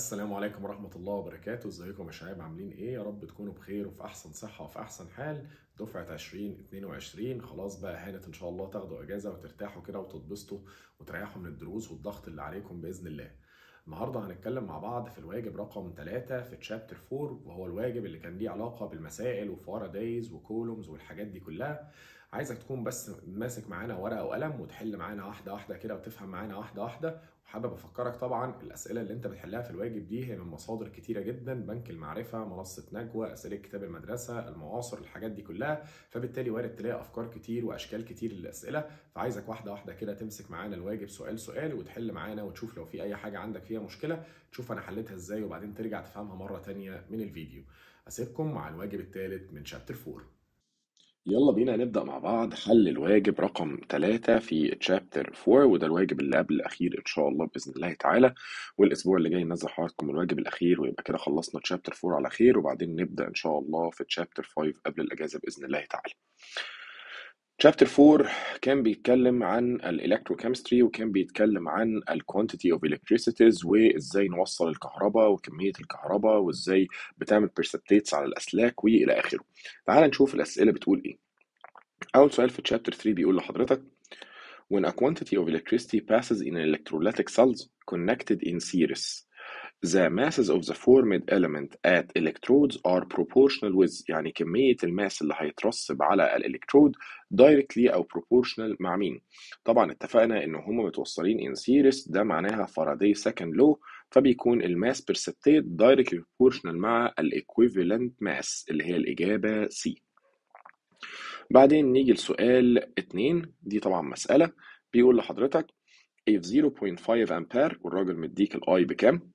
السلام عليكم ورحمة الله وبركاته ازيكم يا شباب عاملين ايه يا رب تكونوا بخير وفي احسن صحة وفي احسن حال دفعة 2022 خلاص بقى هانت ان شاء الله تاخدوا اجازة وترتاحوا كده وتتبسطوا وتريحوا من الدروس والضغط اللي عليكم بإذن الله النهارده هنتكلم مع بعض في الواجب رقم 3 في تشابتر 4 وهو الواجب اللي كان ليه علاقة بالمسائل وفارادايز وكولومز والحاجات دي كلها عايزك تكون بس ماسك معانا ورقة وقلم وتحل معانا واحدة واحدة كده وتفهم معانا واحدة واحدة وحابب افكرك طبعا الاسئله اللي انت بتحلها في الواجب دي هي من مصادر كتيره جدا بنك المعرفه منصه نجوى اسئله كتاب المدرسه المعاصر الحاجات دي كلها فبالتالي وارد تلاقي افكار كتير واشكال كتير للاسئله فعايزك واحده واحده كده تمسك معانا الواجب سؤال سؤال وتحل معانا وتشوف لو في اي حاجه عندك فيها مشكله تشوف انا حليتها ازاي وبعدين ترجع تفهمها مره تانية من الفيديو اسيبكم مع الواجب الثالث من شابتر 4 يلا بينا نبدأ مع بعض حل الواجب رقم 3 في تشابتر 4 وده الواجب اللي قبل الأخير إن شاء الله بإذن الله تعالى والأسبوع اللي جاي ننزل حضراتكم الواجب الأخير ويبقى كده خلصنا تشابتر 4 على خير وبعدين نبدأ إن شاء الله في تشابتر 5 قبل الأجازة بإذن الله تعالى. شابتر 4 كان بيتكلم عن الالكتروكيمستري وكان بيتكلم عن الكوانتيتي اوف electricities وازاي نوصل الكهرباء وكميه الكهرباء وازاي بتعمل برسبتيتس على الاسلاك والى اخره. تعال نشوف الاسئله بتقول ايه. اول سؤال في تشابتر 3 بيقول لحضرتك when a quantity of electricity passes in electrolytic cells connected in series the masses of the formed element at electrodes are proportional with يعني كمية الماس اللي هيترسب على الالكترود directly أو proportional مع مين؟ طبعا اتفقنا إن هما متوصلين in series ده معناها فاراداي second law فبيكون الماس precipitate directly proportional مع الايكويفالنت ماس اللي هي الإجابة C. بعدين نيجي لسؤال اتنين دي طبعا مسألة بيقول لحضرتك if 0.5 أمبير والراجل مديك الأي بكام؟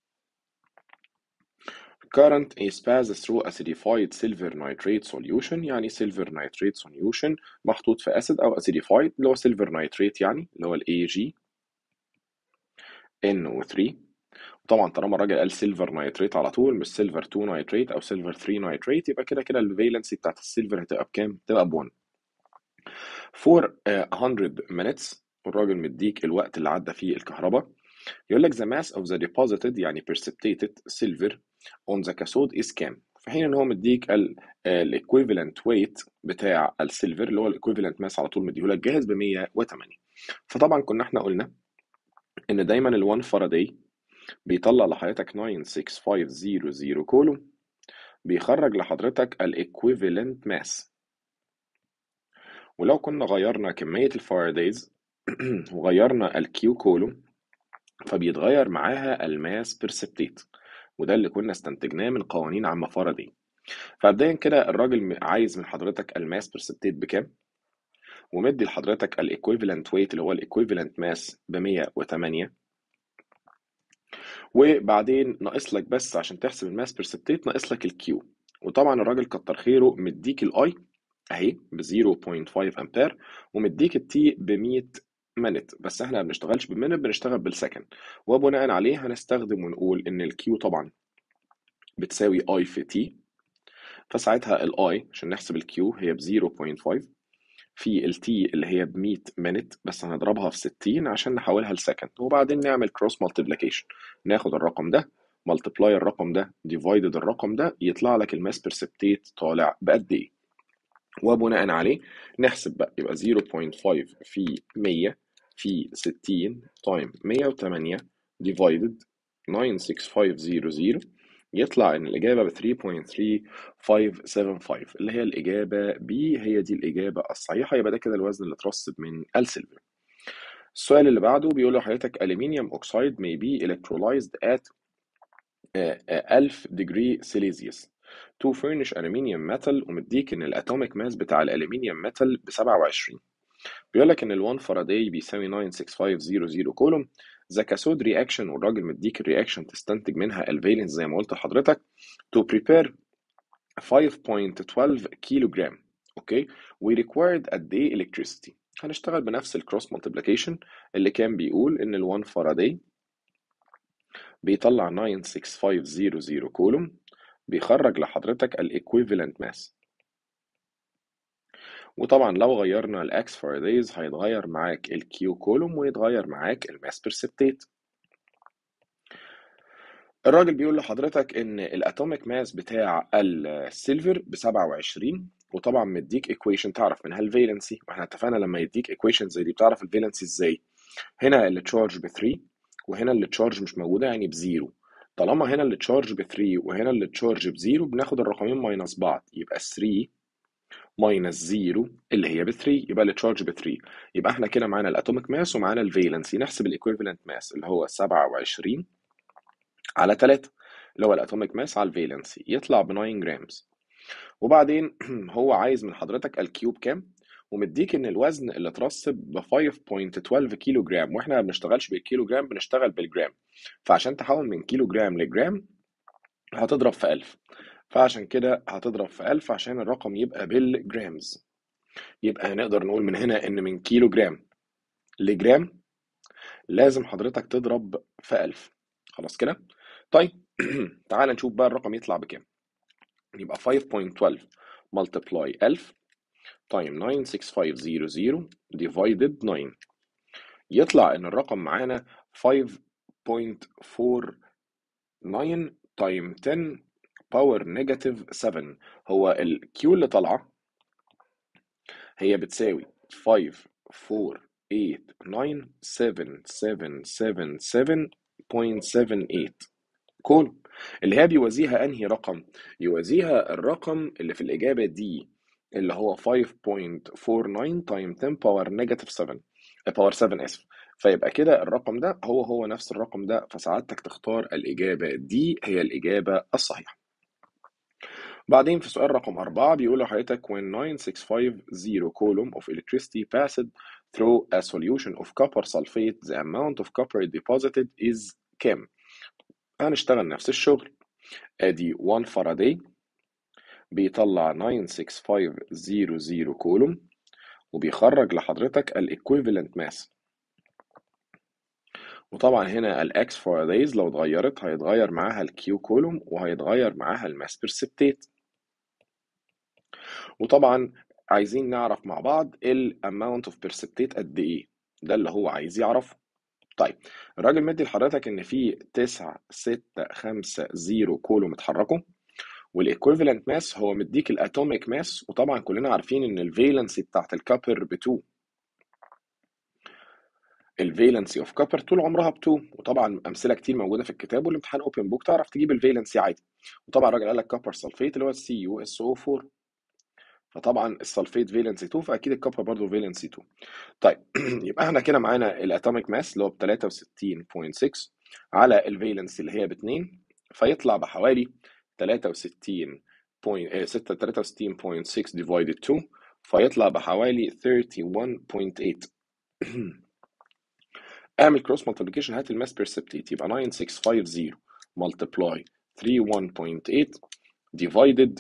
current is passed through acidified silver nitrate solution يعني silver nitrate solution محطوط في acid أو acidified اللي هو silver nitrate يعني اللي هو ال AG NO3 طبعا طالما الراجل قال سيلفر نايتريت على طول مش سيلفر 2 نايتريت او سيلفر 3 نايتريت يبقى كده كده الفالنسي بتاعت السيلفر هتبقى بكام؟ تبقى ب 1 for uh, 100 minutes والراجل مديك الوقت اللي عدى فيه الكهرباء يقول لك the mass of the deposited يعني precipitated silver on the cathode is كام؟ في حين ان هو مديك الايكويفالنت ويت بتاع السيلفر اللي هو الايكويفالنت ماس على طول مديهولك جاهز ب 108 فطبعا كنا احنا قلنا ان دايما ال 1 فاراداي بيطلع لحضرتك 96500 كولوم بيخرج لحضرتك الايكويفالنت ماس ولو كنا غيرنا كمية الفارادايز وغيرنا الكيو كولوم فبيتغير معاها الماس برسبتيت وده اللي كنا استنتجناه من قوانين عامة فاراداي فمبدئيا كده الراجل عايز من حضرتك الماس برسبتيت بكام ومدي لحضرتك الايكويفالنت ويت اللي هو الايكويفالنت ماس ب 108 وبعدين ناقص لك بس عشان تحسب الماس برسبتيت ناقص لك الكيو وطبعا الراجل كتر خيره مديك الاي اهي ب 0.5 امبير ومديك التي ب 100 منت بس احنا ما بنشتغلش بالمنت بنشتغل بالسكند وبناء عليه هنستخدم ونقول ان الكيو طبعا بتساوي اي في تي فساعتها الاي عشان نحسب الكيو هي ب 0.5 في التي اللي هي ب 100 minute بس هنضربها في 60 عشان نحولها لسكند وبعدين نعمل كروس مالتيبليكيشن ناخد الرقم ده ملتبلاي الرقم ده ديفايدد الرقم ده يطلع لك الماس برسبتيت طالع بقد ايه وبناء عليه نحسب بقى يبقى 0.5 في 100 في 60 تايم 108 ديفايدد 96500 يطلع ان الاجابه ب 3.3575 اللي هي الاجابه B هي دي الاجابه الصحيحه يبقى ده كده الوزن اللي اترسب من السيلفر السؤال اللي بعده بيقول لحضرتك aluminium oxide may be electrolyzed at uh, 1000 degree Celsius to furnish aluminium metal ومديك ان الاتوميك ماس بتاع الالومنيوم ميتال ب 27 بيقول لك ان ال 1 فاراداي بيساوي 96500 كولوم ذا كاثود رياكشن والراجل مديك الرياكشن تستنتج منها الفالنس زي ما قلت لحضرتك to prepare 5.12 كيلو جرام اوكي we required قد ايه electricity هنشتغل بنفس الكروس مالتيبليكيشن اللي كان بيقول ان ال 1 فاراداي بيطلع 96500 كولوم بيخرج لحضرتك الايكويفالنت ماس وطبعا لو غيرنا الاكس فارادايز هيتغير معاك الكيو كولوم ويتغير معاك الماس برسبتيت الراجل بيقول لحضرتك ان الاتوميك ماس بتاع السيلفر ب 27 وطبعا مديك ايكويشن تعرف منها الفالنسي واحنا اتفقنا لما يديك ايكويشن زي دي بتعرف الفالنسي ازاي هنا اللي تشارج ب 3 وهنا اللي تشارج مش موجوده يعني بزيرو طالما هنا اللي تشارج ب 3 وهنا اللي تشارج بزيرو بناخد الرقمين ماينس بعض يبقى 3 ماينس 0 اللي هي ب 3 يبقى اللي تشارج ب 3 يبقى احنا كده معانا الاتوميك ماس ومعانا الفالنسي نحسب الايكويفالنت ماس اللي هو 27 على 3 اللي هو الاتوميك ماس على الفالنسي يطلع ب 9 جرامز وبعدين هو عايز من حضرتك الكيوب كام ومديك ان الوزن اللي اترسب ب 5.12 كيلو جرام واحنا ما بنشتغلش بالكيلو جرام بنشتغل بالجرام فعشان تحول من كيلو جرام لجرام هتضرب في 1000 فعشان كده هتضرب في 1000 عشان الرقم يبقى بالجرامز يبقى نقدر نقول من هنا ان من كيلو جرام لجرام لازم حضرتك تضرب في 1000 خلاص كده طيب تعال نشوف بقى الرقم يطلع بكام يبقى 5.12 multiply 1000 time 96500 divided 9 يطلع ان الرقم معانا 5.49 time 10 باور نيجاتيف 7 هو الكيو اللي طالعه هي بتساوي 5 4 8 9 7 7 7 7.78 كول اللي هي بيوازيها انهي رقم يوازيها الرقم اللي في الاجابه دي اللي هو 5.49 تايم 10 باور نيجاتيف 7 باور 7 اسف فيبقى كده الرقم ده هو هو نفس الرقم ده فسعادتك تختار الإجابة دي هي الإجابة الصحيحة بعدين في سؤال رقم أربعة بيقول لحضرتك when 9650 column of electricity passed through a solution of copper sulfate the amount of copper deposited is كام؟ هنشتغل نفس الشغل ادي 1 فاراداي بيطلع 96500 كولوم وبيخرج لحضرتك الايكويفالنت ماس وطبعا هنا الاكس فارادايز لو اتغيرت هيتغير معاها الكيو كولوم وهيتغير معاها الماس بيرسبتيت وطبعا عايزين نعرف مع بعض الاماونت اوف بيرسبتيت قد ايه ده اللي هو عايز يعرفه طيب الراجل مدي لحضرتك ان في 9 6 5 0 كولوم اتحركوا والايكويفالنت ماس هو مديك الاتوميك ماس وطبعا كلنا عارفين ان الفالنسي بتاعت الكابر ب 2 الفالنسي اوف كابر طول عمرها ب 2 وطبعا امثله كتير موجوده في الكتاب والامتحان اوبن بوك تعرف تجيب الفالنسي عادي وطبعا الراجل قال لك كابر سلفيت اللي هو السي يو اس او 4 فطبعا السلفيت فالنسي 2 فاكيد الكابر برضه فالنسي 2 طيب يبقى احنا كده معانا الاتوميك ماس اللي هو ب 63.6 على الفالنسي اللي هي ب 2 فيطلع بحوالي 63 6 63.6 divided 2 فيطلع بحوالي 31.8 اعمل كروس مالتيبيكيشن هات الماس بيرسبتيت يبقى 9650 multiply 31.8 divided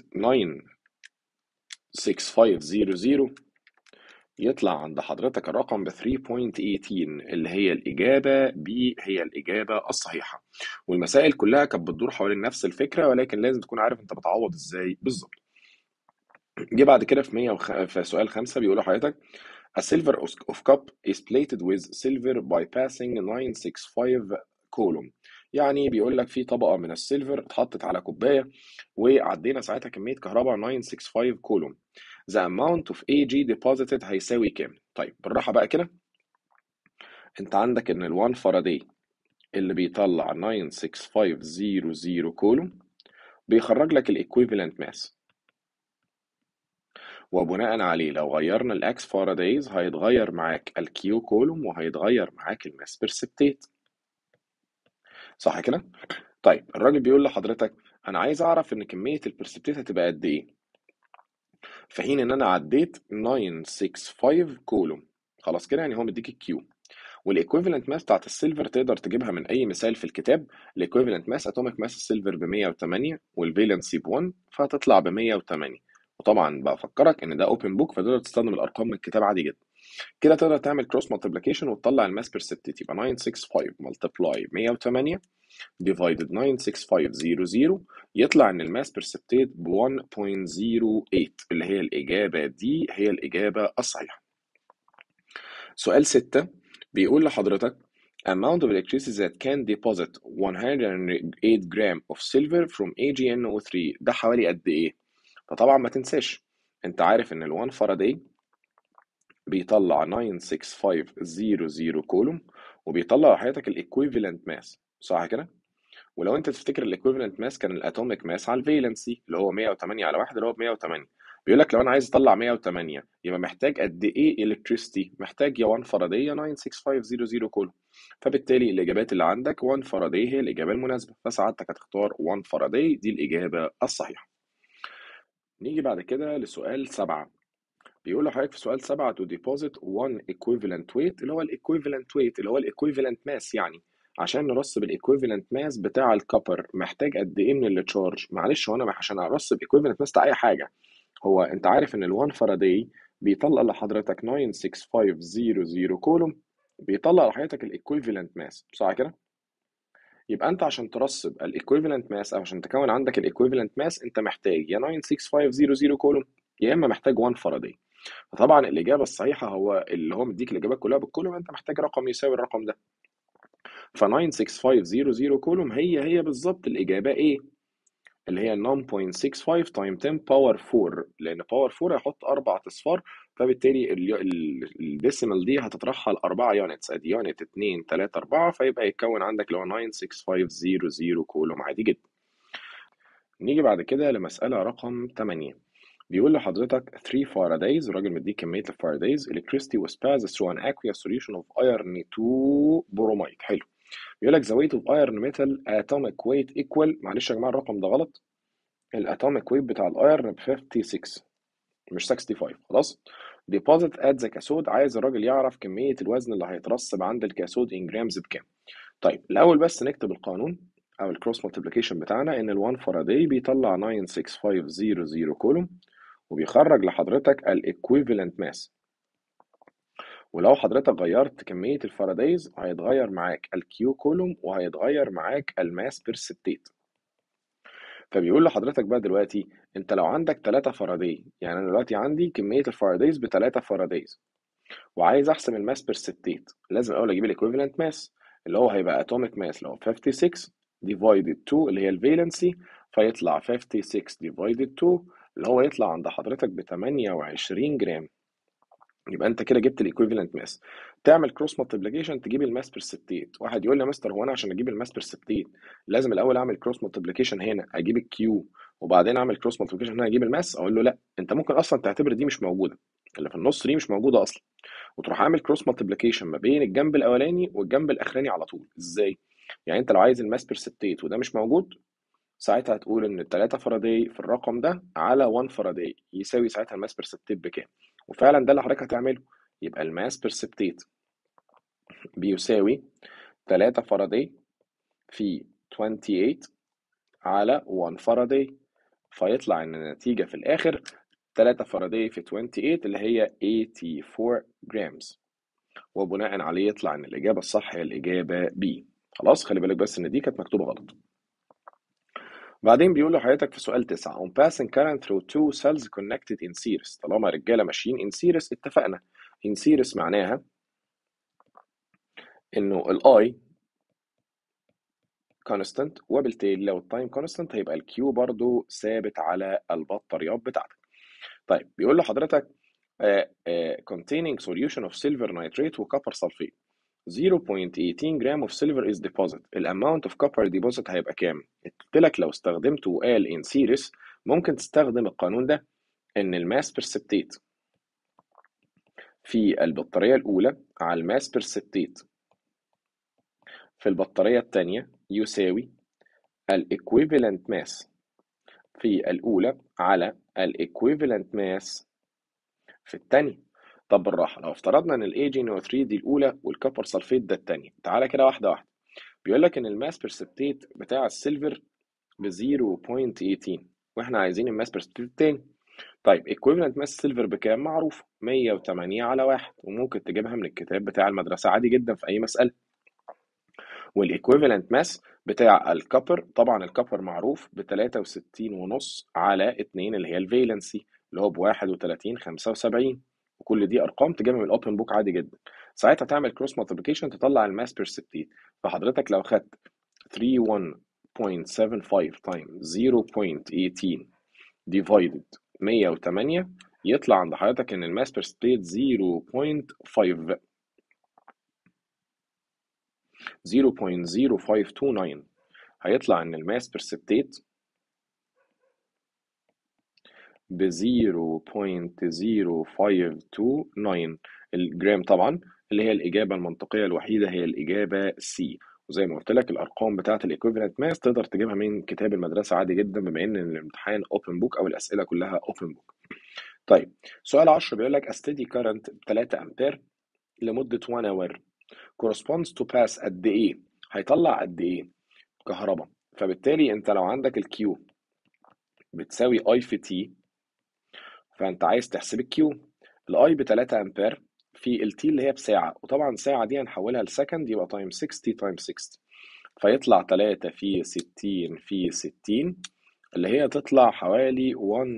96500 يطلع عند حضرتك الرقم ب 3.18 اللي هي الإجابة B هي الإجابة الصحيحة والمسائل كلها كانت بتدور حوالين نفس الفكرة ولكن لازم تكون عارف أنت بتعوض إزاي بالظبط جه بعد كده في 100 وخ... في سؤال خمسة بيقول لحضرتك A silver of cup is plated with silver by passing 965 column يعني بيقول لك في طبقة من السيلفر اتحطت على كوباية وعدينا ساعتها كمية كهرباء 965 كولوم the amount of AG deposited هيساوي كام؟ طيب بالراحة بقى كده انت عندك ان ال 1 فاراداي اللي بيطلع 96500 كولوم بيخرج لك الايكويفالنت ماس وبناء عليه لو غيرنا الاكس فارادايز هيتغير معاك الكيو كولوم وهيتغير معاك الماس بيرسبتيت صح كده؟ طيب الراجل بيقول لحضرتك انا عايز اعرف ان كمية البرسبتيت هتبقى قد ايه في حين ان انا عديت 965 كولوم خلاص كده يعني هو مديك الكيو والايكويفالنت ماس بتاعت السيلفر تقدر تجيبها من اي مثال في الكتاب الايكويفالنت ماس اتوميك ماس السيلفر ب 108 والفالنسي ب 1 فهتطلع ب 108 وطبعا بفكرك ان ده اوبن بوك فتقدر تستخدم الارقام من الكتاب عادي جدا كده تقدر تعمل كروس مالتيبليكيشن وتطلع الماس بيرسبتيت يبقى 965 ملتبلاي 108 divided 96500 يطلع ان الماس بيرسبتيت ب 1.08 اللي هي الاجابه دي هي الاجابه الصحيحه سؤال 6 بيقول لحضرتك amount of electricity that can deposit 108 gram of silver from AgNO3 ده حوالي قد ايه؟ فطبعا ما تنساش انت عارف ان ال 1 فاراداي بيطلع 96500 كولوم وبيطلع حياتك الايكويفالنت ماس صح كده؟ ولو انت تفتكر الايكويفالنت ماس كان الاتوميك ماس على الفالنسي اللي هو 108 على 1 اللي هو ب 108 بيقول لك لو انا عايز اطلع 108 يبقى محتاج قد ايه الكتريستي محتاج يا 1 فاراداي يا 96500 كولوم فبالتالي الاجابات اللي عندك 1 فاراداي هي الاجابه المناسبه فسعادتك هتختار 1 فاراداي دي الاجابه الصحيحه نيجي بعد كده لسؤال سبعة بيقول لحضرتك في سؤال سبعة to deposit one equivalent weight اللي هو الايكويفالنت weight اللي هو الايكويفالنت ماس يعني عشان نرصب الايكويفالنت ماس بتاع الكبر محتاج قد ايه من التشارج معلش هو انا عشان ارصب ايكويفالنت ماس بتاع اي حاجه هو انت عارف ان ال1 فاراداي بيطلع لحضرتك 96500 كولوم بيطلع لحضرتك الايكويفالنت ماس صح كده يبقى انت عشان ترصب الايكويفالنت ماس او عشان تكون عندك الايكويفالنت ماس انت محتاج يا 96500 كولوم يا اما محتاج 1 فاراداي فطبعا الاجابه الصحيحه هو اللي هو مديك الاجابات كلها بالكولوم انت محتاج رقم يساوي الرقم ده ف 96500 كولوم هي هي بالظبط الاجابه ايه اللي هي 9.65 تايم 10 باور 4 لان باور 4 هيحط اربع اصفار فبالتالي الديسيمال دي هتطرحها لاربعه يونتس ادي يونت 2 3 4 فيبقى يتكون عندك اللي هو 96500 كولوم عادي جدا نيجي بعد كده لمساله رقم 8 بيقول لحضرتك 3 فارادايز الراجل مديك كميه الفارادايز electricity was passed through an aqueous solution of iron 2 bromide حلو بيقول لك the weight of iron metal atomic weight equal معلش يا جماعه الرقم ده غلط الاتوميك ويت بتاع الايرن ب 56 مش 65 خلاص deposit at the cathode عايز الراجل يعرف كميه الوزن اللي هيترسب عند الكاثود ان جرامز بكام طيب الاول بس نكتب القانون او الكروس مالتيبليكيشن بتاعنا ان ال1 فاراداي بيطلع 96500 كولوم وبيخرج لحضرتك الايكويفالنت ماس ولو حضرتك غيرت كمية الفارادايز هيتغير معاك الكيو كولوم وهيتغير معاك الماس بير ستيت فبيقول لحضرتك بقى دلوقتي انت لو عندك 3 فاراداي يعني انا دلوقتي عندي كمية الفارادايز ب 3 فارادايز وعايز احسب الماس بير ستيت لازم الاول اجيب الايكويفالنت ماس اللي هو هيبقى اتوميك ماس لو 56 ديفايدد 2 اللي هي الفالنسي فيطلع 56 ديفايدد 2 اللي هو يطلع عند حضرتك ب 28 جرام يبقى انت كده جبت الايكويفالنت ماس تعمل كروس مالتيبليكيشن تجيب الماس بير ستيت واحد يقول لي يا مستر هو انا عشان اجيب الماس بير ستيت لازم الاول اعمل كروس مالتيبليكيشن هنا اجيب الكيو وبعدين اعمل كروس مالتيبليكيشن هنا اجيب الماس اقول له لا انت ممكن اصلا تعتبر دي مش موجوده اللي في النص دي مش موجوده اصلا وتروح عامل كروس مالتيبليكيشن ما بين الجنب الاولاني والجنب الاخراني على طول ازاي يعني انت لو عايز الماس بير ستيت وده مش موجود ساعتها هتقول ان 3 فاراداي في الرقم ده على 1 فاراداي يساوي ساعتها الماس بير ستيت بكام وفعلا ده اللي حضرتك هتعمله يبقى الماس بير ستيت بيساوي 3 فاراداي في 28 على 1 فاراداي فيطلع ان النتيجة في الآخر 3 فاراداي في 28 اللي هي 84 جرامز وبناء عليه يطلع ان الإجابة الصح هي الإجابة B خلاص خلي بالك بس ان دي كانت مكتوبة غلط بعدين بيقول لحضرتك في سؤال 9 on passing current through two cells connected in series طالما رجالة ماشيين in series اتفقنا in series معناها انه الاي constant وبالتالي لو التايم constant هيبقى الكيو برضو ثابت على البطاريات بتاعتك طيب بيقول لحضرتك uh, uh, containing solution of silver nitrate وكبر sulfate 0.18 جرام of silver is deposit الاماونت of copper deposit هيبقى كام؟ قلت لك لو استخدمته وقال in series ممكن تستخدم القانون ده ان الماس برسبتيت في البطارية الأولى على الماس برسبتيت في البطارية الثانية يساوي الإكويفالنت ماس في الأولى على الإكويفالنت ماس في الثانية طب بالراحة لو افترضنا إن ال AgNO3 دي الأولى والكبر سلفيت ده الثانية تعالى كده واحدة واحدة بيقول لك إن الماس برسبتيت بتاع السيلفر ب 0.18 وإحنا عايزين الماس برسبتيت التاني طيب equivalent ماس سيلفر بكام معروف 108 على واحد وممكن تجيبها من الكتاب بتاع المدرسة عادي جدا في أي مسألة والايكويفالنت ماس بتاع الكبر طبعا الكبر معروف ب 63 ونص على 2 اللي هي الفالنسي اللي هو ب 31 75 وكل دي ارقام تجيبها من الاوبن بوك عادي جدا ساعتها تعمل كروس مالتيبيكيشن تطلع الماس بيرسبتيت فحضرتك لو خدت 31.75 تايمز 0.18 ديفايدد 108 يطلع عند حضرتك ان الماس بيرسبتيت 0.5 0.0529 هيطلع ان الماس بيرسبتيت ب 0.0529 الجرام طبعا اللي هي الإجابة المنطقية الوحيدة هي الإجابة C وزي ما قلت لك الأرقام بتاعة الإيكويفالنت ماس تقدر تجيبها من كتاب المدرسة عادي جدا بما إن الامتحان أوبن بوك أو الأسئلة كلها أوبن بوك. طيب سؤال 10 بيقول لك a steady current ب 3 أمبير لمدة 1 hour corresponds to pass قد إيه؟ هيطلع قد إيه؟ كهرباء فبالتالي أنت لو عندك الكيو بتساوي I في T فأنت عايز تحسب الكيو الاي ب 3 امبير في التي اللي هي بساعة وطبعا ساعة دي هنحولها لسكند يبقى تايم 60 تايم 60 فيطلع 3 في 60 في 60 اللي هي تطلع حوالي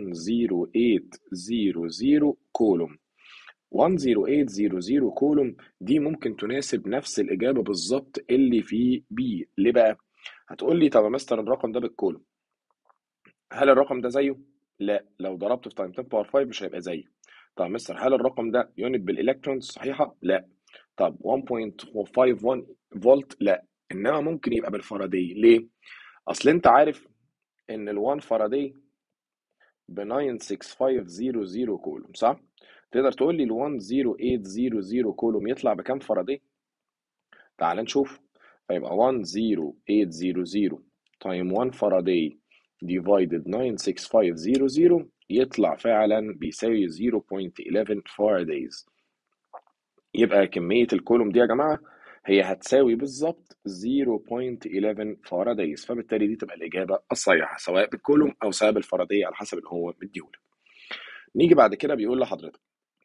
10800 كولوم 10800 كولوم دي ممكن تناسب نفس الإجابة بالظبط اللي في بي ليه بقى؟ هتقول لي طب يا مستر الرقم ده بالكولوم هل الرقم ده زيه؟ لا لو ضربته في تايم 10 باور 5 مش هيبقى زيه طب مستر هل الرقم ده يونت بالالكترونز صحيحه؟ لا طب 1.51 فولت لا انما ممكن يبقى بالفاراداي ليه؟ اصل انت عارف ان ال 1 فاراداي ب 96500 كولوم صح؟ تقدر تقول لي ال 10800 كولوم يطلع بكام فاراداي؟ تعال نشوف فيبقى 10800 تايم 1 فاراداي divided 96500 يطلع فعلا بيساوي 0.11 فارادايز يبقى كمية الكولوم دي يا جماعة هي هتساوي بالظبط 0.11 فارادايز فبالتالي دي تبقى الإجابة الصحيحة سواء بالكولوم أو سواء بالفاراداي على حسب اللي هو مديهولك. نيجي بعد كده بيقول لحضرتك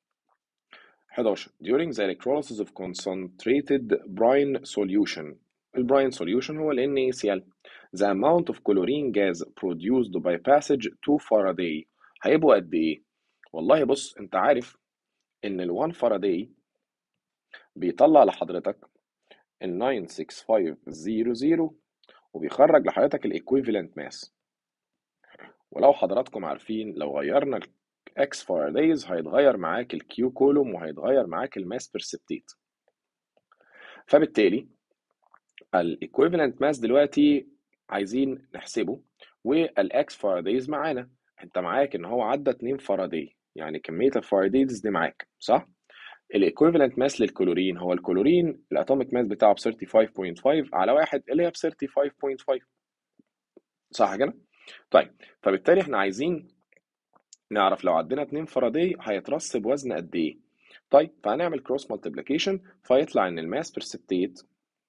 11 during the electrolysis of concentrated brine solution البراين solution هو ال NaCl the amount of chlorine gas produced by passage to Faraday هيبقوا قد ايه؟ والله بص انت عارف ان ال 1 فاراداي بيطلع لحضرتك ال 96500 وبيخرج لحضرتك الايكويفالنت ماس ولو حضراتكم عارفين لو غيرنا اكس فارادايز هيتغير معاك الكيو كولوم وهيتغير معاك الماس بيرسبتيت فبالتالي الايكويفالنت ماس دلوقتي عايزين نحسبه والاكس فارادايز معانا انت معاك ان هو عدى 2 فاراداي يعني كميه الفارادايز دي معاك صح الايكويفالنت ماس للكلورين هو الكلورين الاتوميك ماس بتاعه ب 35.5 على واحد اللي هي ب 35.5 صح كده طيب فبالتالي احنا عايزين نعرف لو عدينا 2 فاراداي هيترسب وزن قد ايه طيب فهنعمل كروس مالتيبليكيشن فيطلع ان الماس برسبتيت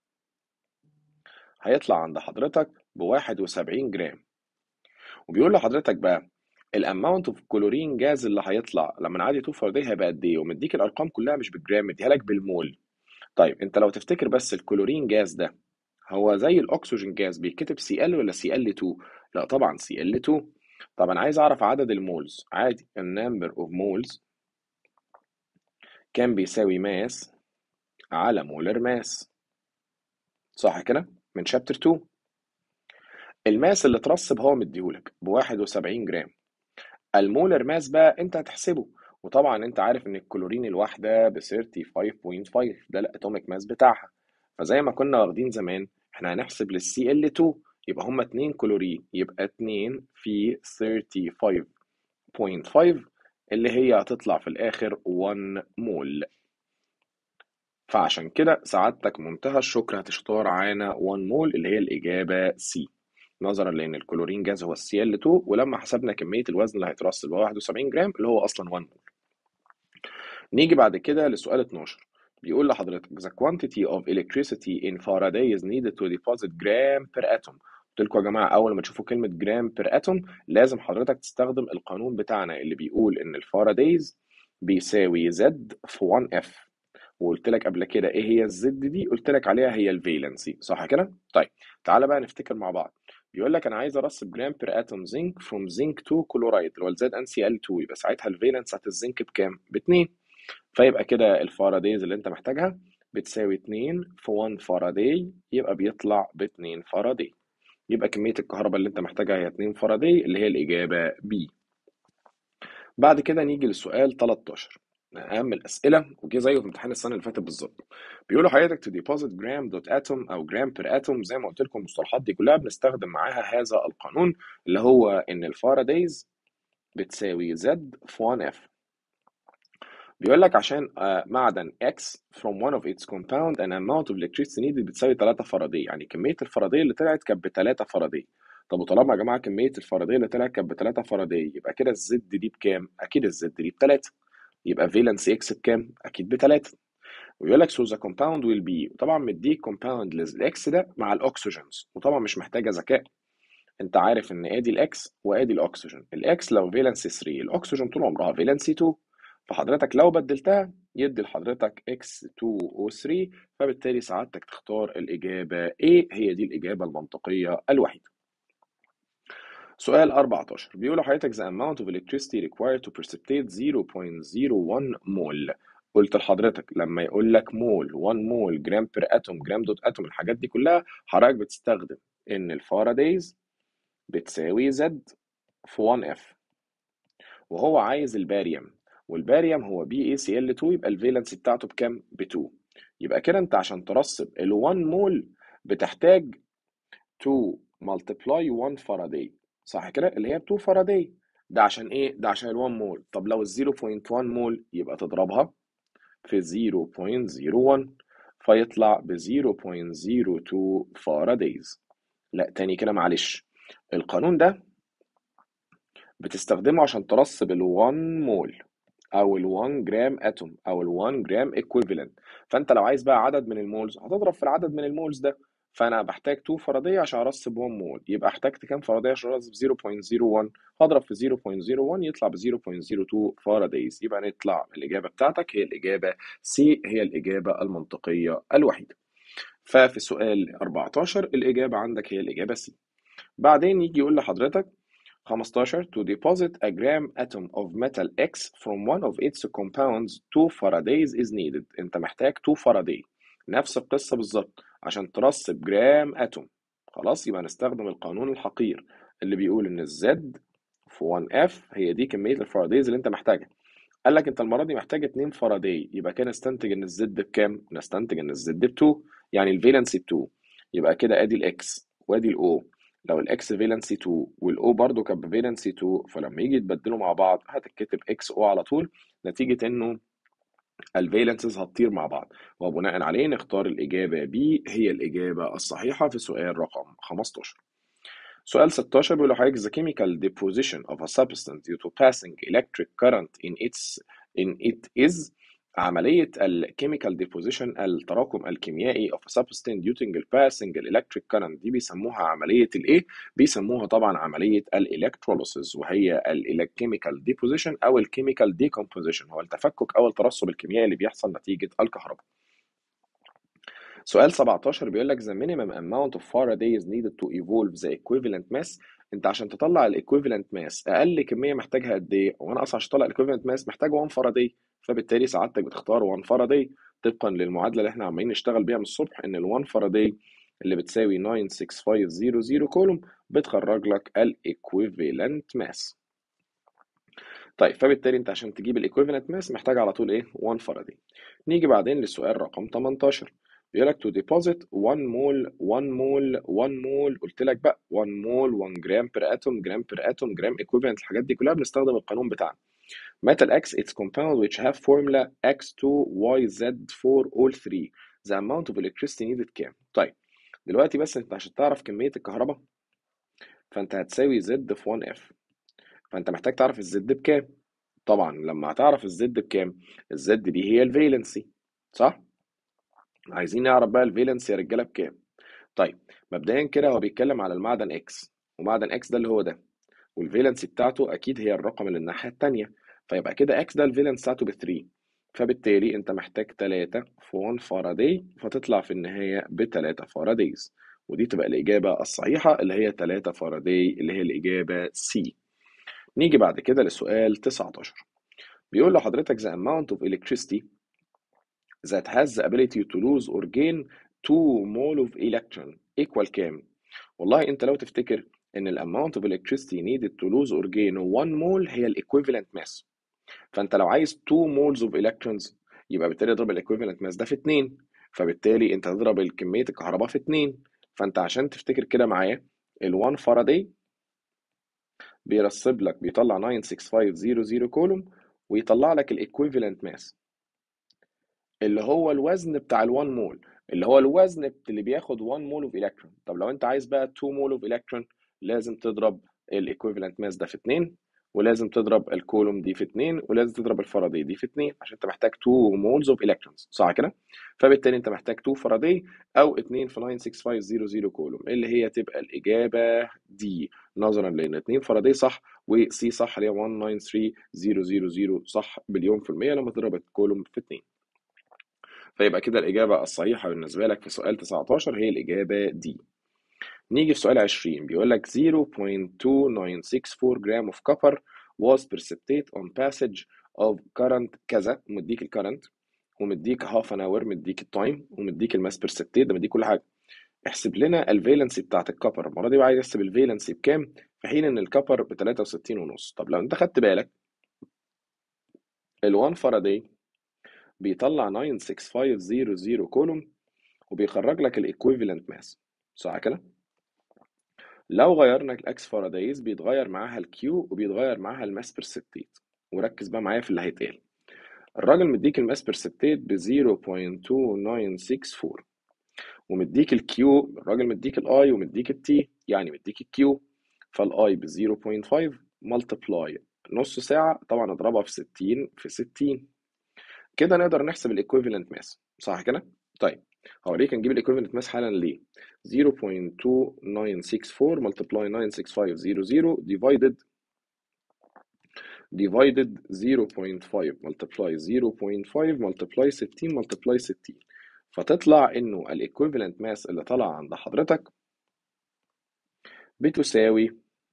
هيطلع عند حضرتك ب 71 جرام وبيقول لحضرتك بقى الاماونت اوف كلورين جاز اللي هيطلع لما نعدي 2 فرديه هيبقى قد ايه ومديك الارقام كلها مش بالجرام مديها لك بالمول طيب انت لو تفتكر بس الكلورين جاز ده هو زي الاكسجين جاز بيتكتب سي ال ولا سي ال 2 لا طبعا سي ال 2 طب انا عايز اعرف عدد المولز عادي النمبر اوف مولز كان بيساوي ماس على مولر ماس صح كده من شابتر 2 الماس اللي اترسب هو مديهولك ب 71 جرام المولر ماس بقى انت هتحسبه وطبعا انت عارف ان الكلورين الواحده ب 35.5 ده الاتوميك ماس بتاعها فزي ما كنا واخدين زمان احنا هنحسب للسي ال 2 يبقى هما 2 كلورين يبقى 2 في 35.5 اللي هي هتطلع في الاخر 1 مول فعشان كده سعادتك منتهى الشكر هتختار عنا 1 مول اللي هي الاجابه سي نظرا لان الكلورين جاز هو السي ال 2 ولما حسبنا كميه الوزن اللي هيترسب هو 71 جرام اللي هو اصلا 1 مول نيجي بعد كده لسؤال 12 بيقول لحضرتك the quantity of electricity in Faraday is needed to deposit gram per atom قلت لكم يا جماعه اول ما تشوفوا كلمه جرام بير اتوم لازم حضرتك تستخدم القانون بتاعنا اللي بيقول ان الفارادايز بيساوي زد في 1 اف وقلت لك قبل كده ايه هي الزد دي قلت لك عليها هي الفالنسي صح كده طيب تعالى بقى نفتكر مع بعض بيقول لك انا عايز ارسب جرام بير اتوم زنك فروم زنك تو كلورايد اللي هو الزد ان سي ال 2 يبقى ساعتها الفالنس بتاعت الزنك بكام ب 2 فيبقى كده الفارادايز اللي انت محتاجها بتساوي 2 في 1 فاراداي يبقى بيطلع ب 2 فاراداي يبقى كمية الكهرباء اللي انت محتاجها هي 2 فاراداي اللي هي الإجابة B بعد كده نيجي للسؤال 13 أهم الأسئلة وجه زيه في امتحان السنة اللي فاتت بالظبط بيقولوا حضرتك to deposit gram dot atom أو gram per atom زي ما قلت لكم المصطلحات دي كلها بنستخدم معاها هذا القانون اللي هو إن الفارادايز بتساوي Z في 1F بيقول لك عشان آه، معدن X from one of its compound an amount of electricity needed بتساوي 3 فاراداي يعني كمية الفاراداي اللي طلعت كانت ب 3 فاراداي طب وطالما يا جماعة كمية الفاراداي اللي طلعت كانت ب 3 فاراداي يبقى كده الزد دي بكام؟ أكيد الزد دي ب 3 يبقى فالنس اكس بكام؟ أكيد ب 3 ويقول لك so the compound will be طبعا مديك compound للاكس ده مع الاكسجينز وطبعا مش محتاجة ذكاء انت عارف ان ادي الاكس وادي الاكسجين الاكس لو فالنس 3 الاكسجين طول عمرها فالنس 2 فحضرتك لو بدلتها يدي لحضرتك X2O3 فبالتالي سعادتك تختار الإجابة A هي دي الإجابة المنطقية الوحيدة. سؤال 14 بيقول لحضرتك the amount of electricity required to precipitate 0.01 مول قلت لحضرتك لما يقول لك مول 1 مول جرام بير اتوم جرام دوت اتوم الحاجات دي كلها حضرتك بتستخدم ان الفارادايز بتساوي Z في 1F وهو عايز الباريوم والباريوم هو بي اي سي ال 2 يبقى الفالنس بتاعته بكام؟ ب 2 يبقى كده انت عشان ترسب ال 1 مول بتحتاج 2 ملتبلاي 1 فاراداي صح كده اللي هي ب 2 فاراداي ده عشان ايه؟ ده عشان ال 1 مول طب لو ال 0.1 مول يبقى تضربها في 0.01 فيطلع ب 0.02 فارادايز لا تاني كده معلش القانون ده بتستخدمه عشان ترسب ال 1 مول او ال 1 جرام اتوم او ال 1 جرام ايكويفالنت فانت لو عايز بقى عدد من المولز هتضرب في العدد من المولز ده فانا بحتاج 2 فاراداي عشان ارسب 1 مول يبقى احتجت كام فاراداي عشان ارسب 0.01 هضرب في 0.01 يطلع ب 0.02 فارادايز يبقى نطلع الاجابه بتاعتك هي الاجابه سي هي الاجابه المنطقيه الوحيده ففي سؤال 14 الاجابه عندك هي الاجابه سي بعدين يجي يقول لحضرتك 15 to deposit a gram atom of metal X from one of its compounds 2 Faradays is needed انت محتاج 2 فاراداي نفس القصة بالظبط عشان ترسب جرام اتوم خلاص يبقى نستخدم القانون الحقير اللي بيقول ان الزد في 1F هي دي كمية الفارادايز اللي انت محتاجها قال لك انت المرة دي محتاج 2 فاراداي يبقى كده نستنتج ان الزد بكام؟ نستنتج ان الزد ب 2 يعني الفالنسي ب 2 يبقى كده ادي الاكس وادي الاو لو الاكس فالنسي 2 والاو برضه كان بفالنسي 2 فلما يجي يتبدلوا مع بعض هتتكتب اكس او على طول نتيجة انه الفالنسز هتطير مع بعض وبناء عليه نختار الإجابة B هي الإجابة الصحيحة في سؤال رقم 15 سؤال 16 بيقول لحضرتك the chemical deposition of a substance due to passing electric current in its in it is عملية ال chemical deposition التراكم الكيميائي of a substance due to passing electric current دي بيسموها عملية الايه؟ بيسموها طبعا عملية الالكتروليسيس وهي ال chemical deposition أو ال chemical decomposition هو التفكك أو الترسب الكيميائي اللي بيحصل نتيجة الكهرباء. سؤال 17 بيقول لك the minimum amount of Faraday is needed to evolve the equivalent mass انت عشان تطلع الايكويفالنت ماس اقل كميه محتاجها قد ايه وانا اصلا عشان اطلع الايكويفالنت ماس محتاج 1 فاراداي فبالتالي سعادتك بتختار 1 فاراداي طبقا للمعادله اللي احنا عمالين نشتغل بيها من الصبح ان ال 1 فاراداي اللي بتساوي 96500 كولوم بتخرج لك الايكويفالنت ماس طيب فبالتالي انت عشان تجيب الايكويفالنت ماس محتاج على طول ايه 1 فاراداي نيجي بعدين للسؤال رقم 18 بيقول لك to deposit 1 مول 1 مول 1 مول قلت لك بقى 1 مول 1 جرام بير اتوم جرام بير اتوم جرام equivalent الحاجات دي كلها بنستخدم القانون بتاعنا metal X its compound which have formula X2YZ4 all 3 the amount of electricity needed كام طيب دلوقتي بس انت عشان تعرف كمية الكهرباء فانت هتساوي Z في 1F فانت محتاج تعرف الزد بكام طبعا لما هتعرف الزد بكام الزد دي هي الفالنسي صح عايزين نعرف بقى الفالنس يا رجاله بكام طيب مبدئيا كده هو بيتكلم على المعدن اكس ومعدن اكس ده اللي هو ده والفالنس بتاعته اكيد هي الرقم اللي الناحيه الثانيه فيبقى كده اكس ده الفالنس بتاعته ب 3 فبالتالي انت محتاج 3 في 1 فاراداي فتطلع في النهايه ب 3 فارادايز ودي تبقى الاجابه الصحيحه اللي هي 3 فاراداي اللي هي الاجابه سي نيجي بعد كده لسؤال 19 بيقول لحضرتك the amount of electricity that has the ability to lose or gain 2 mole of electron equal كام؟ والله انت لو تفتكر ان ال amount of electricity needed to lose or gain 1 mole هي ال equivalent mass فانت لو عايز 2 moles of electrons يبقى بالتالي اضرب ال equivalent mass ده في 2 فبالتالي انت هتضرب كميه الكهرباء في 2 فانت عشان تفتكر كده معايا ال 1 فاراداي بيرسب لك بيطلع 96500 كولوم ويطلع لك الايكويفالنت ماس اللي هو الوزن بتاع ال 1 مول اللي هو الوزن اللي بياخد 1 مول اوف الكترون طب لو انت عايز بقى 2 مول اوف الكترون لازم تضرب الايكويفالنت ماس ده في 2 ولازم تضرب الكولوم دي في 2 ولازم تضرب الفاراداي دي في 2 عشان انت محتاج 2 مولز اوف الكترونز صح كده فبالتالي انت محتاج 2 فاراداي او 2 في 96500 كولوم اللي هي تبقى الاجابه دي نظرا لان 2 فاراداي صح وسي صح اللي هي 193000 صح بليون في المية لما تضرب الكولوم في 2 فيبقى كده الإجابة الصحيحة بالنسبة لك في سؤال 19 هي الإجابة دي نيجي في سؤال 20 بيقول لك 0.2964 جرام of copper was precipitate on passage of current كذا مديك الكرنت ومديك half an hour مديك التايم ومديك الماس precipitate ده مديك كل حاجة احسب لنا الفالنسي بتاعت الكبر المرة دي بقى عايز احسب الفالنسي بكام في حين ان الكبر ب 63 ونص طب لو انت خدت بالك ال 1 فاراداي بيطلع 96500 كولوم وبيخرج لك الايكويفالنت ماس صح كده؟ لو غيرنا الاكس فارادايز بيتغير معاها الكيو وبيتغير معاها الماس برسبتيت وركز بقى معايا في اللي هيتقال الراجل مديك الماس برسبتيت ب 0.2964 ومديك الكيو الراجل مديك الاي ومديك التي يعني مديك الكيو فالاي ب 0.5 ملتبلاي نص ساعة طبعا اضربها في 60 في 60 كده نقدر نحسب الايكويفالنت ماس صح كده؟ طيب هوريك نجيب الايكويفالنت ماس حالا ليه 0.2964 multiply 96500 divided divided 0.5 multiply 0.5 multiply 60 multiply 60 فتطلع انه الايكويفالنت ماس اللي طلع عند حضرتك بتساوي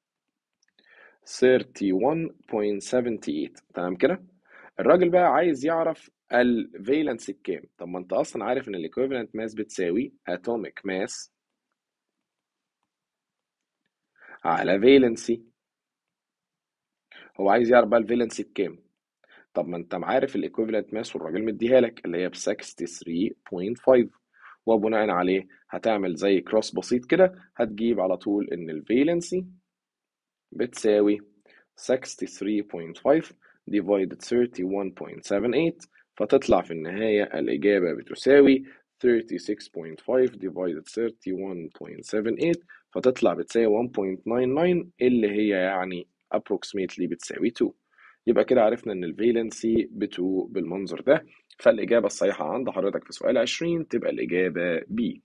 31.78 تمام كده الراجل بقى عايز يعرف الفالنس بكام طب ما انت اصلا عارف ان الايكويفالنت ماس بتساوي atomic mass على فالنسي هو عايز يعرف بقى الفالنسي بكام طب ما انت عارف الايكويفالنت ماس والراجل مديها لك اللي هي ب 63.5 وبناء عليه هتعمل زي كروس بسيط كده هتجيب على طول ان الفالنسي بتساوي 63.5 divided 31.78 فتطلع في النهاية الإجابة بتساوي 36.5 divided 31.78 فتطلع بتساوي 1.99 اللي هي يعني approximately بتساوي 2 يبقى كده عرفنا إن الفالنسي ب 2 بالمنظر ده فالإجابة الصحيحة عند حضرتك في سؤال 20 تبقى الإجابة B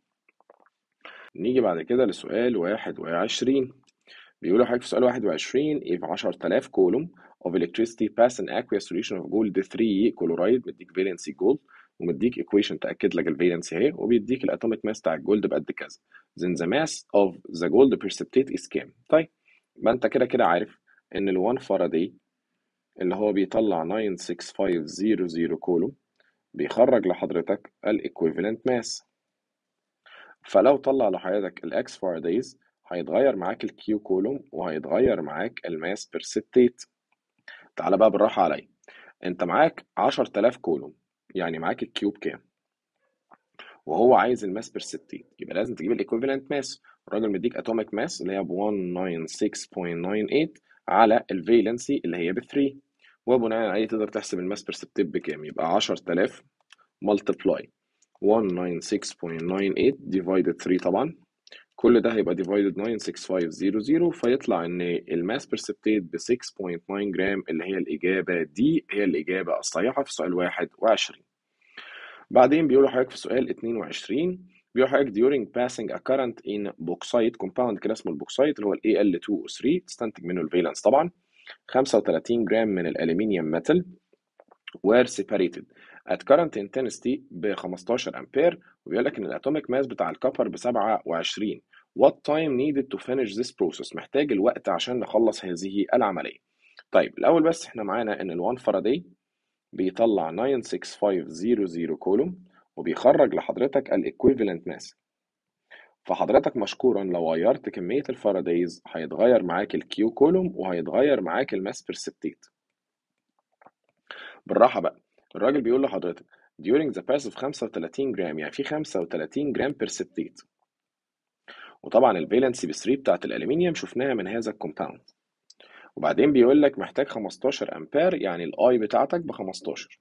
نيجي بعد كده لسؤال 21 بيقول حضرتك في سؤال 21 if 10000 كولوم of electricity pass an aqueous solution of gold 3 chloride مديك valency gold ومديك equation تأكد لك الفالنسي اهي وبيديك الاتوميك ماس بتاع الجولد بقد كذا then the mass of the gold precipitate is كام طيب ما انت كده كده عارف ان ال 1 فاراداي اللي هو بيطلع 96500 كولوم بيخرج لحضرتك الايكويفالنت ماس فلو طلع لحضرتك الاكس فارادايز هيتغير معاك الكيو كولوم وهيتغير معاك الماس بيرسبتيت تعالى بقى بالراحة عليا انت معاك 10000 كولوم يعني معاك الكيوب كام وهو عايز الماس بيرسبتيت يبقى لازم تجيب الايكويفالنت ماس الراجل مديك اتوميك ماس اللي هي ب 196.98 على الفالنسي اللي هي ب 3 وبناء عليه تقدر تحسب الماس بيرسبتيت بكام يبقى 10000 ملتبلاي 196.98 ديفايدد 3 طبعا كل ده هيبقى divided 96500 فيطلع ان الماس بيرسبتيت ب 6.9 جرام اللي هي الاجابه دي هي الاجابه الصحيحه في سؤال 21 بعدين بيقولوا حضرتك في سؤال 22 بيقول حضرتك during passing a current in bauxite compound كده اسمه البوكسايت اللي هو ال Al2O3 تستنتج منه الفالنس طبعا 35 جرام من الالومنيوم ميتال were separated at current intensity ب 15 امبير وبيقول لك ان الاتوميك ماس بتاع الكبر ب 27 what time needed to finish this process محتاج الوقت عشان نخلص هذه العمليه طيب الاول بس احنا معانا ان ال1 فاراداي بيطلع 96500 كولوم وبيخرج لحضرتك الايكويفالنت ماس فحضرتك مشكورا لو غيرت كمية الفارادايز هيتغير معاك الكيو كولوم وهيتغير معاك الماس برسبتيت بالراحة بقى الراجل بيقول لحضرتك during the pass of 35 جرام يعني في 35 جرام برسبتيت وطبعا الفالنسي ب 3 بتاعت الالومنيوم شفناها من هذا الكومباوند وبعدين بيقول لك محتاج 15 امبير يعني الاي بتاعتك ب 15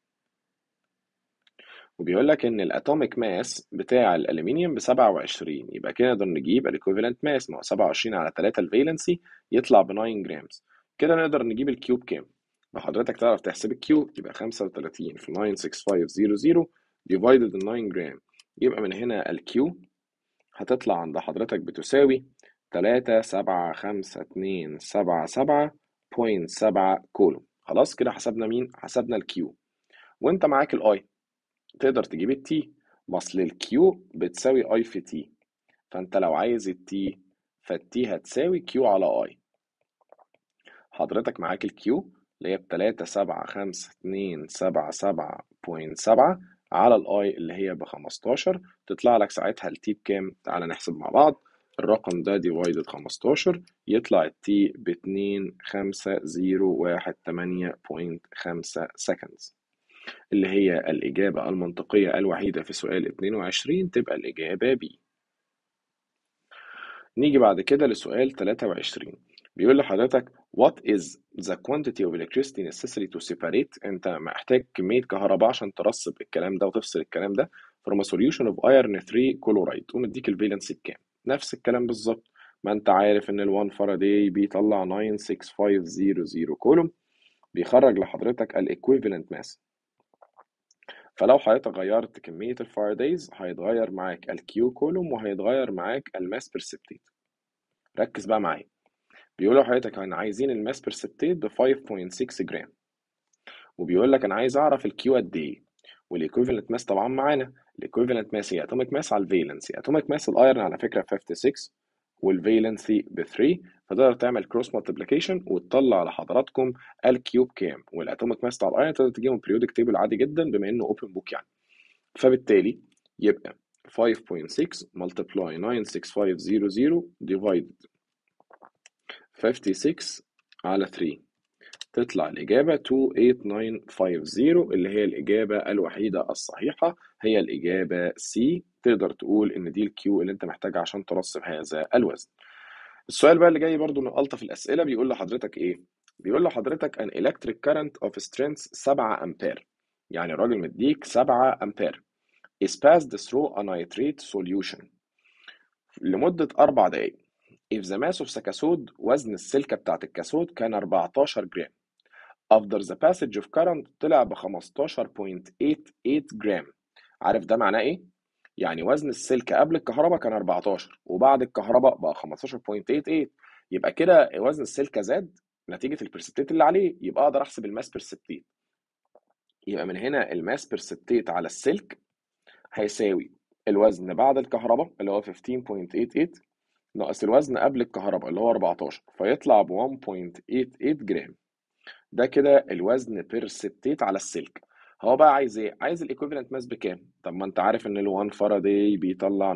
وبيقول لك ان الاتوميك ماس بتاع الالومنيوم ب 27 يبقى كده نقدر نجيب الايكوفالنت ماس ما هو 27 على 3 الفالنسي يطلع ب 9 جرامز كده نقدر نجيب الكيوب كام فحضرتك تعرف تحسب الكيو يبقى 35 في 96500 ديفايدد ال 9 جرام يبقى من هنا الكيو هتطلع عند حضرتك بتساوي 3 7 5 2 7 7 بوينت 7 كولوم خلاص كده حسبنا مين؟ حسبنا الكيو وانت معاك الاي تقدر تجيب التي اصل الكيو بتساوي اي في تي فانت لو عايز التي فالتي هتساوي كيو على اي حضرتك معاك الكيو اللي هي بتلاتة سبعة خمسة اتنين سبعة سبعة بوينت سبعة على الاي اللي هي بخمستاشر تطلع لك ساعتها التي بكام؟ تعالى نحسب مع بعض الرقم ده ديفايدد خمستاشر يطلع التي باتنين خمسة زيرو واحد تمانية بوينت خمسة سكندز اللي هي الإجابة المنطقية الوحيدة في سؤال 22 تبقى الإجابة B نيجي بعد كده لسؤال 23 بيقول لحضرتك what is the quantity of electricity necessary to separate انت محتاج كمية كهرباء عشان ترسب الكلام ده وتفصل الكلام ده from a solution of iron 3 chloride ومديك الفالنسي بكام نفس الكلام بالظبط ما انت عارف ان ال1 فاراداي بيطلع 96500 كولوم بيخرج لحضرتك الايكويفالنت ماس فلو حضرتك غيرت كمية الفارادايز هيتغير معاك الكيو كولوم وهيتغير معاك الماس برسبتيت ركز بقى معايا بيقول لحضرتك احنا عايزين الماس برسبتيت ب 5.6 جرام وبيقول لك انا عايز اعرف الكيو قد ايه والايكويفالنت ماس طبعا معانا الايكويفالنت ماس هي اتوميك ماس على الفالنسي اتوميك ماس الايرن على فكره 56 والفالنسي ب 3 فتقدر تعمل كروس مالتيبليكيشن وتطلع لحضراتكم الكيوب كام والاتوميك ماس بتاع الايرن تقدر تجيبهم بريودك تيبل عادي جدا بما انه اوبن بوك يعني فبالتالي يبقى 5.6 multiply 96500 divided 56 على 3 تطلع الإجابة 28950 اللي هي الإجابة الوحيدة الصحيحة هي الإجابة C تقدر تقول إن دي الكيو اللي أنت محتاجها عشان ترسب هذا الوزن. السؤال بقى اللي جاي برضو من ألطف الأسئلة بيقول لحضرتك إيه؟ بيقول لحضرتك an electric current of strength 7 أمبير يعني الراجل مديك 7 أمبير is passed through a nitrate solution لمدة أربع دقايق if the mass of the cathode وزن السلكة بتاعت الكاثود كان 14 جرام after the passage of current طلع ب 15.88 جرام عارف ده معناه ايه؟ يعني وزن السلك قبل الكهرباء كان 14 وبعد الكهرباء بقى 15.88 يبقى كده وزن السلكة زاد نتيجة البرسبتيت اللي عليه يبقى اقدر احسب الماس برسبتيت يبقى من هنا الماس برسبتيت على السلك هيساوي الوزن بعد الكهرباء اللي هو 15.88 ناقص الوزن قبل الكهرباء اللي هو 14 فيطلع ب 1.88 جرام ده كده الوزن بير سبتيت على السلك هو بقى عايز ايه عايز الايكويفالنت ماس بكام طب ما انت عارف ان ال1 فاراداي بيطلع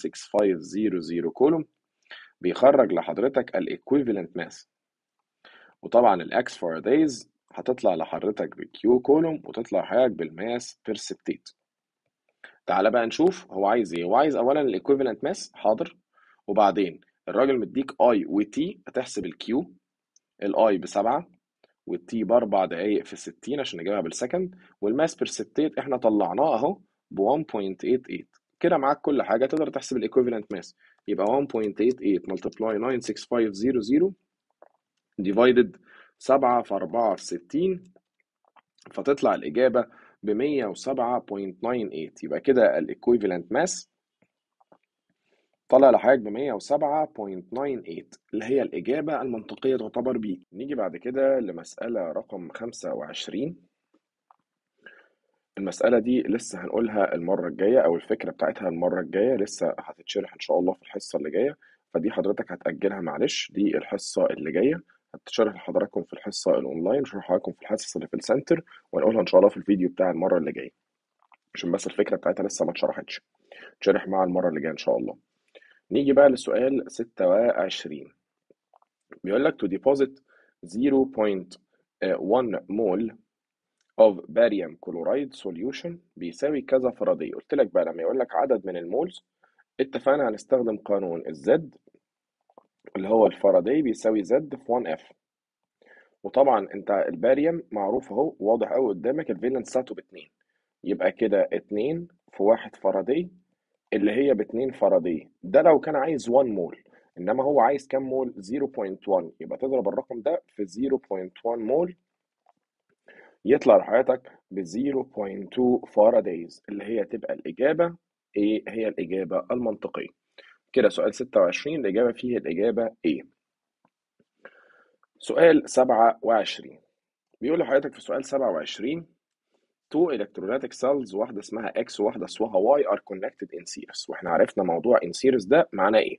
96500 كولوم بيخرج لحضرتك الايكويفالنت ماس وطبعا الاكس فارادايز هتطلع لحضرتك بكيو كولوم وتطلع حضرتك بالماس بير سبتيت تعالى بقى نشوف هو عايز ايه هو عايز اولا الايكويفالنت ماس حاضر وبعدين الراجل مديك اي وتي هتحسب الكيو الاي بسبعة والتي باربع دقايق في 60 عشان نجيبها بالسكند والماس بيرسبتيت احنا طلعناه اهو ب 1.88 كده معاك كل حاجه تقدر تحسب الايكويفالنت ماس يبقى 1.88 ملتبلاي 96500 ديفايدد 7 في 4 في 60 فتطلع الاجابه ب 107.98 يبقى كده الايكويفالنت ماس طلع لحضرتك ب 107.98 اللي هي الإجابة المنطقية تعتبر بي نيجي بعد كده لمسألة رقم 25 المسألة دي لسه هنقولها المرة الجاية أو الفكرة بتاعتها المرة الجاية لسه هتتشرح إن شاء الله في الحصة اللي جاية فدي حضرتك هتأجلها معلش دي الحصة اللي جاية هتشرح لحضراتكم في الحصة الأونلاين وشرح لحضراتكم في الحصص اللي في السنتر وهنقولها إن شاء الله في الفيديو بتاع المرة اللي جاية عشان بس الفكرة بتاعتها لسه ما اتشرحتش تشرح مع المرة اللي جاية إن شاء الله نيجي بقى للسؤال 26 بيقول لك to deposit 0.1 mole of barium chloride solution بيساوي كذا فاراداي قلت لك بقى لما يقول لك عدد من المولز اتفقنا هنستخدم قانون الزد اللي هو الفاراداي بيساوي زد في 1 اف وطبعا انت الباريوم معروف اهو واضح قوي قدامك الفالنس بتاعته باتنين يبقى كده اتنين في واحد فاراداي اللي هي باتنين فاراداي ده لو كان عايز 1 مول انما هو عايز كام مول 0.1 يبقى تضرب الرقم ده في 0.1 مول يطلع لحضرتك ب 0.2 فارادايز اللي هي تبقى الإجابة إيه هي الإجابة المنطقية كده سؤال 26 الإجابة فيه الإجابة إيه سؤال 27 بيقول لحضرتك في سؤال 27 two electrolytic cells واحدة اسمها X وواحدة اسمها Y are connected in series واحنا عرفنا موضوع in series ده معناه ايه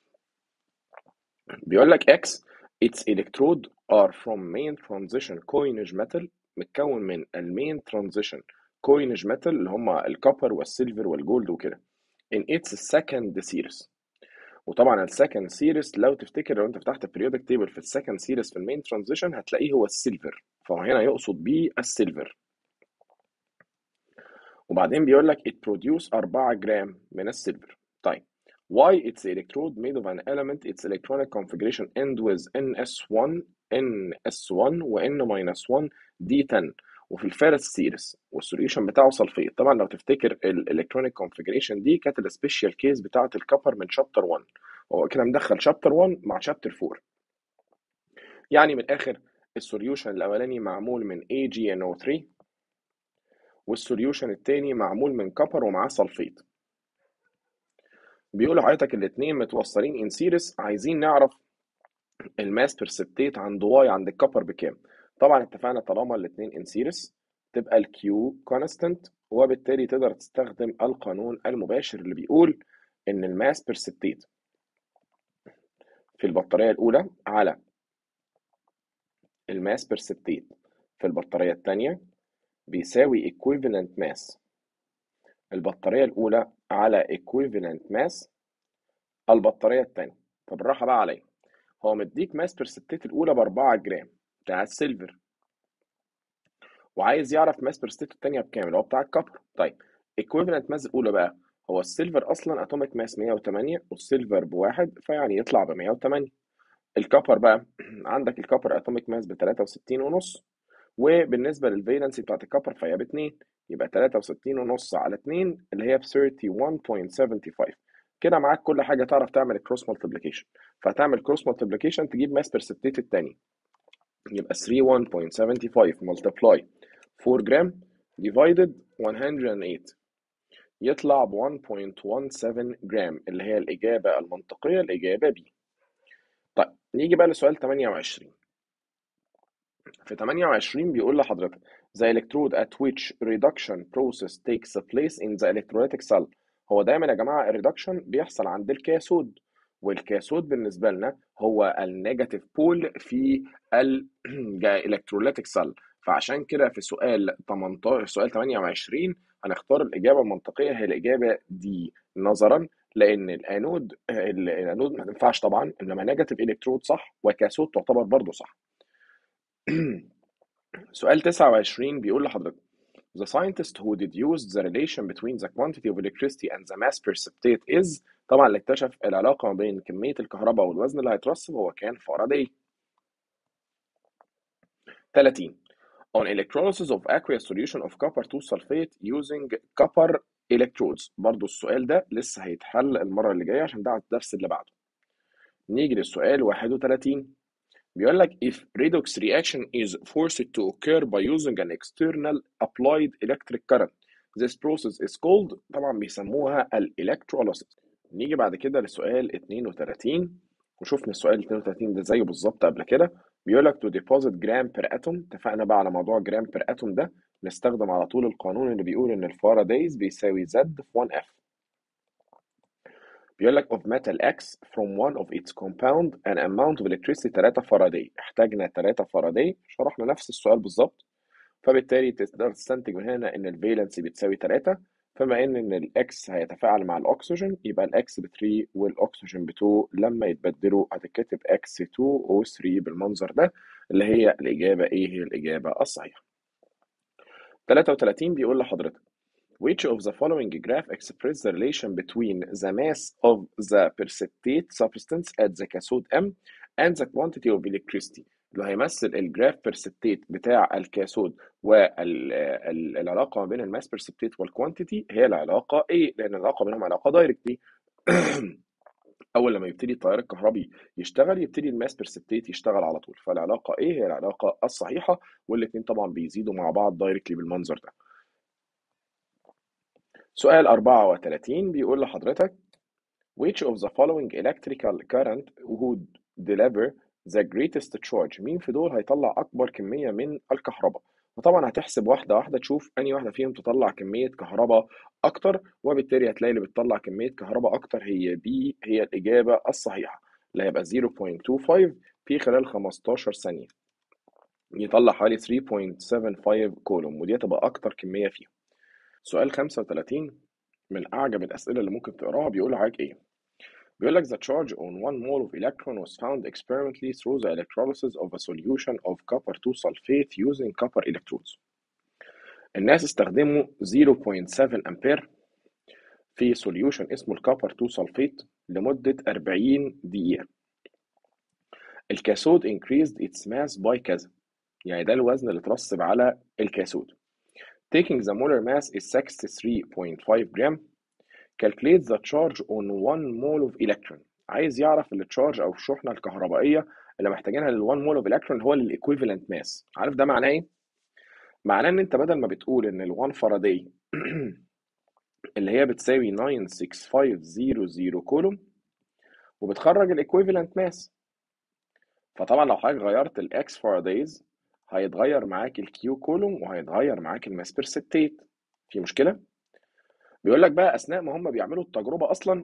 بيقول لك X its electrode are from main transition coinage metal متكون من المين transition coinage metal اللي هما الكوبر والسيلفر والجولد وكده in its second series وطبعا السكند سيريس لو تفتكر لو انت فتحت البريودك تيبل في السكند سيريس في المين ترانزيشن هتلاقيه هو السيلفر فهو هنا يقصد بيه السيلفر وبعدين بيقول لك it produce 4 جرام من السيلفر طيب why its electrode made of an element its electronic configuration end with ns1 ns1 و n-1 d10 وفي الفيرست سيريس والسوليوشن بتاعه سلفيت طبعا لو تفتكر الالكترونيك كونفيجريشن دي كانت السبيشال كيس بتاعه الكبر من شابتر 1 هو كده مدخل شابتر 1 مع شابتر 4 يعني من الاخر السوليوشن الاولاني معمول من AgNO3 والسوليوشن التاني معمول من كبر ومعاه سلفيت بيقول لحضرتك الاثنين متوصلين ان سيريس عايزين نعرف الماس برسبتيت عند واي عند الكبر بكام طبعا اتفقنا طالما الاثنين ان سيريس تبقى الكيو كونستنت وبالتالي تقدر تستخدم القانون المباشر اللي بيقول ان الماس برسبتيت في البطارية الأولى على الماس برسبتيت في البطارية الثانية بيساوي equivalent mass البطارية الأولى على equivalent mass البطارية الثانية فبالراحة بقى عليا هو مديك ماس برسبتيت الأولى ب 4 جرام بتاع السيلفر وعايز يعرف ماس برسبتيت الثانية بكام اللي هو بتاع الكبر طيب equivalent mass الأولى بقى هو السيلفر أصلا اتوميك ماس 108 والسيلفر بواحد فيعني يطلع ب 108 الكبر بقى عندك الكبر اتوميك ماس ب 63 ونص وبالنسبة للفالنسي بتاعت الكبر فهي ب 2 يبقى 63 ونص على 2 اللي هي ب 31.75 كده معاك كل حاجة تعرف تعمل كروس مالتيبليكيشن فهتعمل كروس مالتيبليكيشن تجيب ماس برسبتيت التاني يبقى 31.75 multiply 4 جرام divided 108 يطلع ب 1.17 جرام اللي هي الإجابة المنطقية الإجابة B طيب نيجي بقى لسؤال 28 في 28 بيقول لحضرتك the electrode at which reduction process takes place in the electrolytic cell هو دايما يا جماعة الريدكشن بيحصل عند الكاثود والكاثود بالنسبة لنا هو النيجاتيف بول في الالكتروليتيك سيل فعشان كده في سؤال 18 سؤال 28 هنختار الإجابة المنطقية هي الإجابة دي نظرا لأن الأنود الأنود ما تنفعش طبعا إنما نيجاتيف إلكترود صح وكاثود تعتبر برضه صح سؤال 29 بيقول لحضرتك The scientist who deduced the relation between the quantity of electricity and the mass precipitate is طبعا اللي اكتشف العلاقة ما بين كمية الكهرباء والوزن اللي هيترسب هو كان فاراداي 30 On electrolysis of aqueous solution of copper 2 sulfate using copper electrodes برضو السؤال ده لسه هيتحل المرة اللي جاية عشان ده الدرس اللي بعده نيجي للسؤال 31 بيقول لك if redox reaction is forced to occur by using an external applied electric current this process is called طبعا بيسموها electrolysis نيجي بعد كده للسؤال 32 وشفنا السؤال 32 ده زيه بالظبط قبل كده بيقول لك to deposit gram per atom اتفقنا بقى على موضوع جرام per atom ده نستخدم على طول القانون اللي بيقول ان الفارادايز بيساوي Z في 1F بيقول لك of metal X from one of its compound an amount of electricity 3 فاراداي احتاجنا 3 فاراداي شرحنا نفس السؤال بالظبط فبالتالي تقدر تستنتج من هنا ان الفالنسي بتساوي 3 فما ان ان الاكس هيتفاعل مع الاكسجين يبقى الاكس ب 3 والاكسجين ب 2 لما يتبدلوا هتتكتب اكس 2 او 3 بالمنظر ده اللي هي الاجابه ايه هي الاجابه الصحيحه 33 بيقول لحضرتك Which of the following graph express the relation between the mass of the precipitate substance at the cathode M and the quantity of electricity اللي هيمثل الجراف برسبتيت بتاع الكاثود والعلاقه ما بين الماس برسبتيت والكوانتيتي هي العلاقه ايه لان العلاقه بينهم علاقه دايركتلي اول لما يبتدي التيار الكهربي يشتغل يبتدي الماس برسبتيت يشتغل على طول فالعلاقه ايه هي العلاقه الصحيحه والاثنين طبعا بيزيدوا مع بعض دايركتلي بالمنظر ده سؤال 34 بيقول لحضرتك which of the following electrical current would deliver the greatest charge مين في دول هيطلع أكبر كمية من الكهرباء وطبعا هتحسب واحدة واحدة تشوف أنهي واحدة فيهم تطلع كمية كهرباء أكتر وبالتالي هتلاقي اللي بتطلع كمية كهرباء أكتر هي بي هي الإجابة الصحيحة اللي هيبقى 0.25 في خلال 15 ثانية يطلع حوالي 3.75 كولوم ودي هتبقى أكتر كمية فيهم سؤال 35 من أعجب الأسئلة اللي ممكن تقراها بيقول لحضرتك إيه؟ بيقول لك the charge on one mole of electron was found experimentally through the electrolysis of a solution of copper 2 sulfate using copper electrodes. الناس استخدموا 0.7 أمبير في solution اسمه الكوبر 2 سلفيت لمدة 40 دقيقة. الكاثود increased its mass by كذا يعني ده الوزن اللي اترسب على الكاثود. Taking the molar mass is 63.5 جرام calculate the charge on one mole of electron عايز يعرف التشارج او الشحنه الكهربائيه اللي محتاجينها لل 1 mole of electron هو للايكويفالنت ماس عارف ده معناه ايه معناه ان انت بدل ما بتقول ان ال 1 فاراداي اللي هي بتساوي 96500 كولوم وبتخرج الايكويفالنت ماس فطبعا لو حضرتك غيرت الاكس فارادايز هيتغير معاك الكيو كولوم وهيتغير معاك الماس بيرسبتيت في مشكله بيقول لك بقى اثناء ما هم بيعملوا التجربه اصلا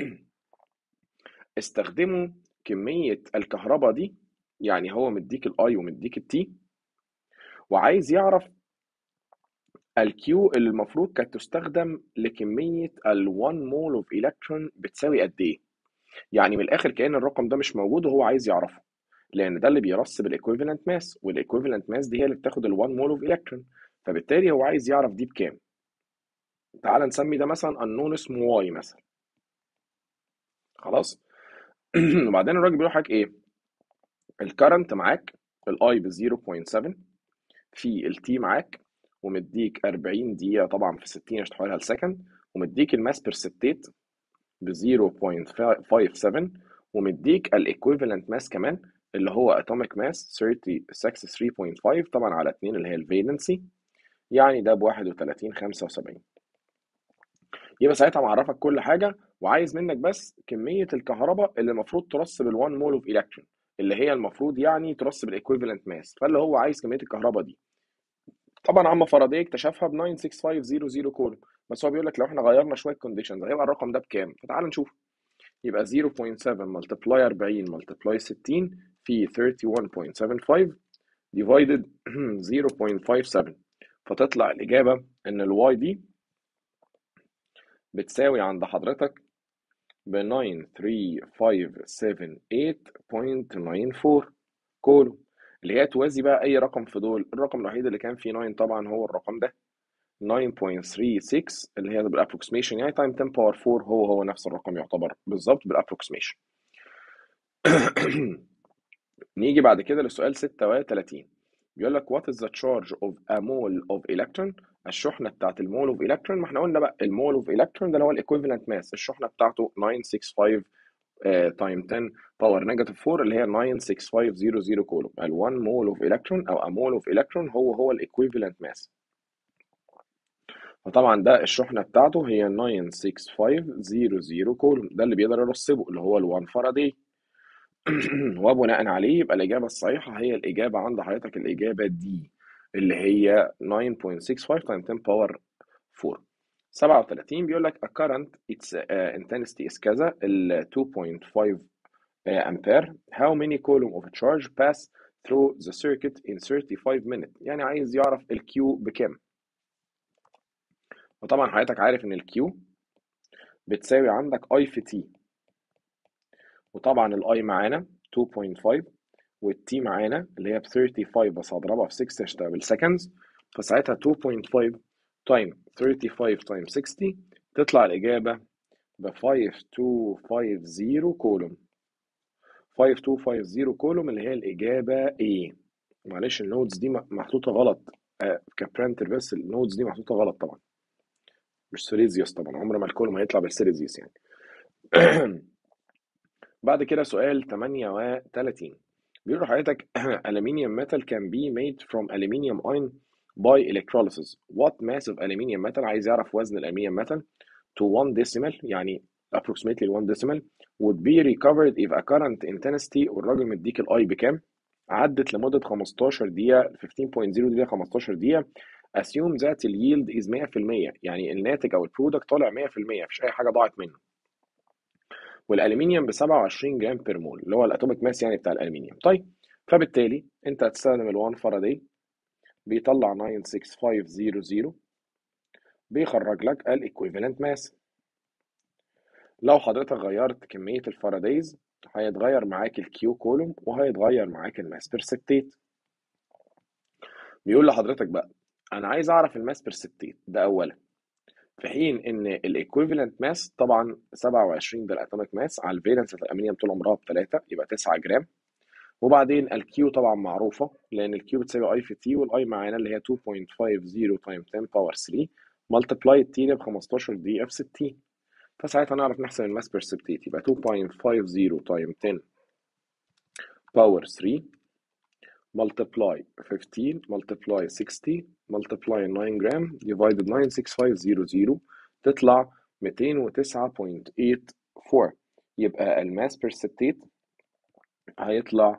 استخدموا كميه الكهرباء دي يعني هو مديك الاي ومديك التي وعايز يعرف الكيو اللي المفروض كانت تستخدم لكميه ال1 مول اوف الكترون بتساوي قد ايه يعني من الاخر كان الرقم ده مش موجود وهو عايز يعرفه لان ده اللي بيرسب الايكويفالنت ماس والايكويفالنت ماس دي هي اللي بتاخد ال1 مول اوف الكترون فبالتالي هو عايز يعرف دي بكام تعال نسمي ده مثلا النون اسمه واي مثلا خلاص وبعدين الراجل بيقول لك ايه الكرنت معاك الاي ب 0.7 في التي معاك ومديك 40 دقيقة طبعا في 60 عشان تحولها لسكند ومديك الماس بيرسبتيت ب 0.57 ومديك الايكويفالنت ماس كمان اللي هو اتوميك ماس 33.5 طبعا على 2 اللي هي الفالنسي يعني ده ب 31 75 يبقى ساعتها معرفك كل حاجه وعايز منك بس كميه الكهرباء اللي المفروض ترسب ال 1 مول اوف الكترون اللي هي المفروض يعني ترسب الايكويفالنت ماس فاللي هو عايز كميه الكهرباء دي طبعا عم فاراداي اكتشفها ب 96500 كولوم بس هو بيقول لك لو احنا غيرنا شويه كونديشنز هيبقى الرقم ده بكام فتعال نشوف يبقى 0.7 ملتبلاي 40 ملتبلاي 60 في 31.75 divided 0.57 فتطلع الإجابة إن الواي دي بتساوي عند حضرتك ب 93578.94 كولوم اللي هي توازي بقى أي رقم في دول الرقم الوحيد اللي كان فيه 9 طبعا هو الرقم ده 9.36 اللي هي بالابروكسيميشن يعني تايم 10 باور 4 هو هو نفس الرقم يعتبر بالظبط بالابروكسيميشن نيجي بعد كده للسؤال 36 بيقول لك what is the charge of a mole of electron الشحنة بتاعت المول اوف الكترون ما احنا قلنا بقى المول اوف الكترون ده اللي هو الايكويفالنت ماس الشحنة بتاعته 965 تايم 10 باور نيجاتيف 4 اللي هي 96500 كولوم ال 1 مول اوف الكترون او a mole of electron هو هو الايكويفالنت ماس فطبعا ده الشحنة بتاعته هي 96500 كولوم ده اللي بيقدر يرسبه اللي هو ال 1 فاراداي وبناء عليه يبقى الإجابة الصحيحة هي الإجابة عند حضرتك الإجابة دي اللي هي 9.65 times 10 باور 4 37 بيقول لك a current its uh, intensity is كذا ال 2.5 uh, ampere how many coulomb of charge pass through the circuit in 35 minutes يعني عايز يعرف الكيو بكام وطبعا حضرتك عارف ان الكيو بتساوي عندك اي في تي وطبعا الاي معانا 2.5 والتي معانا اللي هي ب 35 بس هضربها في 6 تشتغل بالسكندز فساعتها 2.5 تايم 35 تايم 60 تطلع الإجابة ب 5250 كولوم 5250 كولوم اللي هي الإجابة A معلش النودز دي محطوطة غلط آه كبرنتر بس النودز دي محطوطة غلط طبعا مش سيريزيوس طبعا عمر ما الكولوم هيطلع بالسيريزيوس يعني بعد كده سؤال 38 بيقول لحضرتك aluminium metal can be made from aluminium iron by electrolysis what mass of aluminium metal عايز يعرف وزن الالومنيوم metal to 1 decimal يعني approximately 1 decimal would be recovered if a current intensity والراجل مديك الاي بكام عدت لمدة 15 دقيقة 15.0 دقيقة 15 دقيقة assume that the yield is 100% يعني الناتج او البرودكت طالع 100% مفيش اي حاجة ضاعت منه والالومنيوم ب 27 جرام بير مول اللي هو الاتوميك ماس يعني بتاع الالومنيوم طيب فبالتالي انت هتستخدم ال 1 فاراداي بيطلع 96500 بيخرج لك الايكويفالنت ماس لو حضرتك غيرت كمية الفارادايز هيتغير معاك الكيو كولوم وهيتغير معاك الماس بيرسبتيت بيقول لحضرتك بقى انا عايز اعرف الماس بيرسبتيت ده اولا في حين ان الايكويفالنت ماس طبعا 27 ده الاتوميك ماس على الفالنس الالمنيوم طول عمرها ب 3 يبقى 9 جرام وبعدين الكيو طبعا معروفه لان الكيو بتساوي اي في تي والاي معانا اللي هي 2.50 تايم 10 باور 3 ملتبلاي التي ده ب 15 دقيقه في 60 فساعتها نعرف نحسب الماس بيرسبتيت يبقى 2.50 تايم 10 باور 3 multiply 15 multiply 60 multiply 9 جرام divided 96500 تطلع 209.84 يبقى الماس بيرسبتيت هيطلع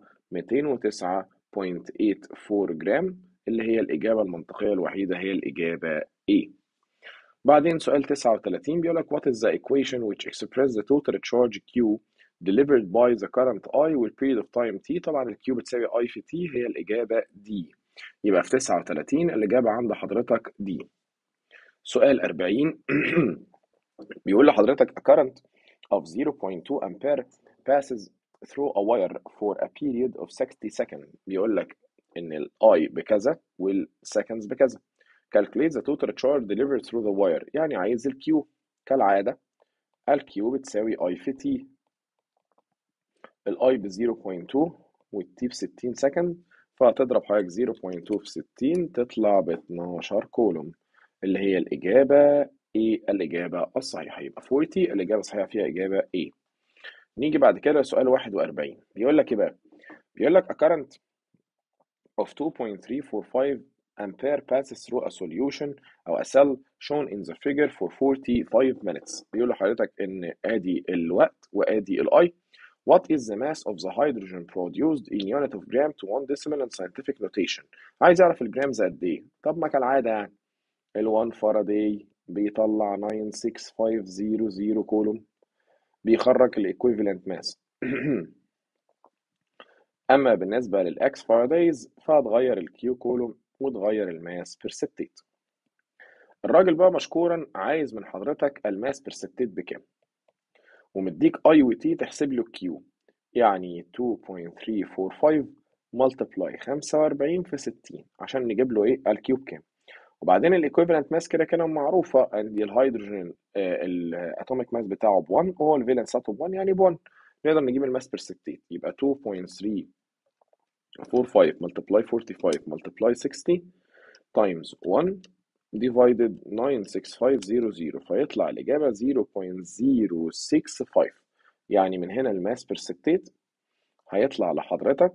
209.84 جرام اللي هي الإجابة المنطقية الوحيدة هي الإجابة A بعدين سؤال 39 بيقول لك what is the equation which expresses the total charge Q delivered by the current I with period of time T طبعا ال Q بتساوي I في T هي الإجابة D يبقى في 39 الإجابة عند حضرتك D سؤال 40 بيقول لحضرتك a current of 0.2 ampere passes through a wire for a period of 60 seconds بيقول لك ان ال I بكذا وال seconds بكذا calculate the total charge delivered through the wire يعني عايز ال Q كالعادة ال Q بتساوي I في T ال I ب 0.2 وال T ب 60 سكند فهتضرب حضرتك 0.2 في 60 تطلع ب 12 كولوم اللي هي الإجابة A الإجابة الصحيحة يبقى 40 الإجابة الصحيحة فيها إجابة A نيجي بعد كده لسؤال 41 بيقول لك ايه بقى؟ بيقول لك a current of 2.345 ampere passes through a solution أو a cell shown in the figure for 45 minutes بيقول لحضرتك إن آدي الوقت وآدي الأي What is the mass of the hydrogen produced in unit of gram to one decimal in scientific notation؟ عايز أعرف الجرامز قد إيه؟ طب ما كالعادة يعني ال 1 فاراداي بيطلع 96500 كولوم بيخرج الايكويفالنت ماس اما بالنسبه للاكس فارادايز فهتغير الكيو كولوم وتغير الماس بيرسبتيت الراجل بقى مشكورا عايز من حضرتك الماس بيرسبتيت بكام ومديك اي وتي تحسب له كيو يعني 2.345 ملتبلاي 45 في 60 عشان نجيب له ايه الكيو بكام وبعدين الايكويفالنت ماس كده كده معروفه ان الهيدروجين الاتوميك ماس بتاعه ب 1 وهو الفالنس اتوم ب 1 يعني ب 1 نقدر نجيب الماس بيرسبتيت يبقى 2.345 multiply 45 multiply 60 times 1 divided 96500 فيطلع الإجابة 0.065 يعني من هنا الماس بيرسبتيت هيطلع لحضرتك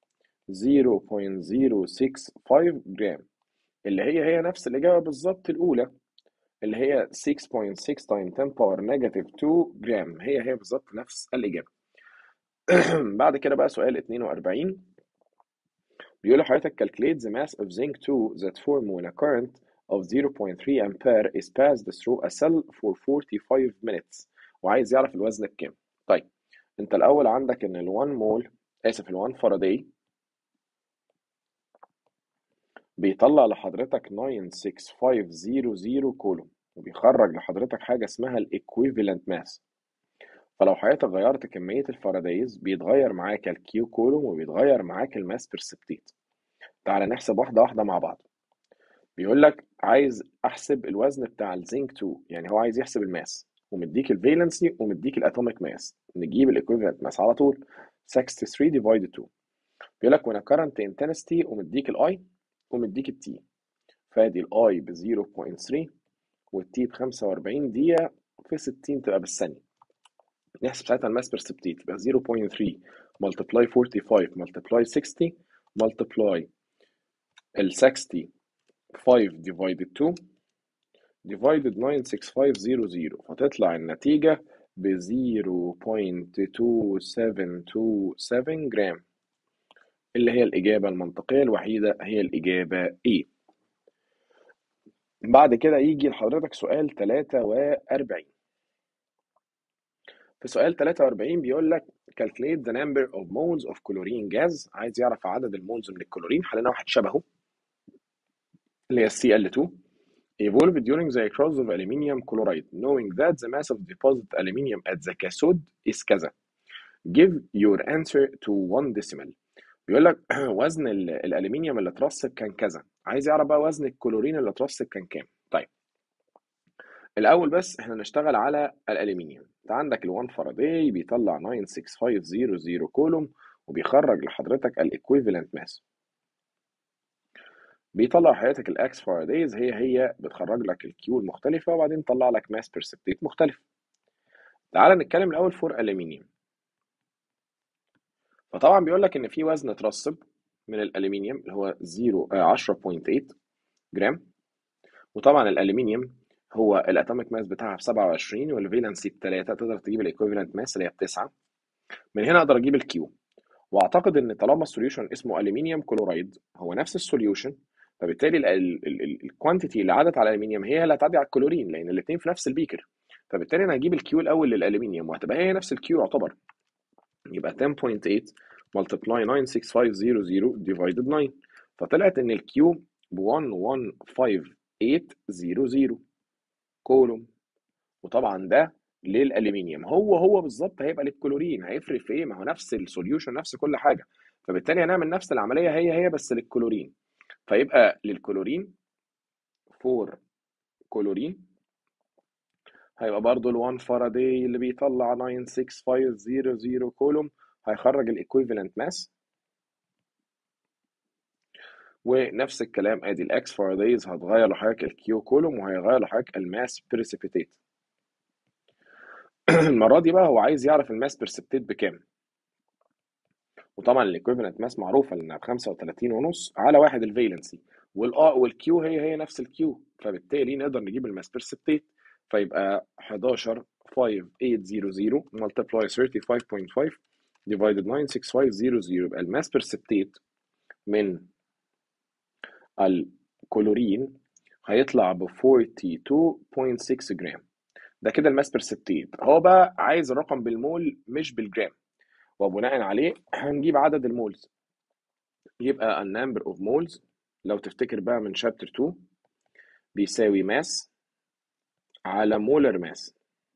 0.065 جرام اللي هي هي نفس الإجابة بالظبط الأولى اللي هي 6.6 times 10 power negative 2 جرام هي هي بالظبط نفس الإجابة بعد كده بقى سؤال 42 بيقول لحضرتك calculate the mass of zinc 2 that form when a current of 0.3 ampere is passed through a cell for 45 minutes وعايز يعرف الوزن بكام طيب انت الاول عندك ان ال 1 مول اسف ال 1 فاراداي بيطلع لحضرتك 96500 كولوم وبيخرج لحضرتك حاجه اسمها الايكويفالنت ماس فلو حضرتك غيرت كميه الفارادايز بيتغير معاك الكيو كولوم وبيتغير معاك الماس بيرسبتيت تعالى نحسب واحده واحده مع بعض بيقول لك عايز احسب الوزن بتاع الزنك 2 يعني هو عايز يحسب الماس ومديك الفالنسي ومديك الاتوميك ماس نجيب الايكويفالنت ماس على طول 63 ديفايد 2 بيقول لك when a current intensity ومديك الاي ومديك التي فادي الاي ب 0.3 والتي ب 45 دقيقة في 60 تبقى بالثانية نحسب ساعتها الماس بيرسبتيت يبقى 0.3 multiply 45 multiply 60 multiply ال 60 5 divided 2 divided 96500 فتطلع النتيجة ب 0.2727 جرام اللي هي الإجابة المنطقية الوحيدة هي الإجابة A بعد كده يجي لحضرتك سؤال 43 في سؤال 43 بيقول لك calculate the number of moles of chlorine gas عايز يعرف عدد المولز من الكلورين حلينا واحد شبهه اللي هي Cl2 evolved during the cross of aluminium chloride knowing that the mass of deposit aluminium at the cathode is كذا give your answer to one decimal بيقول لك وزن ال- الالومنيوم اللي اترسب كان كذا عايز يعرف بقى وزن الكلورين اللي اترسب كان كام طيب الاول بس احنا نشتغل على الالومنيوم انت عندك ال1 فاراداي بيطلع 96500 كولوم وبيخرج لحضرتك الايكويفالنت ماس بيطلع حضرتك الاكس فارادايز هي هي بتخرج لك الكيو المختلفه وبعدين تطلع لك ماس بيرسبتيت مختلف تعال نتكلم الاول فور الومنيوم فطبعا بيقول لك ان في وزن اترسب من الالومنيوم اللي هو 0 آه، 10.8 جرام وطبعا الالومنيوم هو الاتوميك ماس بتاعها ب 27 والفالنسي ب 3 تقدر تجيب الايكويفالنت ماس اللي هي ب 9 من هنا اقدر اجيب الكيو واعتقد ان طالما السوليوشن اسمه الومنيوم كلورايد هو نفس السوليوشن فبالتالي الكوانتيتي اللي عدت على الالومنيوم هي اللي هتعدي على الكلورين لان الاثنين في نفس البيكر فبالتالي انا هجيب الكيو الاول للالومنيوم وهتبقى هي نفس الكيو يعتبر يبقى 10.8 multiply 96500 divided 9 فطلعت ان الكيو ب 115800 كولوم وطبعا ده للالومنيوم هو هو بالظبط هيبقى للكلورين هيفرق في ايه ما هو نفس السوليوشن نفس كل حاجه فبالتالي هنعمل نفس العمليه هي هي بس للكلورين فيبقى للكلورين 4 كلورين هيبقى برضو ال1 فاراداي اللي بيطلع 96500 كولوم هيخرج الايكويفالنت ماس ونفس الكلام ادي الاكس فارادايز هتغير لحضرتك الكيو كولوم وهيغير لحضرتك الماس بريسيبيتيت المره دي بقى هو عايز يعرف الماس بريسيبيتيت بكام وطبعا الايكويفالنت ماس معروفه لانها ب 35 ونص على واحد الفالنسي والاه والكيو هي هي نفس الكيو فبالتالي نقدر نجيب الماس بريسبتيت فيبقى 11 5800 multiply 35.5 divided 96500 يبقى الماس برسبتيت من الكلورين هيطلع ب 42.6 جرام ده كده الماس برسبتيت هو بقى عايز الرقم بالمول مش بالجرام وبناء عليه هنجيب عدد المولز يبقى النمبر اوف مولز لو تفتكر بقى من شابتر 2 بيساوي ماس على مولر ماس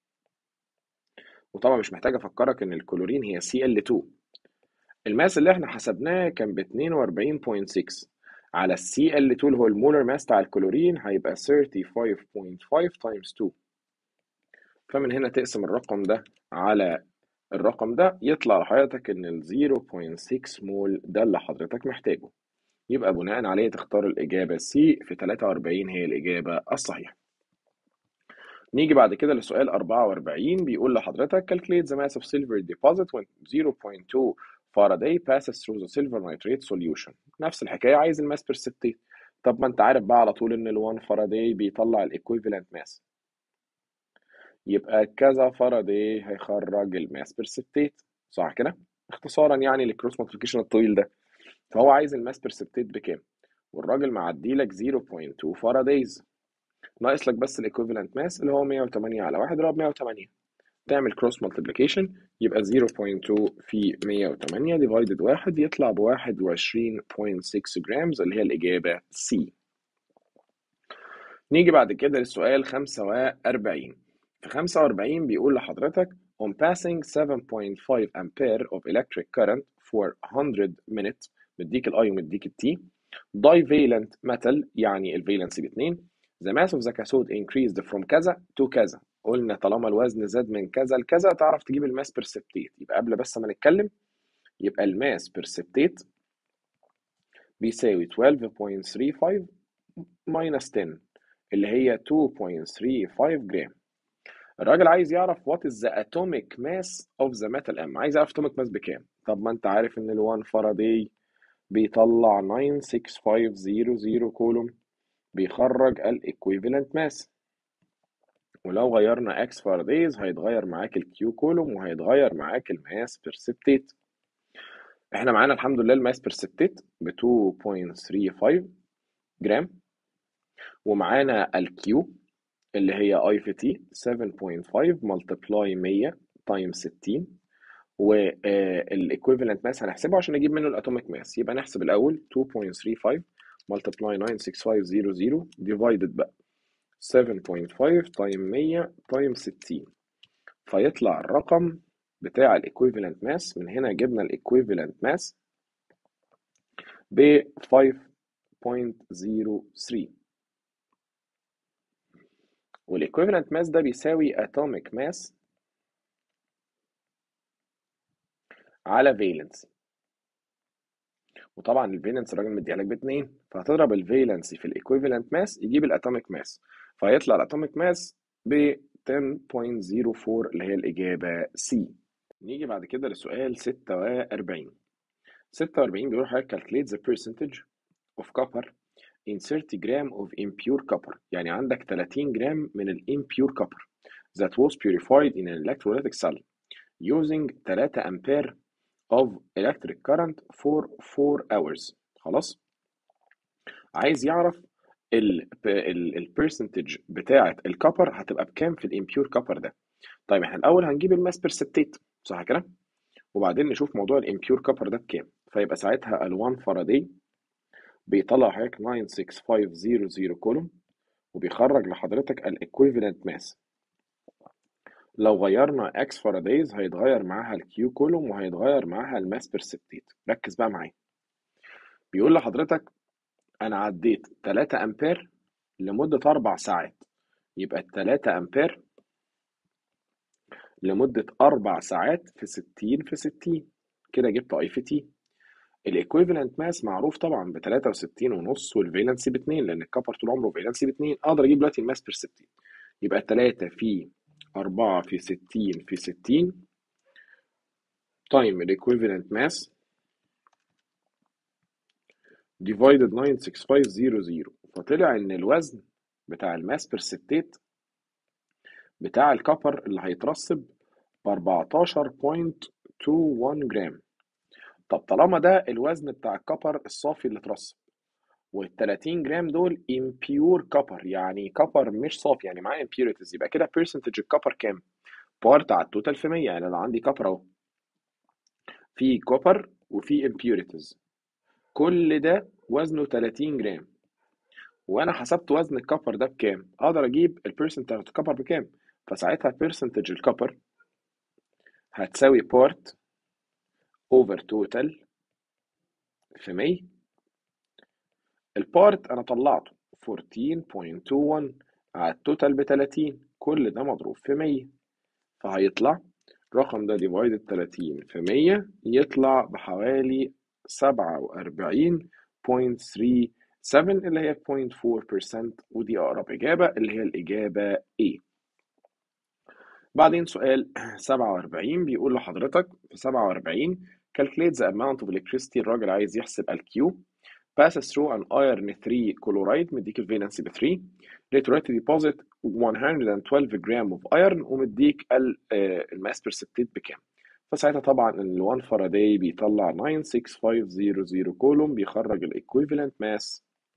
وطبعا مش محتاج افكرك ان الكلورين هي Cl2 الماس اللي احنا حسبناه كان ب 42.6 على السي ال 2 اللي هو المولر ماس بتاع الكلورين هيبقى 35.5 تايمز 2 فمن هنا تقسم الرقم ده على الرقم ده يطلع لحضرتك ان ال 0.6 مول ده اللي حضرتك محتاجه يبقى بناء عليه تختار الإجابة سي في 43 هي الإجابة الصحيحة نيجي بعد كده لسؤال 44 بيقول لحضرتك calculate the mass of silver deposit when 0.2 Faraday passes through the silver nitrate solution نفس الحكاية عايز الماس برسبتيت طب ما انت عارف بقى على طول ان ال 1 فاراداي بيطلع الايكويفالنت ماس يبقى كذا فاراداي هيخرج الماس برسبتيت صح كده اختصارا يعني للكروس مالتيبيكيشن الطويل ده فهو عايز الماس برسبتيت بكام والراجل معدي لك 0.2 فارادايز ناقص لك بس الايكوفالنت ماس اللي هو 108 على 1 اللي هو 108 تعمل كروس مالتيبليكيشن يبقى 0.2 في 108 ديفايدد 1 يطلع ب 21.6 جرامز اللي هي الإجابة C نيجي بعد كده للسؤال 45 في 45 بيقول لحضرتك on passing 7.5 ampere of electric current for 100 minutes مديك الاي ومديك التي divalent metal يعني الفالنسي باتنين the mass of the cathode increased from كذا to كذا قلنا طالما الوزن زاد من كذا لكذا تعرف تجيب الماس برسبتيت يبقى قبل بس ما نتكلم يبقى الماس برسبتيت بيساوي 12.35 minus 10 اللي هي 2.35 جرام الراجل عايز يعرف what is the atomic mass of the metal M عايز يعرف atomic mass بكام طب ما انت عارف ان ال 1 فاراداي بيطلع 96500 كولوم بيخرج ال equivalent mass ولو غيرنا x فارادايز هيتغير معاك الكيو كولوم وهيتغير معاك الماس برسبتيت احنا معانا الحمد لله الماس برسبتيت ب 2.35 جرام ومعانا الكيو اللي هي اي في تي 7.5 ملتبلاي 100 تايمز 60 والايكويفالنت ماس هنحسبه عشان نجيب منه الاتوميك ماس يبقى نحسب الاول 2.35 ملتبلاي 96500 ديفايدد بقى 7.5 تايم 100 تايم 60 فيطلع الرقم بتاع الايكويفالنت ماس من هنا جبنا الايكويفالنت ماس ب 5.03 والايكويفالنت ماس ده بيساوي اتوميك ماس على فالنسي وطبعا الفالنس الراجل مديها لك باتنين فهتضرب الفالنسي في الايكويفالنت ماس يجيب الاتوميك ماس فيطلع الاتوميك ماس ب 10.04 اللي هي الاجابه سي نيجي بعد كده لسؤال 46 46 بيقول حضرتك calculate the percentage of copper in 30 gram of impure copper يعني عندك 30 جرام من ال impure copper that was purified in an electrolytic cell using 3 ampere of electric current for 4 hours خلاص عايز يعرف البرسنتج بتاعة الكبر هتبقى بكام في الامبيور كبر ده طيب احنا الاول هنجيب الماس برسبتيت صح كده وبعدين نشوف موضوع الامبيور كبر ده بكام فيبقى ساعتها ال1 فاراداي بيطلع حضرتك 96500 كولوم وبيخرج لحضرتك الايكويفالنت ماس لو غيرنا اكس فارادايز هيتغير معاها الكيو كولوم وهيتغير معاها الماس برسبتيت ركز بقى معايا بيقول لحضرتك انا عديت 3 امبير لمدة 4 ساعات يبقى ال 3 امبير لمدة 4 ساعات في 60 في 60 كده جبت اي في تي الايكويفالنت ماس معروف طبعا ب 63 ونص والفالنسي ب 2 لان الكبر طول عمره فالنسي ب 2 اقدر اجيب دلوقتي الماس برسبتيت يبقى 3 في 4 في 60 في 60 تايم الايكويفالنت ماس divided 96500 فطلع ان الوزن بتاع الماس برسبتيت بتاع الكبر اللي هيترسب ب 14.21 جرام طب طالما ده الوزن بتاع الكبر الصافي اللي اترسب وال 30 جرام دول impure كبر يعني كبر مش صافي يعني معاه impurities يبقى كده percentage الكبر كام؟ بارت على التوتال في 100 يعني لو عندي كبر اهو في كوبر وفي impurities كل ده وزنه 30 جرام وانا حسبت وزن الكبر ده بكام اقدر اجيب البيرسنت بتاعت الكبر بكام فساعتها بيرسنتج الكبر هتساوي بارت اوفر توتال في 100 البارت انا طلعته 14.21 على التوتال ب 30 كل ده مضروب في 100 فهيطلع الرقم ده ديفايدد 30 في 100 يطلع بحوالي 47.37 اللي هي 0.4% ودي أقرب إجابة اللي هي الإجابة A بعدين سؤال 47 بيقول لحضرتك في 47 calculate the amount of electricity الراجل عايز يحسب ال Q passes through an iron 3 chloride مديك الفالنسي ب 3 later to deposit 112 جرام of iron ومديك الماس برسبتيت بكام فساعتها طبعا ال 1 فاراداي بيطلع 96500 كولوم بيخرج الايكويفالنت ماس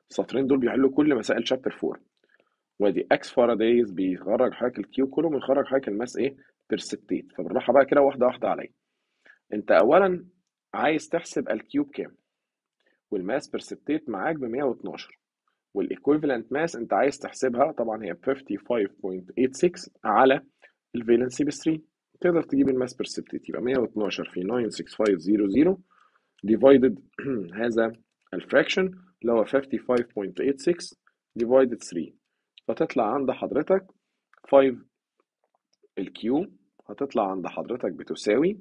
السطرين دول بيحلوا كل مسائل شابتر 4 وادي اكس فارادايز بيخرج حضرتك الكيو كله بيخرج حضرتك الماس ايه بيرسبتيت فبالراحه بقى كده واحده واحده عليا انت اولا عايز تحسب الكيوب كام والماس بيرسبتيت معاك ب 112 والايكويفالنت ماس انت عايز تحسبها طبعا هي 55.86 على الفالنسي ب 3 تقدر تجيب الماس بيرسبتيت يبقى 112 في 96500 ديفايدد هذا الفراكشن اللي هو 55.86 ديفايدد 3 فتطلع عند حضرتك 5 الكيو هتطلع عند حضرتك بتساوي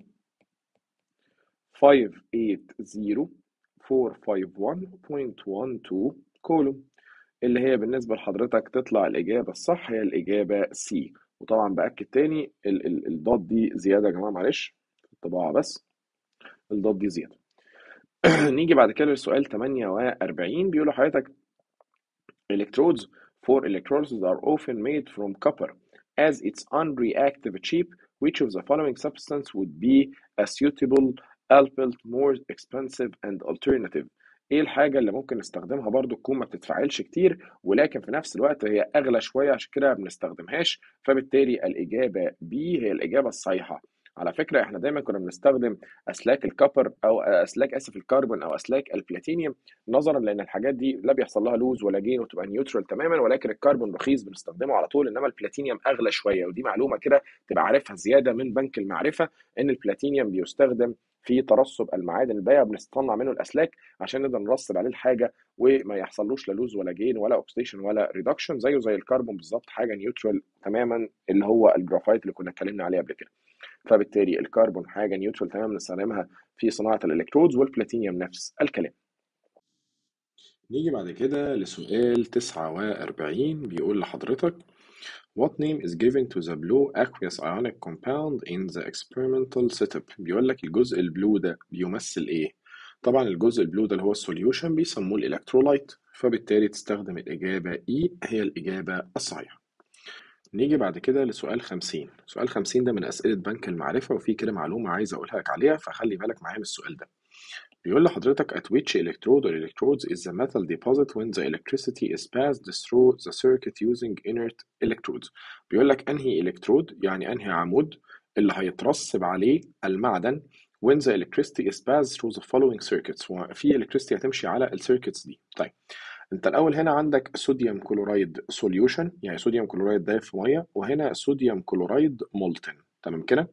580451.12 كولوم اللي هي بالنسبة لحضرتك تطلع الإجابة الصح هي الإجابة سي وطبعا بأكد تاني ال ال الضاد دي زيادة يا جماعة معلش الطباعة بس الضاد دي زيادة نيجي بعد كده للسؤال 48 بيقول لحضرتك electrodes for electrolysis are often made from copper as its unreactive cheap which of the following substance would be a suitable albeit more expensive and alternative ايه الحاجة اللي ممكن نستخدمها برضو تكون ما بتتفاعلش كتير ولكن في نفس الوقت هي اغلى شوية عشان كده ما بنستخدمهاش فبالتالي الإجابة B هي الإجابة الصحيحة على فكرة احنا دايما كنا بنستخدم أسلاك الكبر أو أسلاك آسف الكربون أو أسلاك البلاتينيوم نظرا لأن الحاجات دي لا بيحصل لها لوز ولا جين وتبقى نيوترال تماما ولكن الكربون رخيص بنستخدمه على طول إنما البلاتينيوم أغلى شوية ودي معلومة كده تبقى عارفها زيادة من بنك المعرفة إن البلاتينيوم بيستخدم في ترسب المعادن الباقيه بنصنع منه الاسلاك عشان نقدر نرسب عليه الحاجه وما يحصلوش لا لوز ولا جين ولا اوكسيديشن ولا ريدكشن زيه زي الكربون بالظبط حاجه نيوترال تماما اللي هو الجرافايت اللي كنا اتكلمنا عليه قبل كده فبالتالي الكربون حاجه نيوترال تماما بنستخدمها في صناعه الالكترودز والبلاتينيوم نفس الكلام نيجي بعد كده لسؤال 49 بيقول لحضرتك What name is given to the blue aqueous ionic compound in the experimental setup؟ بيقول لك الجزء البلو ده بيمثل ايه؟ طبعا الجزء البلو ده اللي هو السوليوشن بيسموه الالكترولايت فبالتالي تستخدم الإجابة E هي الإجابة الصحيحة. نيجي بعد كده لسؤال 50 سؤال 50 ده من أسئلة بنك المعرفة وفي كده معلومة عايز أقولها لك عليها فخلي بالك معايا من السؤال ده بيقول لحضرتك at which electrode or electrodes is the metal deposit when the electricity is passed through the circuit using inert electrodes بيقول لك أنهي إلكترود يعني أنهي عمود اللي هيترسب عليه المعدن when the electricity is passed through the following circuits وفي electricity هتمشي على السيركتس دي طيب انت الاول هنا عندك صوديوم كلورايد سوليوشن يعني صوديوم كلورايد دايب في ميه وهنا صوديوم كلورايد مولتن تمام كده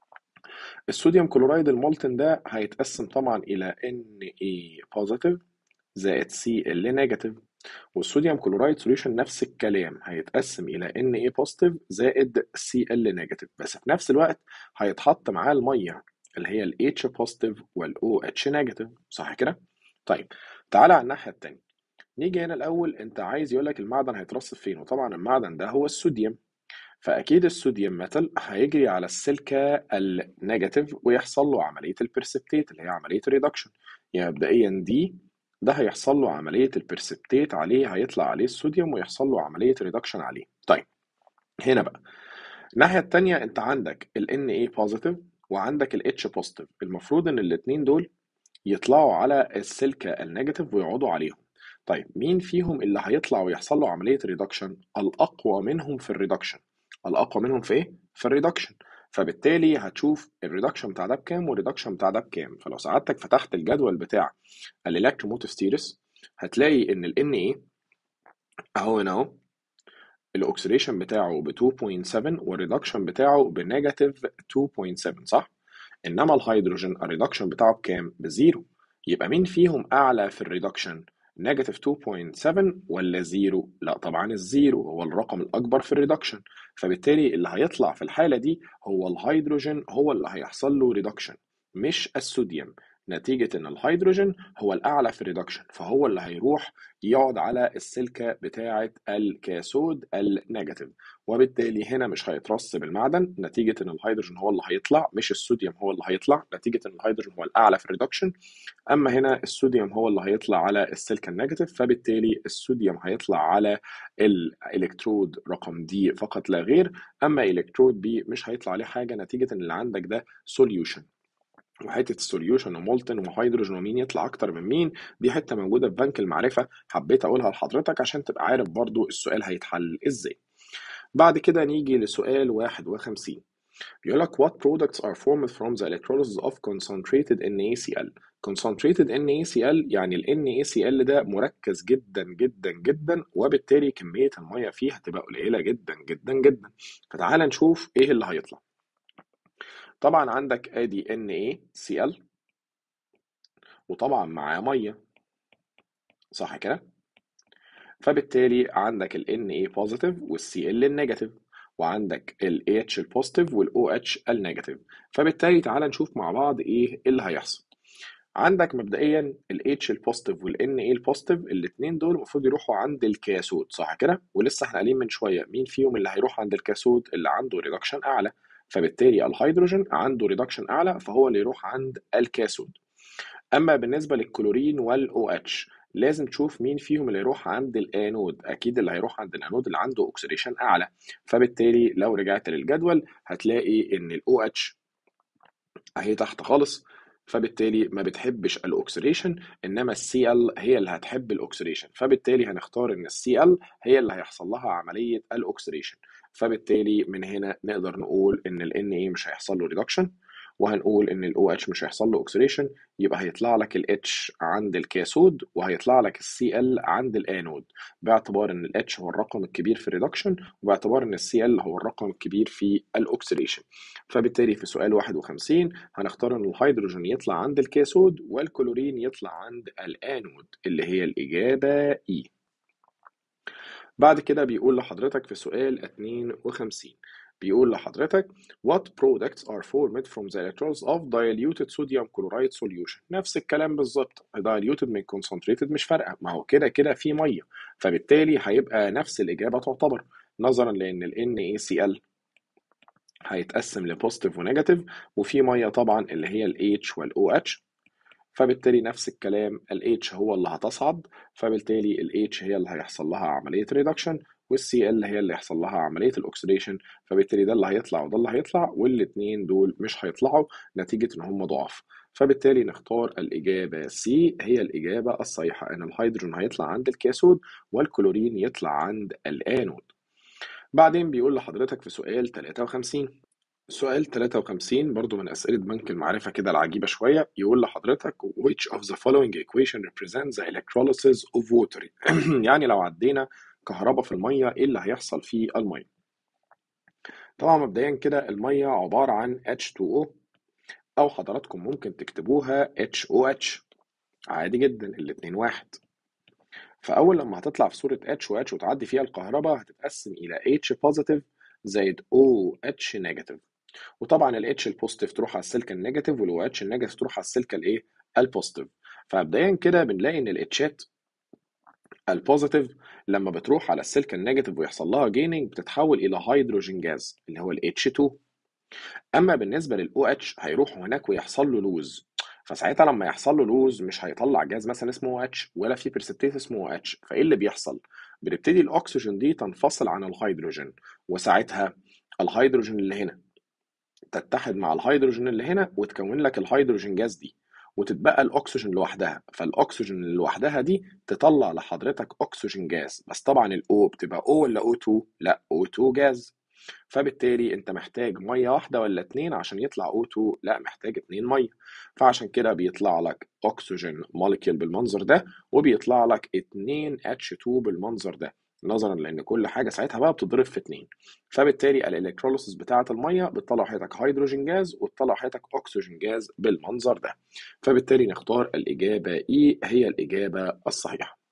الصوديوم كلورايد المولتن ده هيتقسم طبعا الى Na positive زائد Cl نيجاتيف والصوديوم كلورايد سوليوشن نفس الكلام هيتقسم الى Na positive زائد Cl نيجاتيف بس في نفس الوقت هيتحط معاه الميه اللي هي ال H positive وال OH نيجاتيف صح كده؟ طيب تعالى على الناحيه الثانيه نيجي هنا الأول أنت عايز يقول لك المعدن هيترصف فين وطبعا المعدن ده هو الصوديوم فأكيد الصوديوم ميتال هيجري على السلكة النيجاتيف ويحصل له عملية البرسبتيت اللي هي عملية الريدكشن يعني مبدئيا دي ده هيحصل له عملية البرسبتيت عليه هيطلع عليه الصوديوم ويحصل له عملية ريدكشن عليه طيب هنا بقى الناحية التانية أنت عندك ال Na positive وعندك ال H positive المفروض إن الاتنين دول يطلعوا على السلكة النيجاتيف ويقعدوا عليهم طيب مين فيهم اللي هيطلع ويحصل له عملية ريدكشن؟ الأقوى منهم في الريدكشن الأقوى منهم في إيه؟ في الريدكشن فبالتالي هتشوف الريدكشن بتاع ده بكام والريدكشن بتاع ده بكام فلو سعادتك فتحت الجدول بتاع الالكتروموتيف ستيرس هتلاقي ان ال Na اهو هنا اهو الاكسيديشن بتاعه ب 2.7 والريدكشن بتاعه بنيجاتيف 2.7 صح؟ انما الهيدروجين الريدكشن بتاعه بكام؟ بزيرو يبقى مين فيهم اعلى في الريدكشن؟ نيجاتيف 2.7 ولا زيرو؟ لا طبعا الزيرو هو الرقم الأكبر في الريدكشن فبالتالي اللي هيطلع في الحالة دي هو الهيدروجين هو اللي هيحصل له ريدكشن مش الصوديوم نتيجة إن الهيدروجين هو الأعلى في الريدكشن فهو اللي هيروح يقعد على السلكة بتاعة الكاثود النيجاتيف وبالتالي هنا مش هيترسب المعدن نتيجة إن الهيدروجين هو اللي هيطلع مش الصوديوم هو اللي هيطلع نتيجة إن الهيدروجين هو الأعلى في الريدكشن أما هنا الصوديوم هو اللي هيطلع على السلكة النيجاتيف فبالتالي الصوديوم هيطلع على الإلكترود رقم دي فقط لا غير أما إلكترود بي مش هيطلع عليه حاجة نتيجة إن اللي عندك ده سوليوشن وحته السوليوشن ومولتن وهيدروجين ومين يطلع اكتر من مين دي حته موجوده في بنك المعرفه حبيت اقولها لحضرتك عشان تبقى عارف برضو السؤال هيتحل ازاي بعد كده نيجي لسؤال 51 بيقول لك what products are formed from the electrolysis of concentrated NaCl concentrated NaCl يعني ال NaCl ده مركز جدا جدا جدا وبالتالي كمية المية فيه هتبقى قليلة جدا جدا جدا فتعال نشوف ايه اللي هيطلع طبعا عندك ادي NaCl وطبعا معاه مية صح كده فبالتالي عندك ال Na positive وال Cl النيجاتيف وعندك ال AH البوزيتيف وال OH النيجاتيف فبالتالي تعال نشوف مع بعض ايه اللي هيحصل عندك مبدئيا ال H البوزيتيف وال Na البوزيتيف الاثنين دول المفروض يروحوا عند الكاثود صح كده ولسه احنا قايلين من شويه مين فيهم اللي هيروح عند الكاثود اللي عنده ريدكشن اعلى فبالتالي الهيدروجين عنده ريدكشن اعلى فهو اللي يروح عند الكاثود اما بالنسبه للكلورين والاو اتش لازم تشوف مين فيهم اللي يروح عند الانود اكيد اللي هيروح عند الانود اللي عنده اوكسيديشن اعلى فبالتالي لو رجعت للجدول هتلاقي ان الاو اتش اهي تحت خالص فبالتالي ما بتحبش الاوكسيديشن انما السي ال هي اللي هتحب الاوكسيديشن فبالتالي هنختار ان السي ال هي اللي هيحصل لها عمليه الاوكسيديشن فبالتالي من هنا نقدر نقول ان ال Na مش هيحصل له ريدكشن وهنقول ان ال OH مش هيحصل له اوكسيديشن يبقى هيطلع لك ال H عند الكاثود وهيطلع لك ال Cl عند الانود باعتبار ان ال H هو الرقم الكبير في الريدكشن وباعتبار ان ال Cl هو الرقم الكبير في الاوكسيديشن فبالتالي في سؤال 51 هنختار ان الهيدروجين يطلع عند الكاثود والكلورين يطلع عند الانود اللي هي الاجابه E بعد كده بيقول لحضرتك في سؤال 52 بيقول لحضرتك what products are formed from the electrolysis of diluted sodium chloride solution نفس الكلام بالظبط diluted من concentrated مش فارقه ما هو كده كده في ميه فبالتالي هيبقى نفس الاجابه تعتبر نظرا لان ال NaCl هيتقسم لبوزيتيف ونيجاتيف وفي ميه طبعا اللي هي ال H وال OH فبالتالي نفس الكلام ال H هو اللي هتصعد فبالتالي ال H هي اللي هيحصل لها عملية ريدكشن والسي ال هي اللي يحصل لها عملية الأكسديشن فبالتالي ده اللي هيطلع وده اللي هيطلع والاتنين دول مش هيطلعوا نتيجة إن هم ضعاف فبالتالي نختار الإجابة C هي الإجابة الصحيحة إن الهيدروجين هيطلع عند الكاثود والكلورين يطلع عند الآنود بعدين بيقول لحضرتك في سؤال 53 سؤال 53 برضو من أسئلة بنك المعرفة كده العجيبة شوية يقول لحضرتك which of the following equation represents the electrolysis of water يعني لو عدينا كهرباء في المية إيه اللي هيحصل في المية طبعا مبدئيا كده المية عبارة عن H2O أو حضراتكم ممكن تكتبوها HOH عادي جدا الاتنين واحد فأول لما هتطلع في صورة H و H وتعدي فيها الكهرباء هتتقسم إلى H positive زائد OH negative وطبعا ال H البوزيتيف تروح على السلكة النيجاتيف وال OH النيجاتيف تروح على السلكة الإيه؟ البوزيتيف فمبدئيا كده بنلاقي إن الاتشات البوزيتيف لما بتروح على السلكة النيجاتيف ويحصل لها جيننج بتتحول إلى هيدروجين جاز اللي هو ال H2 أما بالنسبة لل OH هيروح هناك ويحصل له لوز فساعتها لما يحصل له لوز مش هيطلع جاز مثلا اسمه OH ولا في بريسبتيت اسمه OH فايه اللي بيحصل؟ بتبتدي الاكسجين دي تنفصل عن الهيدروجين وساعتها الهيدروجين اللي هنا تتحد مع الهيدروجين اللي هنا وتكون لك الهيدروجين جاز دي وتتبقى الاكسجين لوحدها فالاكسجين اللي لوحدها دي تطلع لحضرتك اكسجين جاز بس طبعا الاو بتبقى او ولا او 2 لا او 2 جاز فبالتالي انت محتاج ميه واحده ولا اتنين عشان يطلع O2 لا محتاج اتنين ميه فعشان كده بيطلع لك اكسجين موليكيول بالمنظر ده وبيطلع لك اتنين H2 بالمنظر ده نظرا لان كل حاجه ساعتها بقى بتضرب في اتنين فبالتالي الالكتروليسيس بتاعه الميه بتطلع حياتك هيدروجين جاز وتطلع حياتك اكسجين جاز بالمنظر ده فبالتالي نختار الاجابه اي هي الاجابه الصحيحه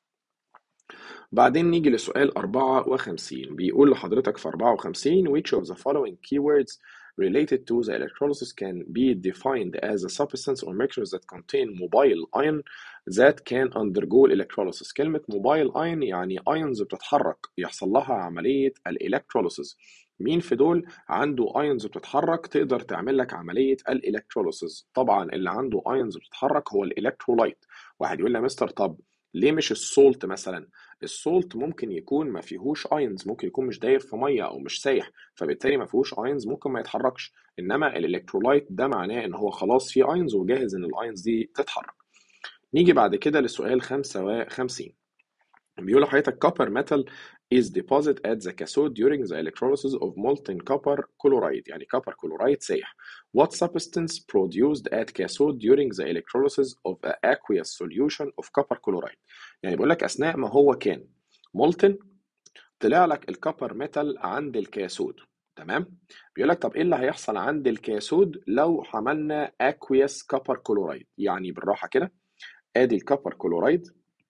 بعدين نيجي لسؤال 54 بيقول لحضرتك في 54 which of the following keywords related to the electrolysis can be defined as a substance or mixtures that contain mobile ion that can undergo electrolysis كلمة mobile ion يعني ions بتتحرك يحصل لها عملية الالكتروليسيس مين في دول عنده ايونز بتتحرك تقدر تعمل لك عمليه الالكتروليسيس طبعا اللي عنده ايونز بتتحرك هو الالكترولايت واحد يقول لي يا مستر طب ليه مش السولت مثلا السولت ممكن يكون ما فيهوش اينز ممكن يكون مش دايب في ميه او مش سايح فبالتالي ما فيهوش اينز ممكن ما يتحركش انما الالكترولايت ده معناه ان هو خلاص فيه اينز وجاهز ان الاينز دي تتحرك نيجي بعد كده لسؤال 55 بيقول لحضرتك copper metal is deposited at the cathode during the electrolysis of molten copper chloride يعني copper chloride سايح what substance produced at cathode during the electrolysis of a aqueous solution of copper chloride يعني بيقول لك أثناء ما هو كان molten طلع لك الكوبر ميتال عند الكاثود تمام بيقول لك طب ايه اللي هيحصل عند الكاثود لو عملنا aqueous copper chloride يعني بالراحة كده ادي الكوبر كلورايد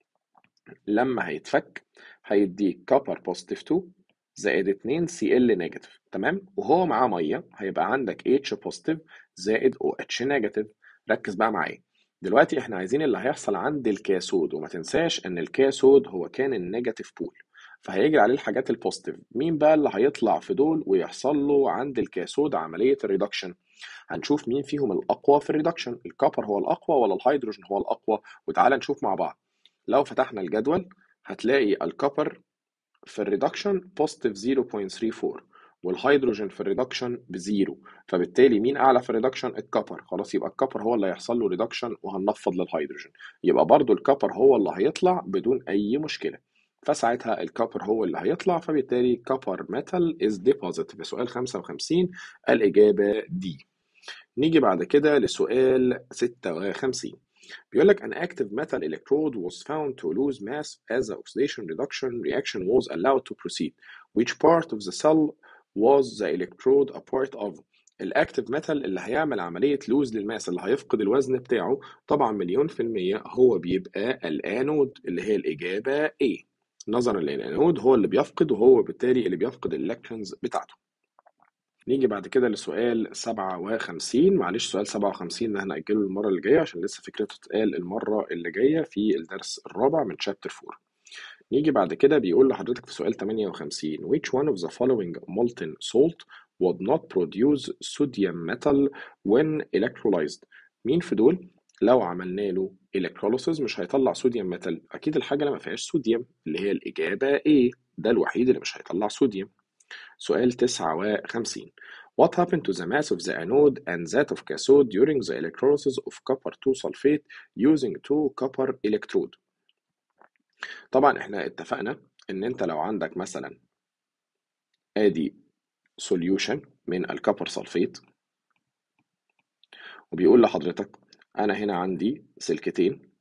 لما هيتفك هيديك كوبر بوزيتيف 2 زائد 2 سي ال نيجاتيف تمام وهو معاه ميه هيبقى عندك اتش بوزيتيف زائد او اتش نيجاتيف ركز بقى معايا دلوقتي احنا عايزين اللي هيحصل عند الكاثود وما تنساش ان الكاثود هو كان النيجاتيف بول فهيجري عليه الحاجات البوزيتيف مين بقى اللي هيطلع في دول ويحصل له عند الكاثود عمليه الريدكشن هنشوف مين فيهم الاقوى في الريدكشن الكوبر هو الاقوى ولا الهيدروجين هو الاقوى وتعالى نشوف مع بعض لو فتحنا الجدول هتلاقي الكوبر في الريدكشن بوزيتيف 0.34 والهيدروجين في الريدكشن بزيرو فبالتالي مين اعلى في الريدكشن الكوبر خلاص يبقى الكوبر هو اللي هيحصل له ريدكشن وهننفض للهيدروجين يبقى برضو الكوبر هو اللي هيطلع بدون اي مشكله فساعتها الكوبر هو اللي هيطلع فبالتالي كوبر ميتال از ديبوزيت في سؤال 55 الاجابه دي نيجي بعد كده لسؤال 56 بيقول لك an active metal electrode was found to lose mass as the oxidation reduction reaction was allowed to proceed. Which part of the cell was the electrode a part of? الاكتيف ميتال اللي هيعمل عملية لوز للماس اللي هيفقد الوزن بتاعه طبعا مليون في المية هو بيبقى الانود اللي هي الإجابة A نظرا لأن الانود هو اللي بيفقد وهو بالتالي اللي بيفقد الالكترونز بتاعته نيجي بعد كده لسؤال 57 معلش سؤال 57 ده هنأجله المرة اللي جاية عشان لسه فكرته تتقال المرة اللي جاية في الدرس الرابع من شابتر 4 نيجي بعد كده بيقول لحضرتك في سؤال 58 which one of the following molten salt would not produce sodium metal when electrolyzed مين في دول لو عملنا له electrolysis مش هيطلع صوديوم ميتال اكيد الحاجه اللي ما فيهاش صوديوم اللي هي الاجابه A ده الوحيد اللي مش هيطلع صوديوم سؤال 59 What happened to the mass of the anode and that of cathode during the electrolysis of copper 2 sulfate using two copper electrode طبعا احنا اتفقنا ان انت لو عندك مثلا ادي solution من الكبر سلفيت وبيقول لحضرتك انا هنا عندي سلكتين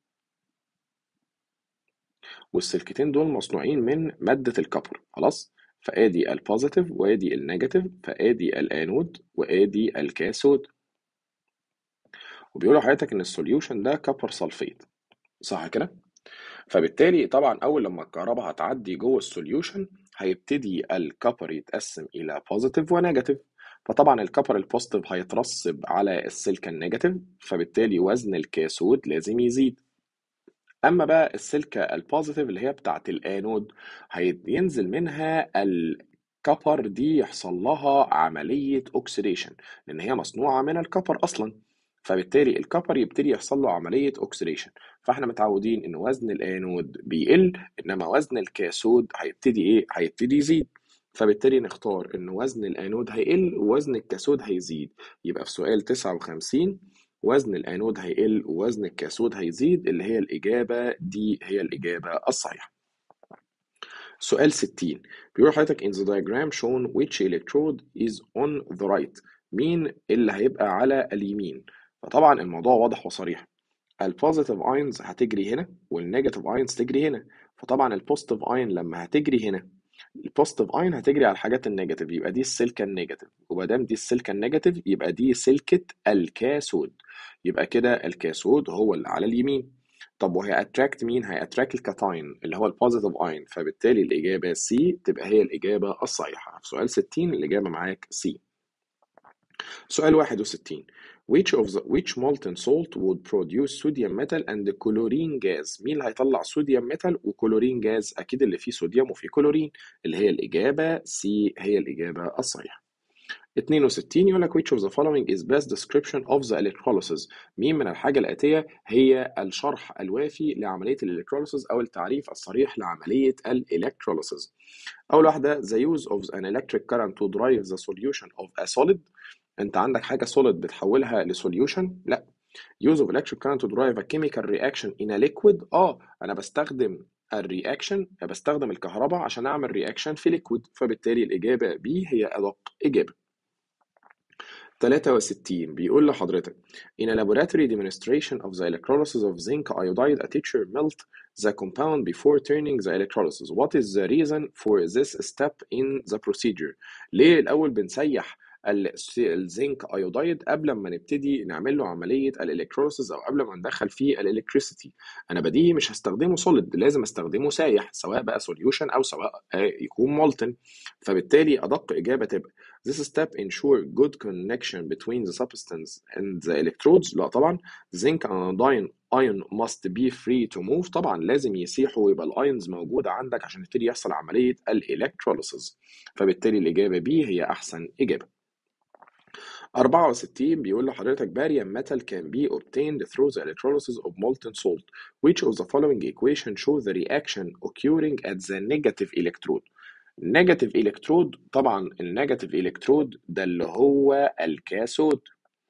والسلكتين دول مصنوعين من مادة الكبر خلاص فادي البوزيتيف وادي النيجاتيف فادي الانود وادي الكاثود وبيقولوا لحضرتك ان السوليوشن ده كبر سلفيت صح كده فبالتالي طبعا اول لما الكهرباء هتعدي جوه السوليوشن هيبتدي الكبر يتقسم الى بوزيتيف ونيجاتيف فطبعا الكبر البوزيتيف هيترسب على السلكه النيجاتيف فبالتالي وزن الكاثود لازم يزيد اما بقى السلكه البوزيتيف اللي هي بتاعه الانود هينزل منها الكبر دي يحصل لها عمليه اوكسيديشن لان هي مصنوعه من الكبر اصلا فبالتالي الكبر يبتدي يحصل له عمليه اوكسيديشن فاحنا متعودين ان وزن الانود بيقل انما وزن الكاثود هيبتدي ايه هيبتدي يزيد فبالتالي نختار ان وزن الانود هيقل ووزن الكاثود هيزيد يبقى في سؤال 59 وزن الانود هيقل ووزن الكاثود هيزيد اللي هي الاجابه دي هي الاجابه الصحيحه سؤال 60 بيقول حضرتك in the diagram shown which electrode is on the right مين اللي هيبقى على اليمين فطبعا الموضوع واضح وصريح البوزيتيف اينز هتجري هنا والنيجاتيف اينز تجري هنا فطبعا البوزيتيف اين لما هتجري هنا البوزيتيف اين هتجري على الحاجات النيجاتيف يبقى دي السلكه النيجاتيف وما دام دي السلكه النيجاتيف يبقى دي سلكه الكاثود يبقى كده الكاثود هو اللي على اليمين طب وهي اتراكت مين هي اتراكت الكاتاين اللي هو البوزيتيف اين فبالتالي الاجابه سي تبقى هي الاجابه الصحيحه في سؤال 60 الاجابه معاك سي سؤال 61 which of the which molten salt would produce sodium metal and chlorine gas مين اللي هيطلع صوديوم ميتال وكلورين جاز اكيد اللي فيه صوديوم وفيه كلورين اللي هي الاجابه سي هي الاجابه الصحيحه 62 يقول لك which of the following is best description of the electrolysis مين من الحاجة الآتية هي الشرح الوافي لعملية الالكتروليسيس أو التعريف الصريح لعملية الالكتروليسيس أول واحدة the use of an electric current to drive the solution of a solid أنت عندك حاجة solid بتحولها لسوليوشن لا use of electric current to drive a chemical reaction in a liquid اه أنا بستخدم الرياكشن بستخدم الكهرباء عشان أعمل رياكشن في ليكويد فبالتالي الإجابة B هي أدق إجابة 63 بيقول لحضرتك In a laboratory demonstration of the electrolysis of zinc iodide a teacher melt the compound before turning the electrolysis what is the reason for this step in the procedure ليه الأول بنسيح الزنك ايودايد قبل ما نبتدي نعمل له عمليه الالكتروليسيس او قبل ما ندخل فيه الالكتريسيتي انا بديهي مش هستخدمه سوليد لازم استخدمه سايح سواء بقى سوليوشن او سواء يكون مولتن فبالتالي ادق اجابه تبقى This step ensure good connection between the substance and the electrodes لا طبعا zinc iodine ion must be free to move طبعا لازم يسيحوا ويبقى الايونز موجوده عندك عشان يبتدي يحصل عمليه الالكتروليسيس فبالتالي الاجابه B هي احسن اجابه 64 بيقول لحضرتك barium metal can be obtained through the electrolysis of molten salt. Which of the following equation show the reaction occurring at the negative electrode? negative electrode طبعا النيجاتيف electrode ده اللي هو الكاثود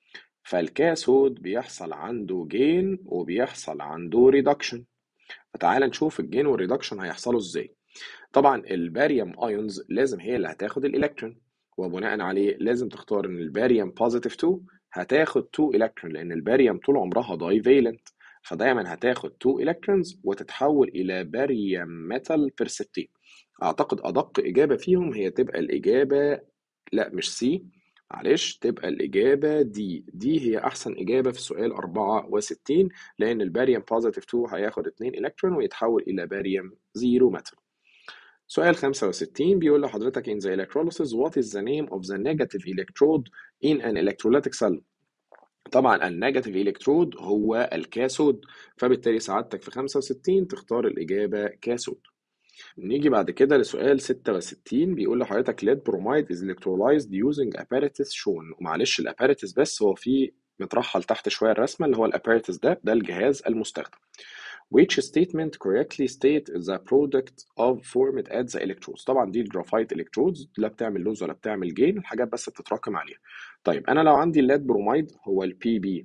فالكاثود بيحصل عنده جين وبيحصل عنده ريدكشن فتعال نشوف الجين والريدكشن هيحصلوا ازاي طبعا الباريوم ايونز لازم هي اللي هتاخد الالكترون وبناء عليه لازم تختار ان الباريوم بوزيتيف 2 هتاخد 2 الكترون لان الباريوم طول عمرها داي فالنت فدايما هتاخد 2 الكترونز وتتحول الى باريوم ميتال بيرسبتين اعتقد ادق اجابه فيهم هي تبقى الاجابه لا مش سي معلش تبقى الإجابة دي دي هي أحسن إجابة في سؤال 64 لأن الباريوم بوزيتيف 2 هياخد 2 إلكترون ويتحول إلى باريوم 0 ميتال سؤال 65 بيقول لحضرتك in the electrolysis what is the name of the negative electrode in an electrolytic cell طبعا النيجاتيف الكترود هو الكاثود فبالتالي سعادتك في 65 تختار الإجابة كاثود نيجي بعد كده لسؤال 66 بيقول لحضرتك lead bromide is electrolyzed using apparatus shown ومعلش الاباراتس بس هو في مترحل تحت شويه الرسمه اللي هو الاباراتس ده ده الجهاز المستخدم which statement correctly state the product of formed at the electrodes طبعا دي الجرافايت electrodes لا بتعمل لوز ولا بتعمل جين الحاجات بس بتتراكم عليها طيب انا لو عندي الليد بروميد هو البي بي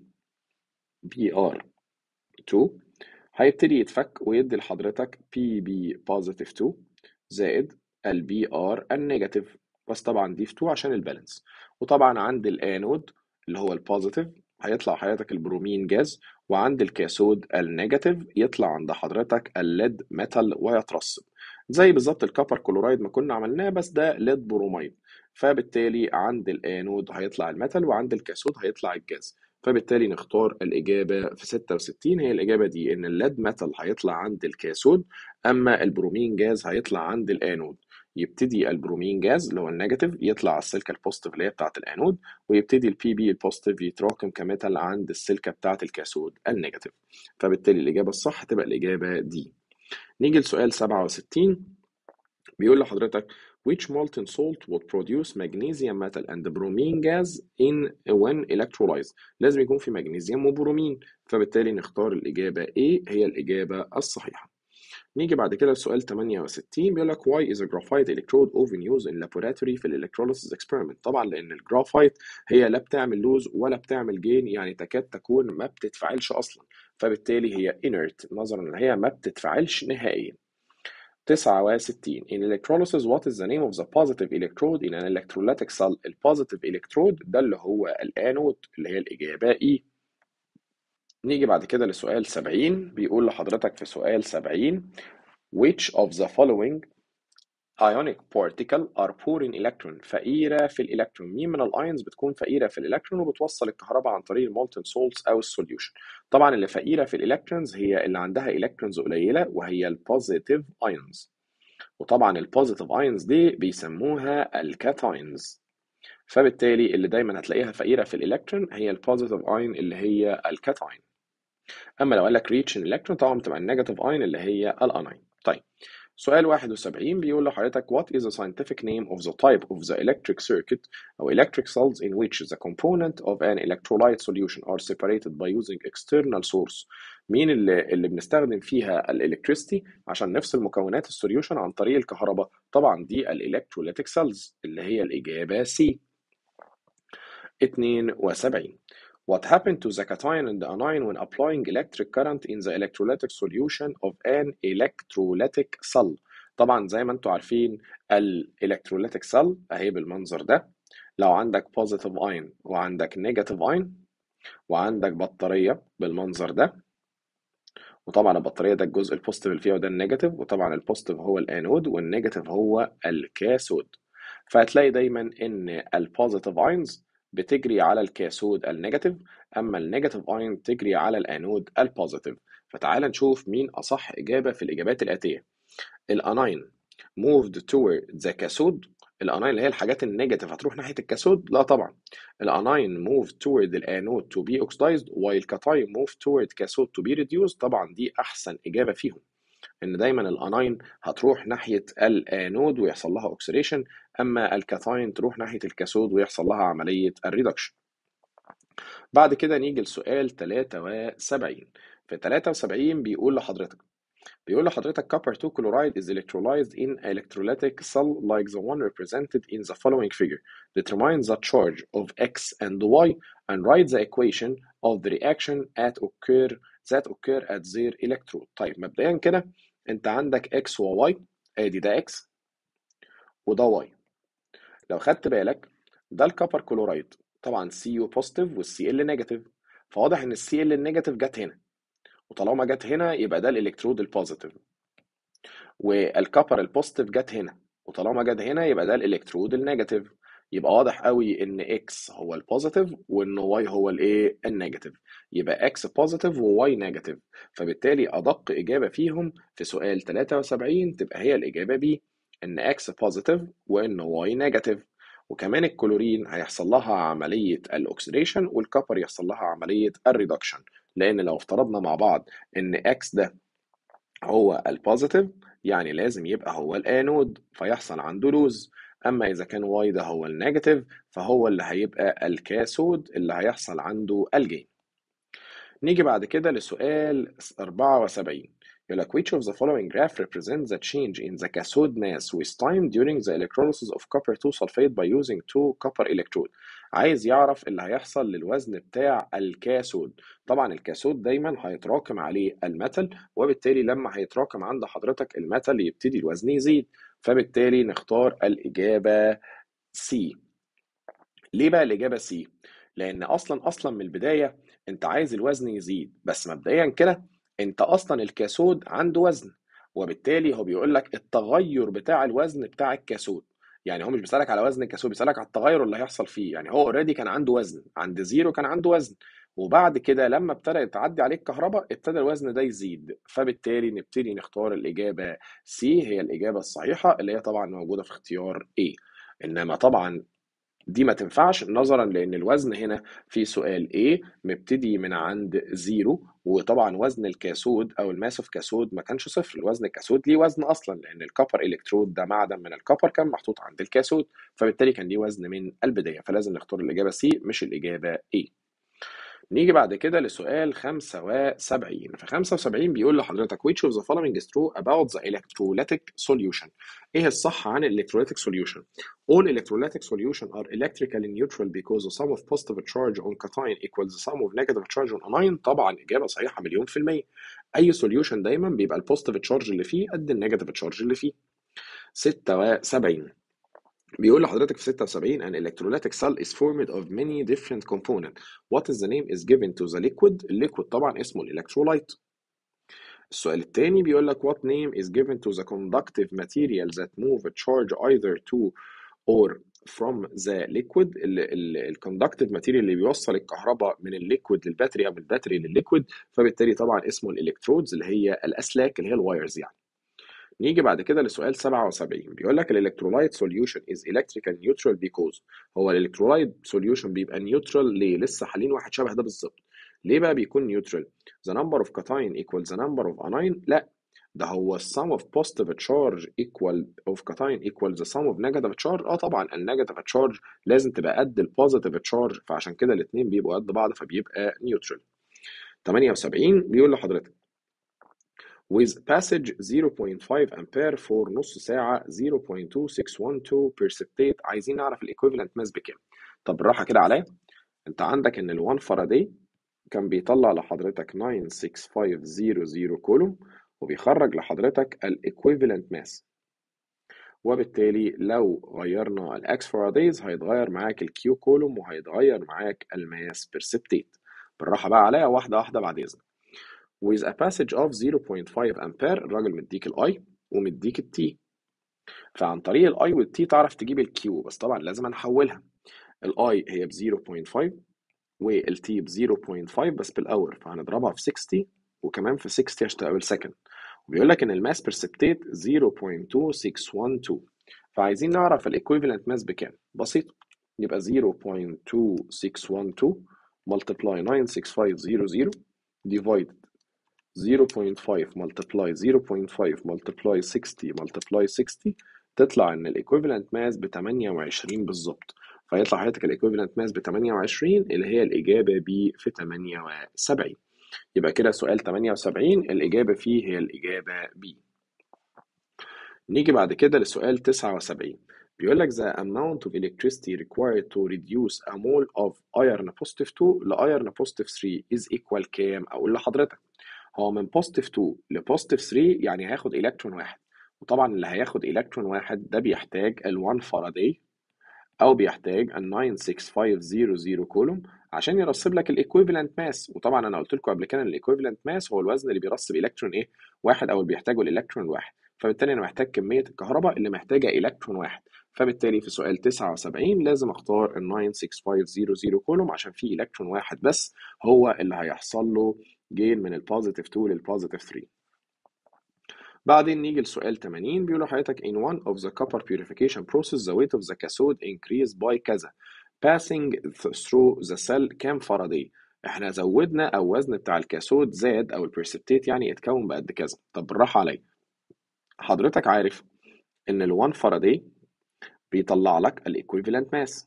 بي ار 2 هيبتدي يتفك ويدي لحضرتك بي بي بوزيتيف 2 زائد البي ار النيجاتيف بس طبعا دي في 2 عشان البالانس وطبعا عند الانود اللي هو البوزيتيف هيطلع حضرتك البرومين جاز وعند الكاثود النيجاتيف يطلع عند حضرتك الليد ميتال ويترسب زي بالظبط الكبر كلورايد ما كنا عملناه بس ده ليد بروميد فبالتالي عند الانود هيطلع الميتال وعند الكاثود هيطلع الجاز فبالتالي نختار الإجابة في 66 هي الإجابة دي إن الليد ميتال هيطلع عند الكاثود أما البرومين جاز هيطلع عند الانود يبتدي البرومين جاز اللي هو النيجاتيف يطلع على السلكه البوزيتيف اللي هي بتاعه الانود ويبتدي البي بي البوزيتيف يتراكم كميتال عند السلكه بتاعه الكاثود النيجاتيف فبالتالي الاجابه الصح تبقى الاجابه دي نيجي لسؤال 67 بيقول لحضرتك which molten salt would produce magnesium metal and bromine gas in when electrolyzed لازم يكون في مغنيسيوم وبرومين فبالتالي نختار الإجابة A هي الإجابة الصحيحة نيجي بعد كده لسؤال 68 بيقول لك why is a graphite electrode often used in laboratory في electrolysis experiment طبعا لان الجرافايت هي لا بتعمل لوز ولا بتعمل جين يعني تكاد تكون ما بتتفاعلش اصلا فبالتالي هي inert نظرا ان هي ما بتتفاعلش نهائيا 69 in electrolysis what is the name of the positive electrode in an electrolytic cell البوزيتيف electrode ده اللي هو الانود اللي هي الاجابه E نيجي بعد كده لسؤال 70 بيقول لحضرتك في سؤال 70 which of the following ionic particle are poor in electron فقيرة في الإلكترون مين من الأيونز بتكون فقيرة في الإلكترون وبتوصل الكهرباء عن طريق المولتن سولتس أو السوليوشن طبعا اللي فقيرة في الإلكترونز هي اللي عندها إلكترونز قليلة وهي البوزيتيف ايونز وطبعا البوزيتيف ايونز دي بيسموها الكاتاينز فبالتالي اللي دايما هتلاقيها فقيرة في الإلكترون هي البوزيتيف ايون اللي هي الكاتاين اما لو قال لك ريتش الالكترون طبعا بتبقى النيجاتيف ايون اللي هي الاناين طيب سؤال 71 بيقول لحضرتك what is the scientific name of the type of the electric circuit أو electric cells in which the component of an electrolyte solution are separated by using external source مين اللي, اللي بنستخدم فيها الالكتريستي عشان نفصل مكونات السوليوشن عن طريق الكهرباء طبعا دي الالكتروليتيك سيلز اللي هي الإجابة C 72 What happened to the cation and the anion when applying electric current in the electrolytic solution of an electrolytic cell؟ طبعا زي ما انتم عارفين الالكتروlytic cell اهي بالمنظر ده لو عندك positive ion وعندك negative ion وعندك بطارية بالمنظر ده وطبعا البطارية ده الجزء البوزيتيف اللي فيها وده النيجاتيف وطبعا البوزيتيف هو الانود والنيجاتيف هو الكاثود فهتلاقي دايما ان البوزيتيف اينز بتجري على الكاثود النيجاتيف اما النيجاتيف ايون تجري على الانود البوزيتيف فتعال نشوف مين اصح اجابه في الاجابات الاتيه الاناين moved toward the cathode الاناين اللي هي الحاجات النيجاتيف هتروح ناحيه الكاثود لا طبعا الاناين moved toward الانود to be oxidized while cation moved toward cathode to be reduced طبعا دي احسن اجابه فيهم ان دايما الاناين هتروح ناحيه الانود ويحصل لها اوكسيديشن اما الكاثاين تروح ناحيه الكاثود ويحصل لها عمليه الريدكشن بعد كده نيجي لسؤال 73 في 73 بيقول لحضرتك بيقول لحضرتك copper 2 chloride is electrolyzed in electrolytic cell like the one represented in the following figure. Determine the charge of X and Y and write the equation of the reaction at occur that occur at their electrode. طيب مبدئيا كده انت عندك X و Y ادي ده X وده Y. لو خدت بالك ده الكبر كلورايد طبعا سي يو بوزيتيف والسي ال نيجاتيف فواضح ان السي ال النيجاتيف جت هنا وطالما جت هنا يبقى ده الالكترود البوزيتيف والكبر البوزيتيف جت هنا وطالما جت هنا يبقى ده الالكترود النيجاتيف يبقى واضح قوي ان اكس هو البوزيتيف وان واي هو الايه النيجاتيف يبقى اكس بوزيتيف وواي نيجاتيف فبالتالي ادق اجابه فيهم في سؤال 73 تبقى هي الاجابه بي ان اكس بوزيتيف وان واي نيجاتيف وكمان الكلورين هيحصل لها عمليه الاكسيديشن والكبر يحصل لها عمليه الريدكشن لان لو افترضنا مع بعض ان اكس ده هو البوزيتيف يعني لازم يبقى هو الانود فيحصل عنده لوز اما اذا كان واي ده هو النيجاتيف فهو اللي هيبقى الكاثود اللي هيحصل عنده الجين نيجي بعد كده لسؤال 74 يقول لك which of the following graph represents the change in the cathode mass with time during the electrolysis of copper 2 sulfate by using two copper electrode عايز يعرف اللي هيحصل للوزن بتاع الكاثود طبعا الكاثود دايما هيتراكم عليه الميتال وبالتالي لما هيتراكم عند حضرتك الميتال يبتدي الوزن يزيد فبالتالي نختار الإجابة C ليه بقى الإجابة C؟ لأن أصلا أصلا من البداية أنت عايز الوزن يزيد بس مبدئيا كده أنت أصلا الكاثود عنده وزن وبالتالي هو بيقول لك التغير بتاع الوزن بتاع الكاثود يعني هو مش بيسألك على وزن الكاثود بيسألك على التغير اللي هيحصل فيه يعني هو اوريدي كان عنده وزن عند زيرو كان عنده وزن وبعد كده لما ابتدى تعدي عليه الكهرباء ابتدى الوزن ده يزيد فبالتالي نبتدي نختار الإجابة C هي الإجابة الصحيحة اللي هي طبعا موجودة في اختيار A إنما طبعا دي ما تنفعش نظرا لان الوزن هنا في سؤال A مبتدي من عند زيرو وطبعا وزن الكاثود او الماس اوف كاثود ما كانش صفر الوزن الكاثود ليه وزن اصلا لان الكبر الكترود ده معدن من الكبر كان محطوط عند الكاثود فبالتالي كان ليه وزن من البدايه فلازم نختار الاجابه C مش الاجابه A نيجي بعد كده لسؤال 75 في 75 بيقول لحضرتك which of the following is true about the electrolytic solution ايه الصح عن electrolytic solution all electrolytic solution are electrically neutral because the sum of positive charge on cation equals the sum of negative charge on anion طبعا اجابه صحيحه مليون في الميه اي solution دايما بيبقى البوزيتيف تشارج اللي فيه قد النيجاتيف تشارج اللي فيه 76 بيقول لحضرتك في 76 an electrolytic cell is formed of many different components what is the name is given to the liquid الليكويد طبعا اسمه الالكترولايت السؤال الثاني بيقول لك what name is given to the conductive material that move a charge either to or from the liquid الكوندكتيف ماتيريال اللي بيوصل الكهرباء من الليكويد للباتري او من الباتري للليكويد فبالتالي طبعا اسمه الالكترودز اللي هي الاسلاك اللي هي الوايرز يعني نيجي بعد كده لسؤال 77 بيقول لك الالكترولايت سوليوشن از الكتريكال نيوترال بيكوز هو الالكترولايت سوليوشن بيبقى نيوترال ليه لسه حالين واحد شبه ده بالظبط ليه بقى بيكون نيوترال the number of cation equals the number of anion لا ده هو sum of positive charge equal of cation equal the sum of negative charge اه طبعا النيجاتيف charge لازم تبقى قد البوزيتيف charge فعشان كده الاثنين بيبقوا قد بعض فبيبقى نيوترال 78 بيقول لحضرتك with passage 0.5 ampere for نص ساعة 0.2612 precipitate عايزين نعرف الايكويفالنت ماس بكام طب بالراحة كده عليا انت عندك ان ال 1 فاراداي كان بيطلع لحضرتك 96500 كولوم وبيخرج لحضرتك الايكويفالنت ماس وبالتالي لو غيرنا الاكس فارادايز هيتغير معاك الكيو كولوم وهيتغير معاك الماس برسبتيت بالراحة بقى عليا واحدة واحدة بعد إذنك with a passage of 0.5 أمبير الراجل مديك الاي ومديك التي فعن طريق الاي والتي تعرف تجيب الكيو بس طبعا لازم نحولها الاي هي ب 0.5 والتي ب 0.5 بس بالاور فهنضربها في 60 وكمان في 60 عشان تبقى بالسكند وبيقول لك ان الماس برسبتيت 0.2612 فعايزين نعرف الايكويفالنت ماس بكام بسيط يبقى 0.2612 multiply 96500 divided 0.5 multiply 0.5 multiply 60 multiply 60 تطلع ان الايكويفالنت ماس ب 28 بالظبط فيطلع حضرتك الايكويفالنت ماس ب 28 اللي هي الاجابه ب في 78 يبقى كده سؤال 78 الاجابه فيه هي الاجابه ب نيجي بعد كده لسؤال 79 بيقول لك the amount of electricity required to reduce a mole of iron positive 2 ل iron positive 3 is equal كام؟ أقول لحضرتك هو من positive 2 ل positive 3 يعني هياخد إلكترون واحد وطبعا اللي هياخد إلكترون واحد ده بيحتاج ال 1 فاراداي أو بيحتاج ال 96500 كولوم عشان يرسب لك الايكويفالنت ماس وطبعا انا قلت لكم قبل كده ان الايكويفالنت ماس هو الوزن اللي بيرسب الكترون ايه واحد او اللي بيحتاجه الالكترون واحد فبالتالي انا محتاج كميه الكهرباء اللي محتاجه الكترون واحد فبالتالي في سؤال 79 لازم اختار ال 96500 كولوم عشان في الكترون واحد بس هو اللي هيحصل له جين من البوزيتيف 2 للبوزيتيف 3 بعدين نيجي لسؤال 80 بيقول لحضرتك in one of the copper purification process the weight of the cathode increased by كذا passing through the cell كام فاراداي احنا زودنا او وزن بتاع الكاثود زاد او البرسبتيت يعني اتكون بقد كذا طب بالراحه عليا حضرتك عارف ان ال 1 فاراداي بيطلع لك الايكويفالنت ماس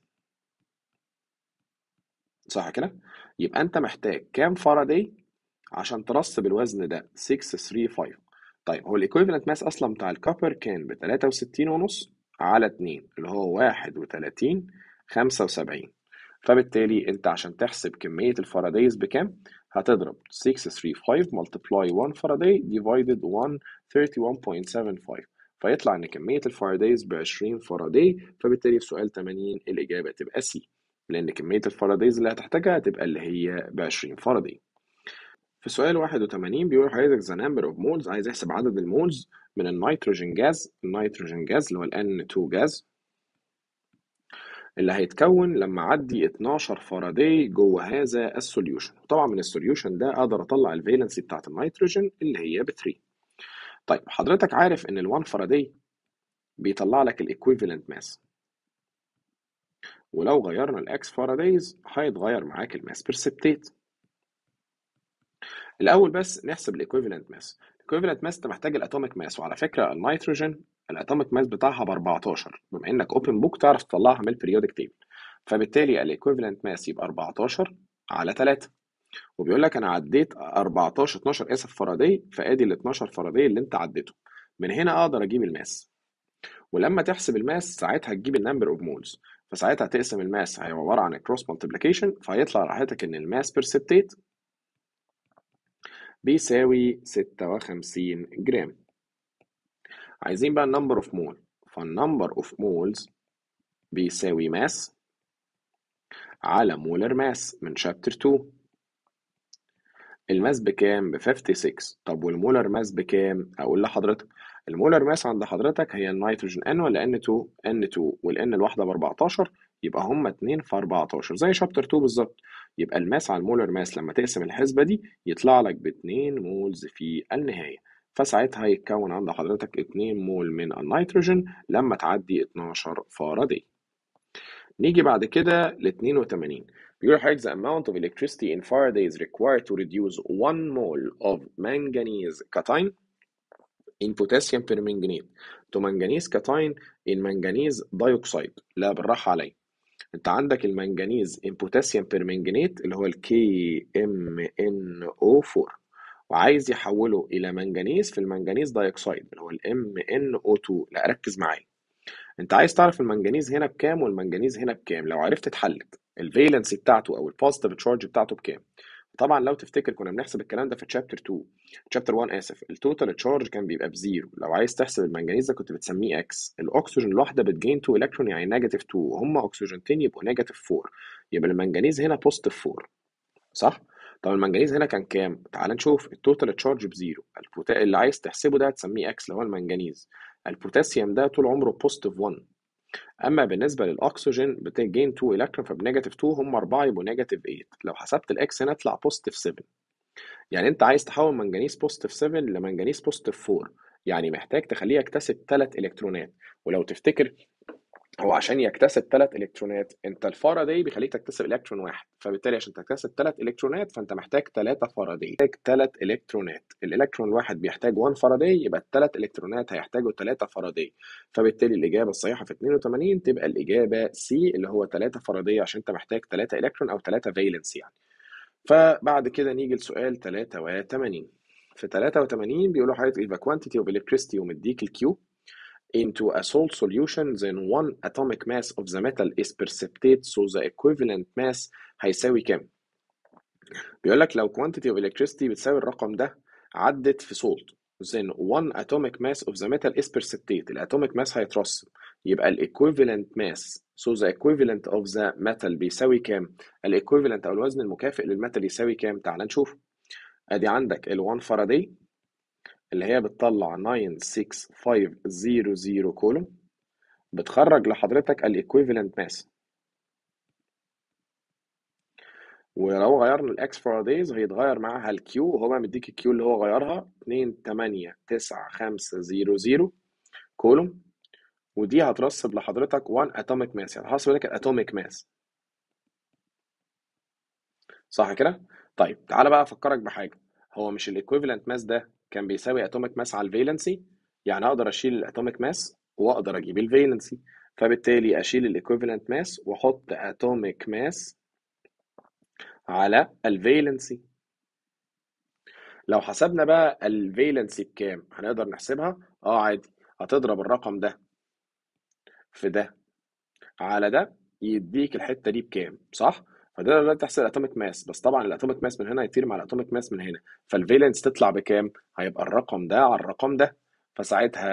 صح كده يبقى انت محتاج كام فاراداي عشان ترسب الوزن ده 635 طيب هو الايكويفالنت ماس اصلا بتاع الكوبر كان ب 63 ونص على 2 اللي هو 31 75 فبالتالي انت عشان تحسب كمية الفارادايز بكام هتضرب 635 multiply 1 فاراداي divided 1 31.75 فيطلع ان كمية الفارادايز ب 20 فاراداي فبالتالي في سؤال 80 الإجابة تبقى سي لأن كمية الفارادايز اللي هتحتاجها هتبقى اللي هي ب 20 فاراداي في سؤال 81 بيقول حضرتك the number of moles عايز يحسب عدد المولز من النيتروجين جاز النيتروجين جاز اللي هو ال N2 جاز اللي هيتكون لما اعدي 12 فاراداي جوه هذا السوليوشن طبعا من السوليوشن ده اقدر اطلع الفالنسي بتاعت النيتروجين اللي هي ب 3 طيب حضرتك عارف ان ال 1 فاراداي بيطلع لك الايكويفالنت ماس ولو غيرنا الاكس فارادايز هيتغير معاك الماس برسبتيت الاول بس نحسب الايكويفالنت ماس الايكويفالنت ماس انت محتاج الاتوميك ماس وعلى فكره النيتروجين الاتوميك ماس بتاعها ب 14 بما انك اوبن بوك تعرف تطلعها من البريودك تيبل فبالتالي الايكويفالنت ماس يبقى 14 على 3 وبيقول لك انا عديت 14 12 اسف فاراداي فادي ال 12 فاراداي اللي انت عديته من هنا اقدر اجيب الماس ولما تحسب الماس ساعتها تجيب النمبر اوف مولز فساعتها تقسم الماس هي عباره عن كروس مالتيبليكيشن فهيطلع راحتك ان الماس برسبتيت بيساوي 56 جرام عايزين بقى النمبر اوف مول فالنمبر اوف مولز بيساوي ماس على مولر ماس من شابتر 2 الماس بكام ب 56 طب والمولر ماس بكام اقول لحضرتك المولر ماس عند حضرتك هي النيتروجين N ولا N2 N2 والN الواحده ب 14 يبقى هما 2 في 14 زي شابتر 2 بالظبط يبقى الماس على المولر ماس لما تقسم الحسبه دي يطلع لك ب 2 مولز في النهايه فساعتها يتكون عند حضرتك 2 مول من النيتروجين لما تعدي 12 فاراداي نيجي بعد كده ل 82 بيقول حضرتك the amount of electricity in Faraday is required to reduce 1 mole of manganese cation in potassium permanganate to manganese cation in manganese dioxide لا بالراحة عليا انت عندك المنجنيز in potassium permanganate اللي هو ال KMNO4 وعايز يحوله إلى منجنيز في المنجنيز دايوكسيد اللي هو ال MnO2 لا ركز معايا انت عايز تعرف المنجنيز هنا بكام والمنجنيز هنا بكام لو عرفت اتحلت الفالنسي بتاعته او البوزيتيف تشارج بتاعته بكام طبعا لو تفتكر كنا بنحسب الكلام ده في تشابتر 2 تشابتر 1 اسف التوتال تشارج كان بيبقى بزيرو لو عايز تحسب المنجنيز ده كنت بتسميه اكس الاكسجين الواحده بتجين 2 الكترون يعني نيجاتيف 2 هم اكسجينتين يبقوا نيجاتيف 4 يبقى المنجنيز هنا بوزيتيف 4 صح طب المنجنيز هنا كان كام تعال نشوف التوتال تشارج بزيرو البوتا... اللي عايز تحسبه ده هتسميه اكس اللي هو المنجنيز البوتاسيوم ده طول عمره بوزيتيف 1 اما بالنسبه للاكسجين بتجين 2 الكترون فبنيجاتيف 2 هم 4 يبقوا نيجاتيف 8 لو حسبت الاكس هنا يطلع بوزيتيف 7 يعني انت عايز تحول منجنيز بوزيتيف 7 لمنجنيز بوزيتيف 4 يعني محتاج تخليه يكتسب 3 الكترونات ولو تفتكر هو عشان يكتسب 3 الكترونات انت الفاراداي بيخليك تكتسب الكترون واحد فبالتالي عشان تكتسب 3 الكترونات فانت محتاج 3 فاراداي محتاج 3 الكترونات الالكترون الواحد بيحتاج 1 فاراداي يبقى الثلاث الكترونات هيحتاجوا 3 فاراداي فبالتالي الاجابه الصحيحه في 82 تبقى الاجابه سي اللي هو 3 فاراداي عشان انت محتاج 3 الكترون او 3 فالنس يعني فبعد كده نيجي لسؤال 83 في 83 بيقولوا حضرتك if a quantity of electricity ومديك الكيو into a salt solution then one atomic mass of the metal is precipitate so the equivalent mass هيساوي كام؟ بيقول لك لو quantity of electricity بتساوي الرقم ده عدت في salt then one atomic mass of the metal is precipitate الatomic mass هيترسب يبقى ال equivalent mass so the equivalent of the metal بيساوي كام؟ ال equivalent أو الوزن المكافئ للميتال يساوي كام؟ تعال نشوف ادي عندك ال 1 فاراداي اللي هي بتطلع 96500 كولوم بتخرج لحضرتك الايكويفالنت ماس ولو غيرنا الاكس فارادايز هيتغير معاها الكيو وهو بقى مديك الكيو اللي هو غيرها 2899500 كولوم ودي هترسب لحضرتك 1 اتوميك ماس يعني هرسب لك الاتوميك ماس صح كده؟ طيب تعالى بقى افكرك بحاجه هو مش الايكويفالنت ماس ده كان بيساوي اتوميك ماس على الفالنسي يعني اقدر اشيل الاتوميك ماس واقدر اجيب الفالنسي فبالتالي اشيل الايكويفالنت ماس واحط اتوميك ماس على الفالنسي لو حسبنا بقى الفالنسي بكام هنقدر نحسبها اه عادي هتضرب الرقم ده في ده على ده يديك الحته دي بكام صح فده دلوقتي تحسب الاتوميك ماس بس طبعا الاتوميك ماس من هنا هيطير مع الاتوميك ماس من هنا فالفالنس تطلع بكام هيبقى الرقم ده على الرقم ده فساعتها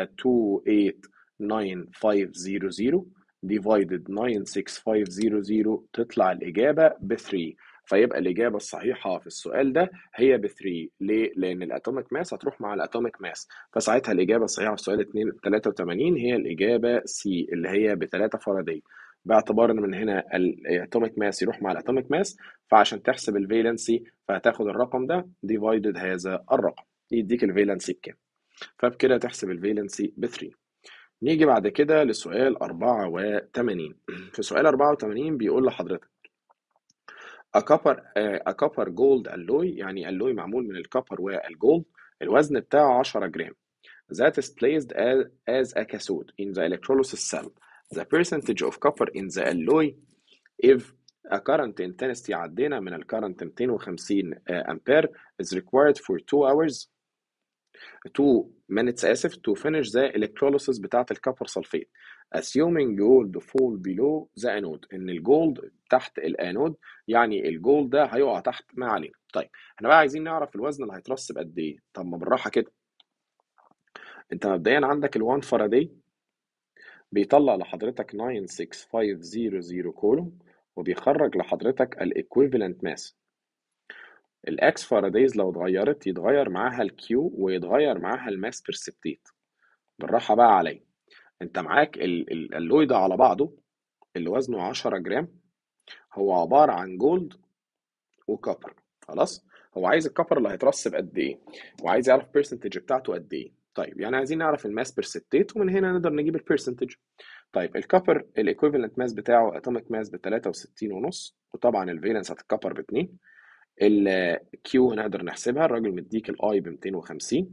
289500 divided 96500 تطلع الإجابة ب 3 فيبقى الإجابة الصحيحة في السؤال ده هي ب 3 ليه؟ لأن الأتوميك ماس هتروح مع الأتوميك ماس فساعتها الإجابة الصحيحة في السؤال 2 83 هي الإجابة سي اللي هي ب 3 فاراداي باعتبار ان من هنا الاتوميك ماس يروح مع الاتوميك ماس فعشان تحسب الفالنسي فهتاخد الرقم ده ديفايدد هذا الرقم يديك الفالنسي بكام فبكده تحسب الفالنسي ب 3 نيجي بعد كده لسؤال 84 في سؤال 84 بيقول لحضرتك a copper a copper gold alloy يعني alloy معمول من الكوبر والجولد الوزن بتاعه 10 جرام that is placed as, as a cathode in the electrolysis cell the percentage of copper in the alloy if a current intensity عدينا من الكرنت 250 امبير is required for 2 hours 2 minutes اسف to finish the electrolysis بتاعة الكبر سلفيت assuming gold fall below the anode ان الجولد تحت الانود يعني الجولد ده هيقع تحت ما علينا طيب احنا بقى عايزين نعرف الوزن اللي هيترسب قد ايه طب ما بالراحه كده انت مبدئيا عندك ال1 فاراداي بيطلع لحضرتك 96500 كولوم وبيخرج لحضرتك الايكويفالنت ماس الاكس فارادايز لو اتغيرت يتغير معاها الكيو ويتغير معاها الماس برسبتيت بالراحه بقى عليا انت معاك اللوي ده على بعضه اللي وزنه 10 جرام هو عباره عن جولد وكوبر خلاص هو عايز الكوبر اللي هيترسب قد ايه وعايز يعرف البرسنتج بتاعته قد ايه طيب يعني عايزين نعرف الماس برسبتيت ومن هنا نقدر نجيب البرسنتج طيب الكوبر الايكويفالنت ماس بتاعه اتوميك ماس ب 63 ونص وطبعا الفالنس هتتكبر ب 2 الكيو هنقدر نحسبها الراجل مديك الاي ب 250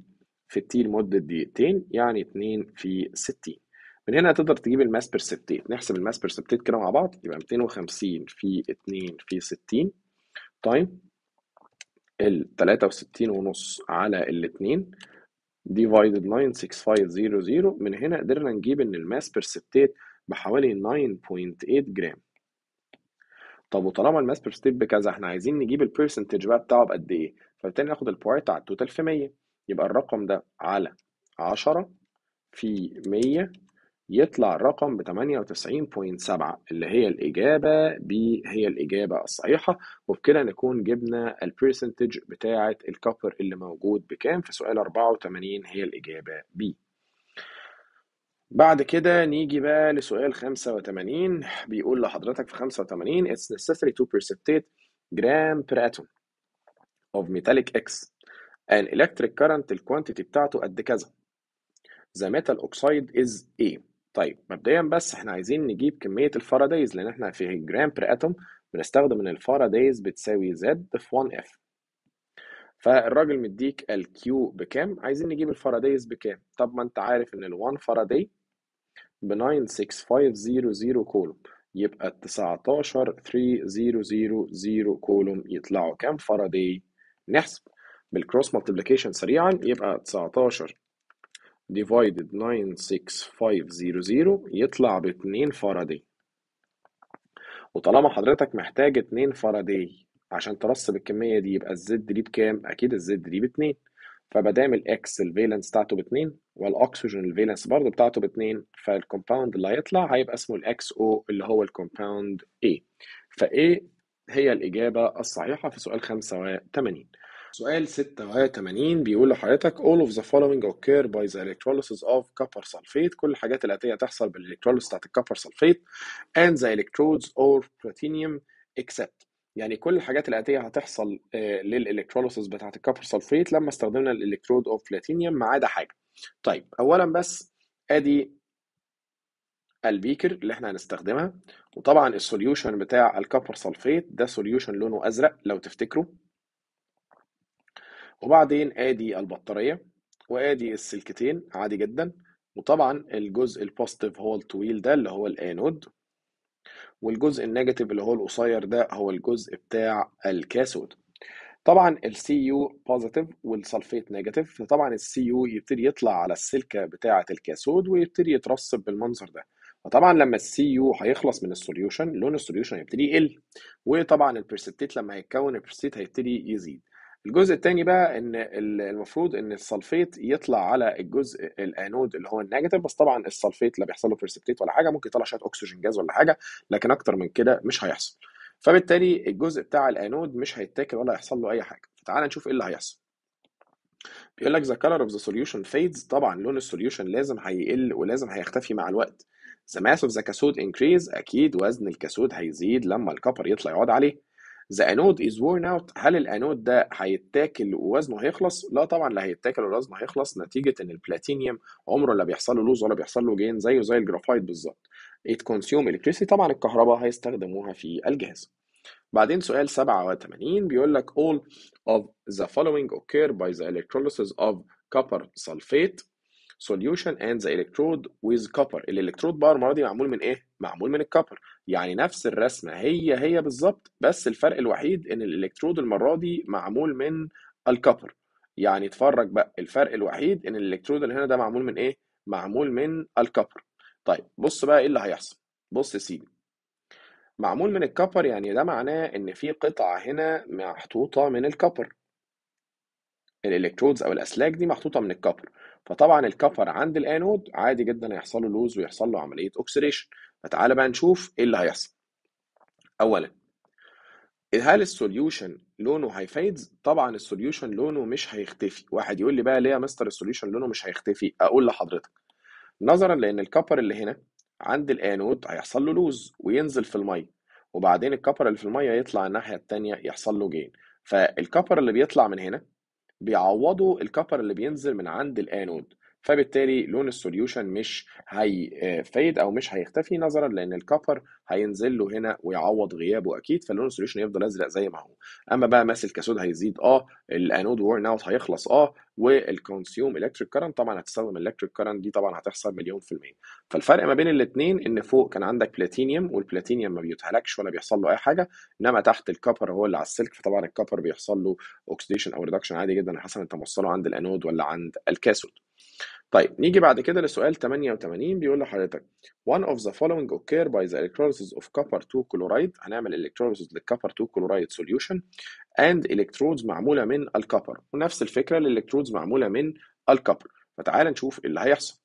في التي لمدة دقيقتين يعني 2 في 60 من هنا تقدر تجيب الماس بيرسبتيت نحسب الماس بيرسبتيت كده مع بعض يبقى 250 في 2 في 60 تايم ال 63 ونص على الاتنين divided 96500 من هنا قدرنا نجيب ان الماس بيرسبتيت بحوالي 9.8 جرام طب وطالما الماس بيرسبتيت بكذا احنا عايزين نجيب البرسنتج بقى بتاعه بقد ايه فبالتالي ناخد البوينت على التوتال في 100 يبقى الرقم ده على 10 في 100 يطلع الرقم ب 98.7 اللي هي الإجابة ب هي الإجابة الصحيحة وبكده نكون جبنا البرسنتج بتاعة الكوبر اللي موجود بكام في سؤال 84 هي الإجابة ب بعد كده نيجي بقى لسؤال 85 بيقول لحضرتك في 85 it's necessary to precipitate gram per atom of metallic X an electric current الكوانتيتي بتاعته قد كذا the metal oxide is A طيب مبدئيا بس احنا عايزين نجيب كمية الفارادايز لأن احنا في جرام بير اتوم بنستخدم ان الفارادايز بتساوي زد في 1 اف فالراجل مديك الكيو بكام عايزين نجيب الفارادايز بكام طب ما انت عارف ان ال 1 فاراداي ب 96500 كولوم يبقى ال 19300 كولوم يطلعوا كام فاراداي نحسب بالكروس مالتيبليكيشن سريعا يبقى 19 divided 96500 يطلع ب 2 فاراداي وطالما حضرتك محتاج 2 فاراداي عشان ترسب الكمية دي يبقى الزد دي بكام؟ أكيد الزد دي باتنين فمادام الإكس الفالنس بتاعته باتنين والأكسجين الفالنس برضه بتاعته باتنين فالكومباوند اللي هيطلع هيبقى اسمه الإكس أو اللي هو الكومباوند A فA هي الإجابة الصحيحة في سؤال 85 سؤال 86 بيقول لحضرتك all of the following occur by the electrolysis of copper sulfate كل الحاجات الآتية تحصل بالإلكتروليس بتاعت الكوبر سلفيت and the electrodes or platinum except يعني كل الحاجات الآتية هتحصل للإلكتروليسيس بتاعت الكوبر سلفيت لما استخدمنا الإلكترود أوف بلاتينيوم ما عدا حاجة. طيب أولا بس أدي البيكر اللي احنا هنستخدمها وطبعا السوليوشن بتاع الكوبر سلفيت ده سوليوشن لونه أزرق لو تفتكروا وبعدين ادي البطارية وادي السلكتين عادي جدا وطبعا الجزء البوزيتيف هو الطويل ده اللي هو الانود والجزء النيجاتيف اللي هو القصير ده هو الجزء بتاع الكاثود طبعا السي يو بوزيتيف والسلفيت نيجاتيف فطبعا السي يو يبتدي يطلع على السلكه بتاعه الكاثود ويبتدي يترسب بالمنظر ده فطبعا لما السي يو هيخلص من السوليوشن لون السوليوشن هيبتدي يقل وطبعا البرسبتيت لما هيتكون البرسبتيت هيبتدي يزيد الجزء الثاني بقى ان المفروض ان السلفيت يطلع على الجزء الانود اللي هو النيجاتيف بس طبعا السلفيت لا بيحصل له برسبتيت ولا حاجه ممكن يطلع شويه اكسجين جاز ولا حاجه لكن اكتر من كده مش هيحصل فبالتالي الجزء بتاع الانود مش هيتاكل ولا هيحصل له اي حاجه فتعال نشوف ايه اللي هيحصل بيقول لك the color of the solution fades طبعا لون السوليوشن لازم هيقل ولازم هيختفي مع الوقت the mass of the cathode increase اكيد وزن الكاثود هيزيد لما الكبر يطلع يقعد عليه The anode is worn out هل الانود ده هيتاكل ووزنه هيخلص؟ لا طبعا لا هيتاكل ووزنه هيخلص نتيجة ان البلاتينيوم عمره لا بيحصل له لوز ولا بيحصل له جين زيه زي الجرافايت بالظبط. It consume electricity طبعا الكهرباء هيستخدموها في الجهاز. بعدين سؤال 87 بيقول لك all of the following occur by the electrolysis of copper sulfate solution and the electrode with copper الالكترود بقى المره دي معمول من ايه معمول من الكوبر يعني نفس الرسمه هي هي بالظبط بس الفرق الوحيد ان الالكترود المره دي معمول من الكوبر يعني اتفرج بقى الفرق الوحيد ان الالكترود اللي هنا ده معمول من ايه معمول من الكوبر طيب بص بقى ايه اللي هيحصل بص يا سيدي معمول من الكوبر يعني ده معناه ان في قطعه هنا محطوطه من الكوبر الالكترودز او الاسلاك دي محطوطه من الكوبر فطبعا الكفر عند الانود عادي جدا هيحصل له لوز ويحصل له عمليه اوكسيديشن فتعالى بقى نشوف ايه اللي هيحصل اولا هل السوليوشن لونه هيفيدز طبعا السوليوشن لونه مش هيختفي واحد يقول لي بقى ليه يا مستر السوليوشن لونه مش هيختفي اقول لحضرتك نظرا لان الكبر اللي هنا عند الانود هيحصل له لوز وينزل في الميه وبعدين الكبر اللي في الميه يطلع الناحيه الثانيه يحصل له جين فالكبر اللي بيطلع من هنا بيعوضوا الكبر اللي بينزل من عند الانود فبالتالي لون السوليوشن مش هيفيد او مش هيختفي نظرا لان الكبر هينزل له هنا ويعوض غيابه اكيد فلون السوليوشن يفضل ازرق زي ما هو اما بقى ماس الكاثود هيزيد اه الانود وورن اوت هيخلص اه والكونسيوم الكتريك كارنت طبعا هتستخدم الكتريك كارنت دي طبعا هتحصل مليون في المية فالفرق ما بين الاثنين ان فوق كان عندك بلاتينيوم والبلاتينيوم ما بيتهلكش ولا بيحصل له اي حاجه انما تحت الكبر هو اللي على السلك فطبعا الكبر بيحصل له اوكسيديشن او ريدكشن عادي جدا حسب انت موصله عند الانود ولا عند الكاثود طيب نيجي بعد كده لسؤال 88 بيقول لحضرتك one of the following occur by the electrolysis of copper 2 chloride هنعمل electrolysis للكبر 2 chloride solution and electrodes معمولة من الكبر ونفس الفكرة الالكترودز معمولة من الكبر فتعال نشوف اللي هيحصل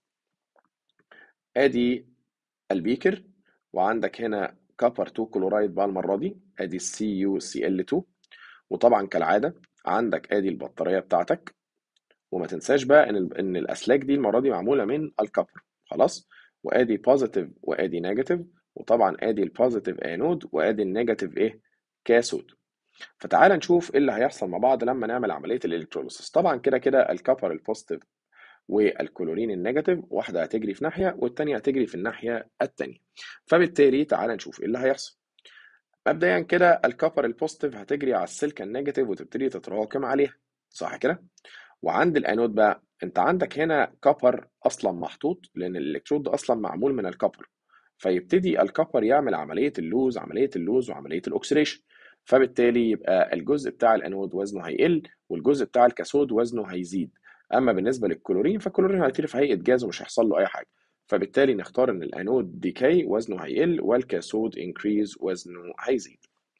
ادي البيكر وعندك هنا كبر 2 كلورايد بقى المرة دي ادي السي يو سي ال 2 وطبعا كالعادة عندك ادي البطارية بتاعتك وما تنساش بقى ان ال- ان الاسلاك دي المره دي معموله من الكبر خلاص وادي بوزيتيف وادي نيجاتيف وطبعا ادي البوزيتيف انود وادي النيجاتيف ايه كاثود فتعال نشوف ايه اللي هيحصل مع بعض لما نعمل عمليه الالكتروليسيس طبعا كده كده الكبر البوزيتيف والكلورين النيجاتيف واحده هتجري في ناحيه والتانيه هتجري في الناحيه التانيه فبالتالي تعال نشوف ايه اللي هيحصل مبدئيا كده الكبر البوزيتيف هتجري على السلكه النيجاتيف وتبتدي تتراكم عليها صح كده وعند الانود بقى انت عندك هنا كبر اصلا محطوط لان الالكترود ده اصلا معمول من الكبر فيبتدي الكبر يعمل عمليه اللوز عمليه اللوز وعمليه الاكسيديشن فبالتالي يبقى الجزء بتاع الانود وزنه هيقل والجزء بتاع الكاثود وزنه هيزيد اما بالنسبه للكلورين فالكلورين هيطير في هيئه جاز ومش هيحصل له اي حاجه فبالتالي نختار ان الانود ديكاي وزنه هيقل والكاثود انكريز وزنه هيزيد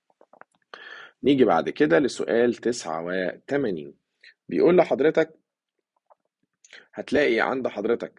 نيجي بعد كده لسؤال 89 بيقول لحضرتك هتلاقي عند حضرتك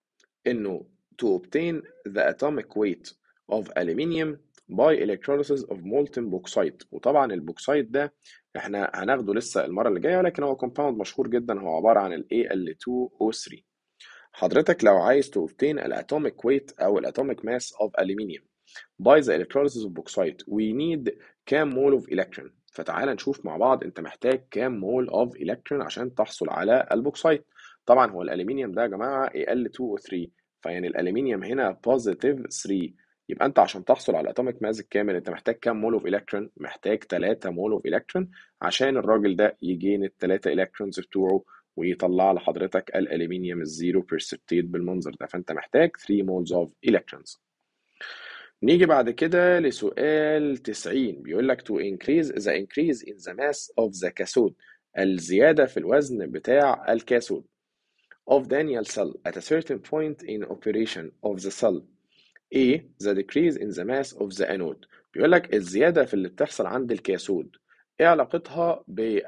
انه to obtain the atomic weight of aluminium by electrolysis of molten bauxite وطبعا البوكسايت ده احنا هناخده لسه المره اللي جايه ولكن هو كومباوند مشهور جدا هو عباره عن ال Al2O3 حضرتك لو عايز to obtain الاتوميك weight او الاتوميك mass of aluminium by the electrolysis of bauxite we need كام مول of electron فتعال نشوف مع بعض انت محتاج كام مول of electron عشان تحصل على البوكسايت طبعا هو الالومنيوم ده يا جماعه Al2O3 فيعني الالومنيوم هنا بوزيتيف 3 يبقى انت عشان تحصل على الاتوميك ماس الكامل انت محتاج كام مول اوف الكترون محتاج 3 مول اوف الكترون عشان الراجل ده يجين الثلاثه الكترونز بتوعه ويطلع لحضرتك الالومنيوم الزيرو بيرسبتيت بالمنظر ده فانت محتاج 3 مولز اوف الكترونز نيجي بعد كده لسؤال 90 بيقول لك to increase the increase in the mass of the cathode الزيادة في الوزن بتاع الكاثود of Daniel cell at a certain point in operation of the cell A the decrease in the mass of the anode بيقول لك الزيادة في اللي بتحصل عند الكاثود ايه علاقتها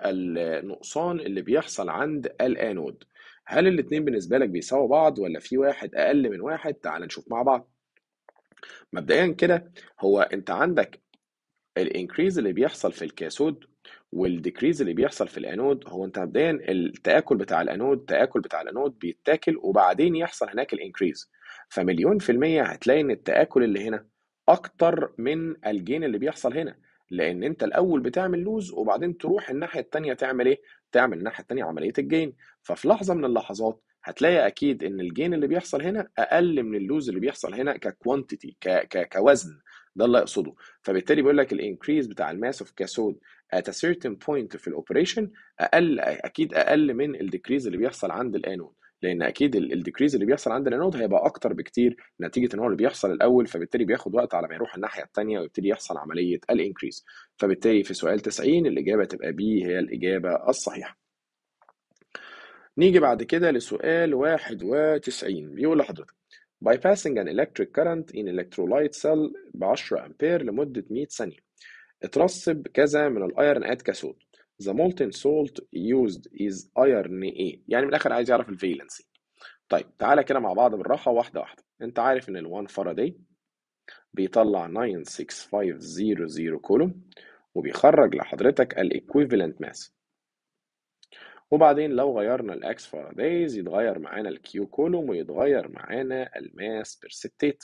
بالنقصان اللي بيحصل عند الانود هل الاتنين بالنسبة لك بيساووا بعض ولا في واحد اقل من واحد تعال نشوف مع بعض مبدئيا كده هو انت عندك الانكريز اللي بيحصل في الكاثود والديكريز اللي بيحصل في الانود هو انت مبدئيا التاكل بتاع الانود التاكل بتاع الانود بيتاكل وبعدين يحصل هناك الانكريز فمليون في المية هتلاقي ان التاكل اللي هنا اكتر من الجين اللي بيحصل هنا لان انت الاول بتعمل لوز وبعدين تروح الناحيه التانيه تعمل اي تعمل الناحيه التانيه عمليه الجين ففي لحظه من اللحظات هتلاقي اكيد ان الجين اللي بيحصل هنا اقل من اللوز اللي بيحصل هنا ككوانتيتي ك ك كوزن ده اللي اقصده فبالتالي بيقول لك الانكريز بتاع الماس اوف كاثود at a certain point في الاوبريشن اقل اكيد اقل من الديكريز اللي بيحصل عند الانود لان اكيد الديكريز اللي بيحصل عند الانود هيبقى اكتر بكتير نتيجه ان هو اللي بيحصل الاول فبالتالي بياخد وقت على ما يروح الناحيه الثانيه ويبتدي يحصل عمليه الانكريز فبالتالي في سؤال 90 الاجابه تبقى بي هي الاجابه الصحيحه نيجي بعد كده لسؤال 91 بيقول لحضرتك bypassing an electric current in electrolyte cell ب 10 امبير لمدة 100 ثانية اترسب كذا من الايرن ات كاثود the molten salt used is iron A يعني من الاخر عايز يعرف الفالنسي طيب تعالى كده مع بعض بالراحة واحدة واحدة انت عارف ان ال 1 فاراداي بيطلع 96500 كولوم وبيخرج لحضرتك الايكويفالنت ماس وبعدين لو غيرنا الاكس فارادايز يتغير معانا الكيو كولوم ويتغير معانا الماس بيرسبتيت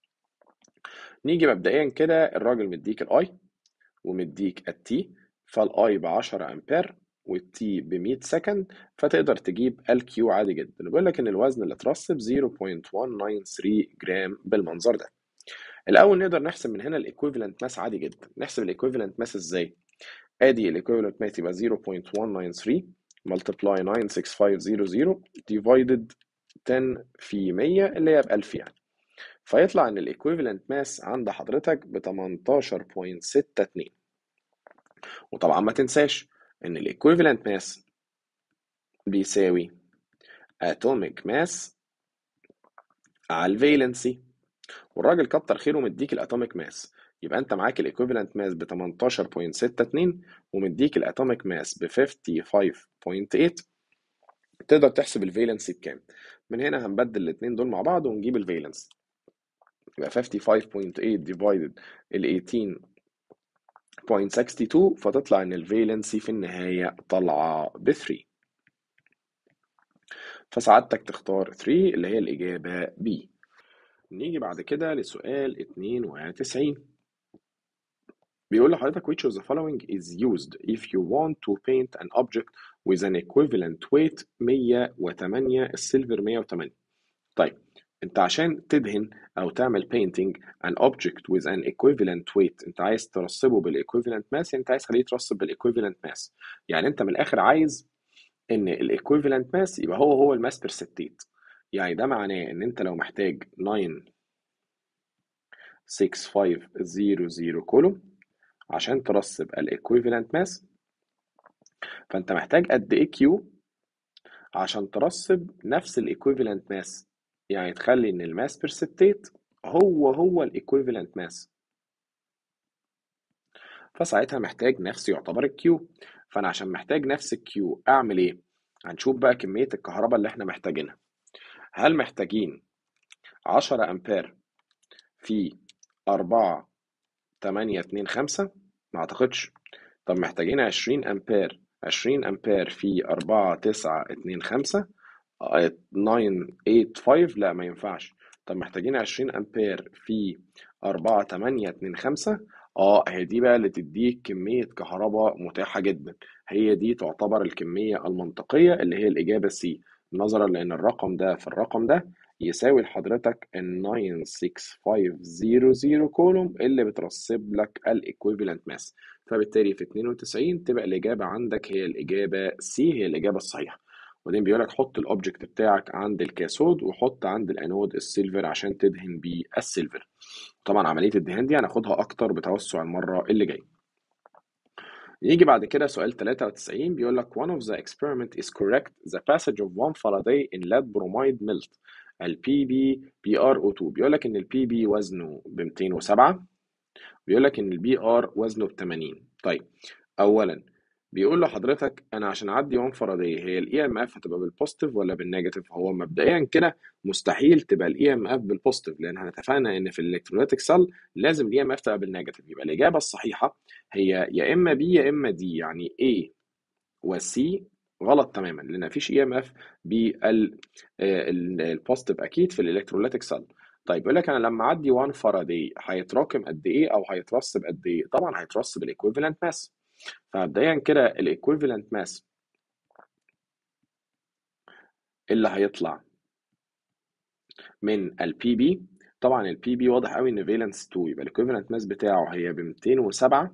نيجي مبدئيا كده الراجل مديك الاي ومديك التي فالاي ب 10 امبير والتي ب 100 سكند فتقدر تجيب الكيو عادي جدا بيقول لك ان الوزن اللي اترسب 0.193 جرام بالمنظر ده الاول نقدر نحسب من هنا الايكويفالنت ماس عادي جدا نحسب الايكويفالنت ماس ازاي ادي الايكويفالنت ماس يبقى 0.193 multiply 96500 divided 10 في 100 اللي هي ب 1000 يعني فيطلع ان الايكويفالنت ماس عند حضرتك ب 18.62 وطبعا ما تنساش ان الايكويفالنت ماس بيساوي atomic mass على الفالنسي والراجل كتر خيره مديك الاتوميك ماس يبقى انت معاك الايكويفالنت ماس ب 18.62 ومديك الاتوميك ماس ب 55.8 تقدر تحسب الفالنسي بكام من هنا هنبدل الاثنين دول مع بعض ونجيب الفالنس يبقى 55.8 divided ال 18.62 فتطلع ان الفالنسي في النهاية طالعة ب 3 فسعادتك تختار 3 اللي هي الإجابة B نيجي بعد كده لسؤال 92 بيقول لحضرتك which of the following is used if you want to paint an object with an equivalent weight 108 السيلفر 108 طيب انت عشان تدهن او تعمل painting an object with an equivalent weight انت عايز ترسبه بالايكويفالنت ماس انت عايز خليه يترسب بالايكويفالنت ماس يعني انت من الاخر عايز ان الايكويفالنت ماس يبقى هو هو الماس بير ستيت يعني ده معناه ان انت لو محتاج 9 6500 كولوم عشان ترسب الايكويفالنت ماس فانت محتاج قد ايه كيو عشان ترسب نفس الايكويفالنت ماس يعني تخلي ان الماس بير ستيت هو هو الايكويفالنت ماس فساعتها محتاج نفس يعتبر الكيو فانا عشان محتاج نفس الكيو اعمل ايه هنشوف بقى كمية الكهرباء اللي احنا محتاجينها هل محتاجين 10 امبير في 4 8 2 5 ما اعتقدش طب محتاجين 20 امبير 20 امبير في 4 9 2 5 9 8 5 لا ما ينفعش طب محتاجين 20 امبير في 4 8 2 5 اه هي دي بقى اللي تديك كمية كهرباء متاحة جدا هي دي تعتبر الكمية المنطقية اللي هي الإجابة سي نظرا لأن الرقم ده في الرقم ده يساوي لحضرتك ال 96500 كولوم اللي بترسب لك الايكويفالنت ماس فبالتالي في 92 تبقى الإجابة عندك هي الإجابة سي هي الإجابة الصحيحة وبعدين بيقول لك حط الأوبجكت بتاعك عند الكاثود وحط عند الأنود السيلفر عشان تدهن بيه السيلفر طبعا عملية الدهان دي هناخدها أكتر بتوسع المرة اللي جاية يجي بعد كده سؤال 93 بيقول لك one of the experiment is correct the passage of one Faraday in lead bromide melt ال PB BrO2 بيقول لك ان ال PB وزنه ب 207 بيقول لك ان ال BR وزنه ب 80 طيب اولا بيقول لحضرتك انا عشان اعدي 1 فاراداي هي الاي ام اف هتبقى بالبوزيتيف ولا بالنيجاتيف هو مبدئيا كده مستحيل تبقى الاي ام اف بالبوزيتيف لان احنا اتفقنا ان في الالكتروليتيك سيل لازم الاي ام اف تبقى بالنيجاتيف يبقى الاجابه الصحيحه هي يا اما بي يا اما دي يعني A و C غلط تماما لان مفيش اي ام اف بالبوزيتيف اكيد في الالكتروليتيك سيل طيب يقول لك انا لما اعدي 1 فاراداي هيتراكم قد ايه او هيترسب قد ايه طبعا هيترسب الايكويفالنت ماس فمبدئيا كده الايكويفالنت ماس اللي هيطلع من البي بي طبعا البي بي واضح قوي ان فالنس 2 يبقى الايكويفالنت ماس بتاعه هي ب 207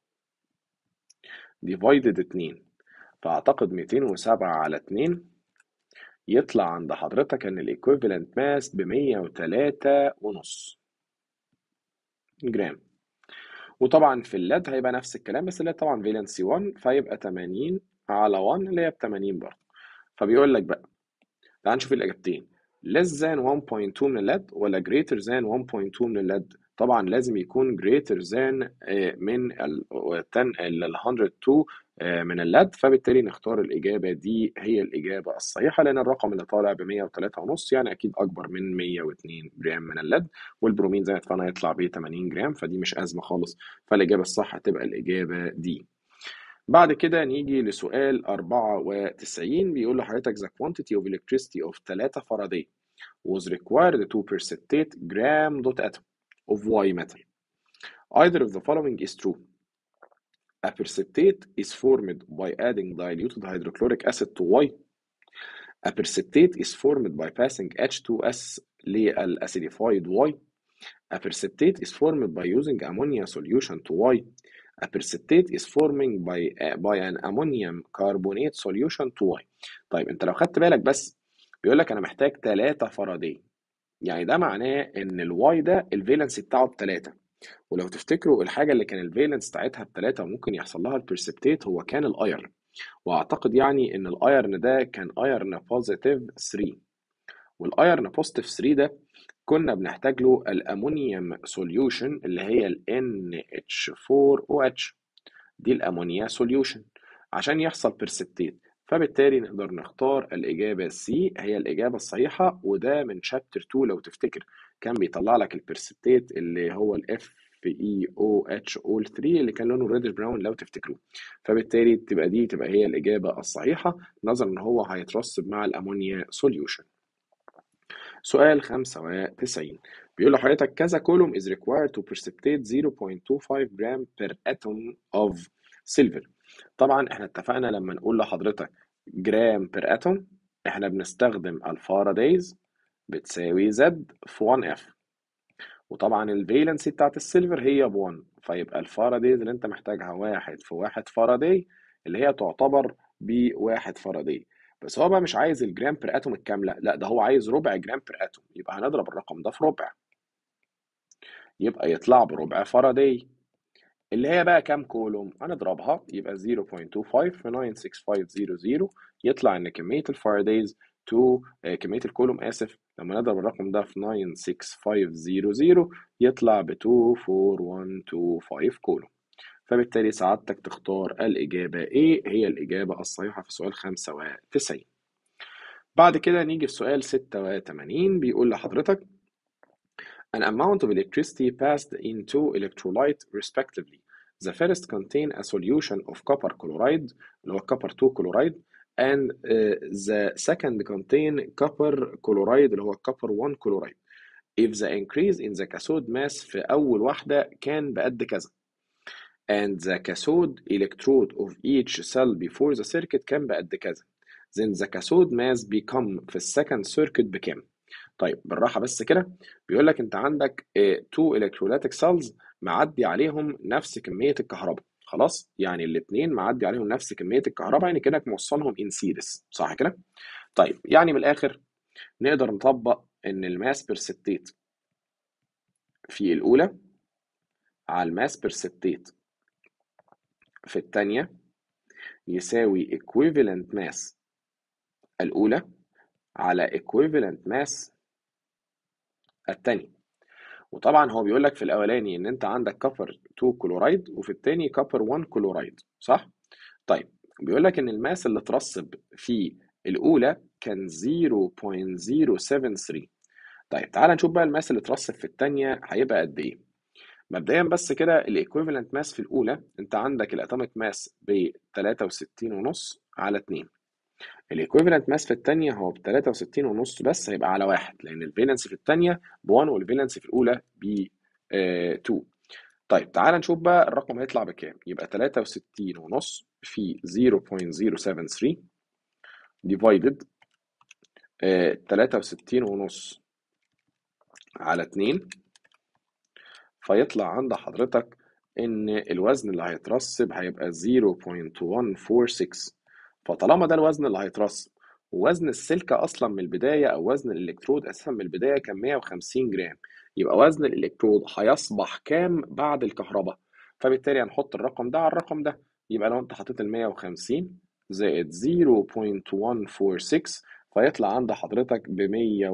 ديفايدد 2 فاعتقد 207 على 2 يطلع عند حضرتك ان الايكويفالنت ماس ب 103 ونص جرام وطبعا في اللاد هيبقى نفس الكلام بس اللاد طبعا فالنسي 1 فيبقى 80 على 1 اللي هي ب 80 برضه فبيقول لك بقى تعال نشوف الاجابتين less than 1.2 من اللاد ولا greater than 1.2 من اللاد طبعا لازم يكون greater than من ال 102 من اللاد فبالتالي نختار الإجابة دي هي الإجابة الصحيحة لأن الرقم اللي طالع ب 103 ونص يعني أكيد أكبر من 102 جرام من اللاد والبرومين زي ما اتفقنا هيطلع ب 80 جرام فدي مش أزمة خالص فالإجابة الصح هتبقى الإجابة دي بعد كده نيجي لسؤال 94 بيقول لحضرتك the quantity of electricity of 3 فاراداي was required to precipitate gram dot atom of Y metal. Either of the following is true. A precipitate is formed by adding diluted hydrochloric acid to Y. A precipitate is formed by passing H2S للأcidified Y. A precipitate is formed by using ammonia solution to Y. A precipitate is forming by by an ammonium carbonate solution to Y. طيب انت لو خدت بالك بس بيقول لك انا محتاج 3 فاراداي يعني ده معناه ان الواي ده الفالنس بتاعه بتلاتة ولو تفتكروا الحاجه اللي كان الفالنس بتاعتها بتلاتة وممكن يحصل لها البرسبتيت هو كان الايرن واعتقد يعني ان الايرن ده كان ايرن بوزيتيف 3 والايرن بوزيتيف 3 ده كنا بنحتاج له الامونيوم سوليوشن اللي هي ال NH4OH دي الامونيا سوليوشن عشان يحصل برسبتيت فبالتالي نقدر نختار الإجابة سي هي الإجابة الصحيحة وده من شابتر 2 لو تفتكر كان بيطلع لك البرسبتيت اللي هو ال FeOH 3 اللي كان لونه ريدش براون لو تفتكروا فبالتالي تبقى دي تبقى هي الإجابة الصحيحة نظرا إن هو هيترسب مع الأمونيا سوليوشن سؤال 95 بيقول لحضرتك كذا كولوم is required to precipitate 0.25 gram per atom of silver طبعا احنا اتفقنا لما نقول لحضرتك جرام بير اتوم احنا بنستخدم الفارادايز بتساوي زد في 1 اف وطبعا الفالنسي بتاعت السيلفر هي ب 1 فيبقى الفارادايز اللي انت محتاجها واحد في واحد فاراداي اللي هي تعتبر بواحد فاراداي بس هو بقى مش عايز الجرام بير اتوم الكامله لا ده هو عايز ربع جرام بير اتوم يبقى هنضرب الرقم ده في ربع يبقى يطلع بربع فاراداي اللي هي بقى كام كولوم هنضربها يبقى 0.25 في 96500 يطلع ان كميه الفارادايز تو آه، كميه الكولوم اسف لما نضرب الرقم ده في 96500 يطلع ب 24125 كولوم فبالتالي سعادتك تختار الإجابة A هي الإجابة الصحيحة في سؤال 95 بعد كده نيجي في سؤال 86 بيقول لحضرتك an amount of electricity passed into electrolyte respectively. The first contain a solution of copper chloride اللي هو copper 2 chloride and uh, the second contain copper chloride اللي هو copper 1 chloride. If the increase in the cathode mass في أول واحدة كان بقد كذا and the cathode electrode of each cell before the circuit كان بقد كذا then the cathode mass become في السكند circuit بكام؟ طيب بالراحة بس كده بيقول لك أنت عندك آه، two electrolytic cells معدي عليهم نفس كمية الكهرباء خلاص يعني الاتنين معدي عليهم نفس كمية الكهرباء يعني كأنك موصلهم in series صح كده؟ طيب يعني من الآخر نقدر نطبق إن الماس برسبتيت في الأولى على الماس برسبتيت في الثانية يساوي equivalent mass الأولى على equivalent mass الثانية وطبعا هو بيقول لك في الأولاني إن أنت عندك كفر 2 كلورايد وفي الثاني كفر 1 كلورايد صح؟ طيب بيقول لك إن الماس اللي اترسب في الأولى كان 0.073 طيب تعال نشوف بقى الماس اللي اترسب في الثانية هيبقى قد إيه؟ مبدئيا بس كده الايكويفالنت ماس في الاولى انت عندك الاتوميك ماس ب 63.5 على 2 الايكويفالنت ماس في الثانيه هو ب 63.5 بس هيبقى على واحد لان الفالنس في الثانيه ب 1 والفالنس في الاولى ب 2 طيب تعال نشوف بقى الرقم هيطلع بكام يبقى 63.5 في 0.073 ديفايدد 63.5 على 2 فيطلع عند حضرتك إن الوزن اللي هيترسب هيبقى 0.146 فطالما ده الوزن اللي هيترسب ووزن السلكة أصلا من البداية أو وزن الإلكترود أساسا من البداية كان 150 جرام يبقى وزن الإلكترود هيصبح كام بعد الكهرباء فبالتالي هنحط الرقم ده على الرقم ده يبقى لو أنت حطيت ال 150 زائد 0.146 فيطلع عند حضرتك ب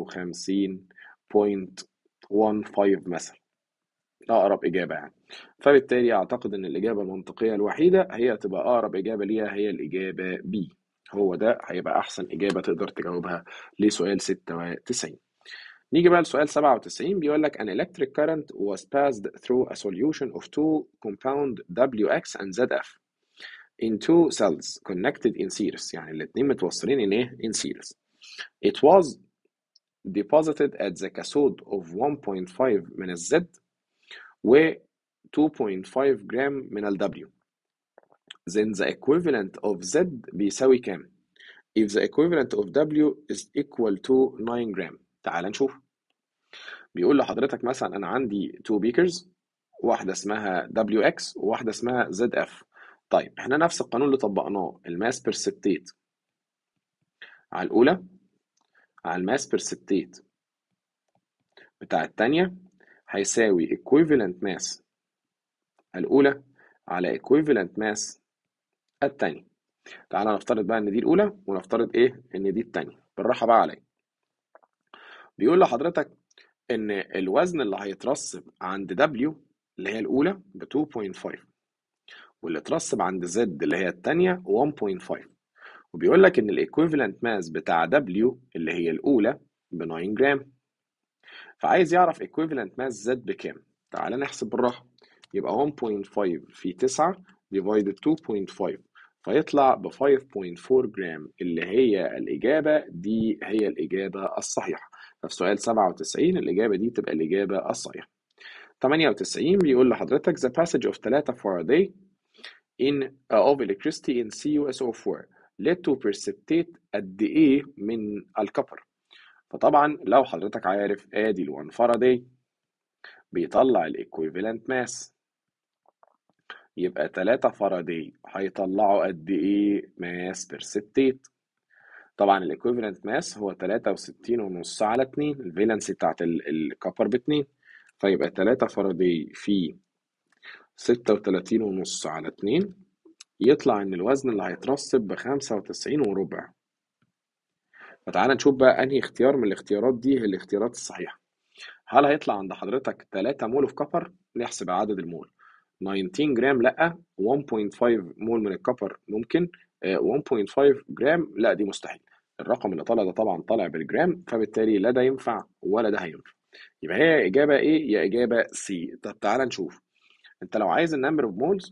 150.15 مثلا أقرب إجابة يعني فبالتالي أعتقد إن الإجابة المنطقية الوحيدة هي تبقى أقرب إجابة ليها هي الإجابة B هو ده هيبقى أحسن إجابة تقدر تجاوبها لسؤال 96 نيجي بقى لسؤال 97 بيقول لك an electric current was passed through a solution of two compound WX and ZF in two cells connected in series يعني الاتنين متوصلين in ايه in series it was deposited at the cathode of 1.5 من الزد و 2.5 جرام من ال W then the equivalent of Z بيساوي كام if the equivalent of W is equal to 9 جرام تعال نشوف بيقول لحضرتك مثلا انا عندي two beakers واحدة اسمها WX وواحدة اسمها ZF طيب احنا نفس القانون اللي طبقناه الماس بير سبتيت على الأولى على الماس بير سبتيت بتاع التانية هيساوي equivalent mass الأولى على equivalent mass التانية تعالى نفترض بقى إن دي الأولى ونفترض إيه إن دي التانية بالراحة بقى عليا بيقول لحضرتك إن الوزن اللي هيترسب عند W اللي هي الأولى ب 2.5 واللي اترسب عند Z اللي هي التانية 1.5 وبيقول لك إن الإيكويفالنت ماس بتاع W اللي هي الأولى ب 9 جرام فعايز يعرف equivalent mass Z بكام تعال نحسب بالراحة يبقى 1.5 في 9 divided 2.5 فيطلع ب 5.4 جرام اللي هي الإجابة دي هي الإجابة الصحيحة ففي سؤال 97 الإجابة دي تبقى الإجابة الصحيحة 98 بيقول لحضرتك the passage of 3 Faraday in uh, of electricity in CuSO4 led to precipitate قد إيه من الكبر فطبعا لو حضرتك عارف ادي ال 1 فاراداي بيطلع الايكويفالنت ماس يبقى 3 فاراداي هيطلعوا قد ايه ماس بيرسبتيت طبعا الايكويفالنت ماس هو 63 ونص على 2 الفالنسي بتاعت الكبر ب 2 فيبقى 3 فاراداي في 36 ونص على 2 يطلع ان الوزن اللي هيترسب ب 95 وربع فتعالى نشوف بقى انهي اختيار من الاختيارات دي هي الاختيارات الصحيحه هل هيطلع عند حضرتك 3 مول في كبر نحسب عدد المول 19 جرام لا 1.5 مول من الكبر ممكن 1.5 جرام لا دي مستحيل الرقم اللي طالع ده طبعا طالع بالجرام فبالتالي لا ده ينفع ولا ده هينفع يبقى هي اجابه ايه يا اجابه سي طب تعالى نشوف انت لو عايز النمبر اوف مولز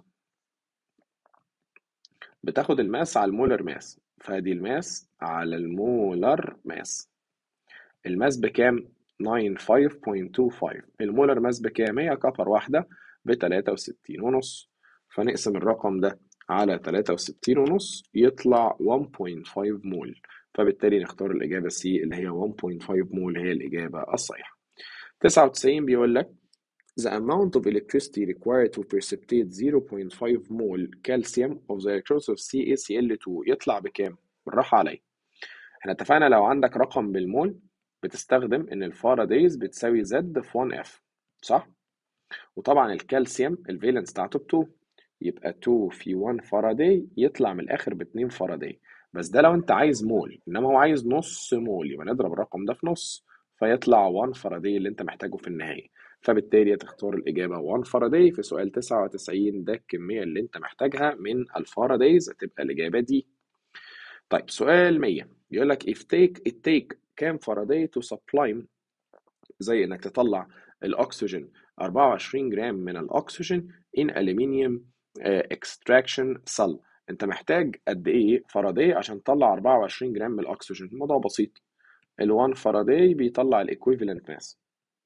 بتاخد الماس على المولر ماس فادي الماس على المولر ماس الماس بكام 95.25 المولر ماس بكام هي كفر واحدة ب 63 ونص فنقسم الرقم ده على 63 ونص يطلع 1.5 مول فبالتالي نختار الإجابة سي اللي هي 1.5 مول هي الإجابة الصحيحة 99 بيقول لك The amount of electricity required to precipitate 0.5 mole calcium of the electrodes of CaCl2 يطلع بكام؟ بالراحة عليا. احنا اتفقنا لو عندك رقم بالمول بتستخدم ان الفارادايز بتساوي Z في 1F صح؟ وطبعا الكالسيوم الفالنس بتاعته ب 2 يبقى 2 في 1 فاراداي يطلع من الاخر ب 2 فاراداي بس ده لو انت عايز مول انما هو عايز نص مول يبقى نضرب الرقم ده في نص فيطلع 1 فاراداي اللي انت محتاجه في النهاية فبالتالي هتختار الإجابة 1 فاراداي في سؤال 99 ده الكمية اللي أنت محتاجها من الفارادايز هتبقى الإجابة دي. طيب سؤال 100 بيقول لك if take it take كام فاراداي to sublime زي إنك تطلع الأكسجين 24 جرام من الأكسجين in aluminium extraction cell أنت محتاج قد إيه فاراداي عشان تطلع 24 جرام من الأكسجين الموضوع بسيط ال 1 فاراداي بيطلع الإيكويفالنت ماس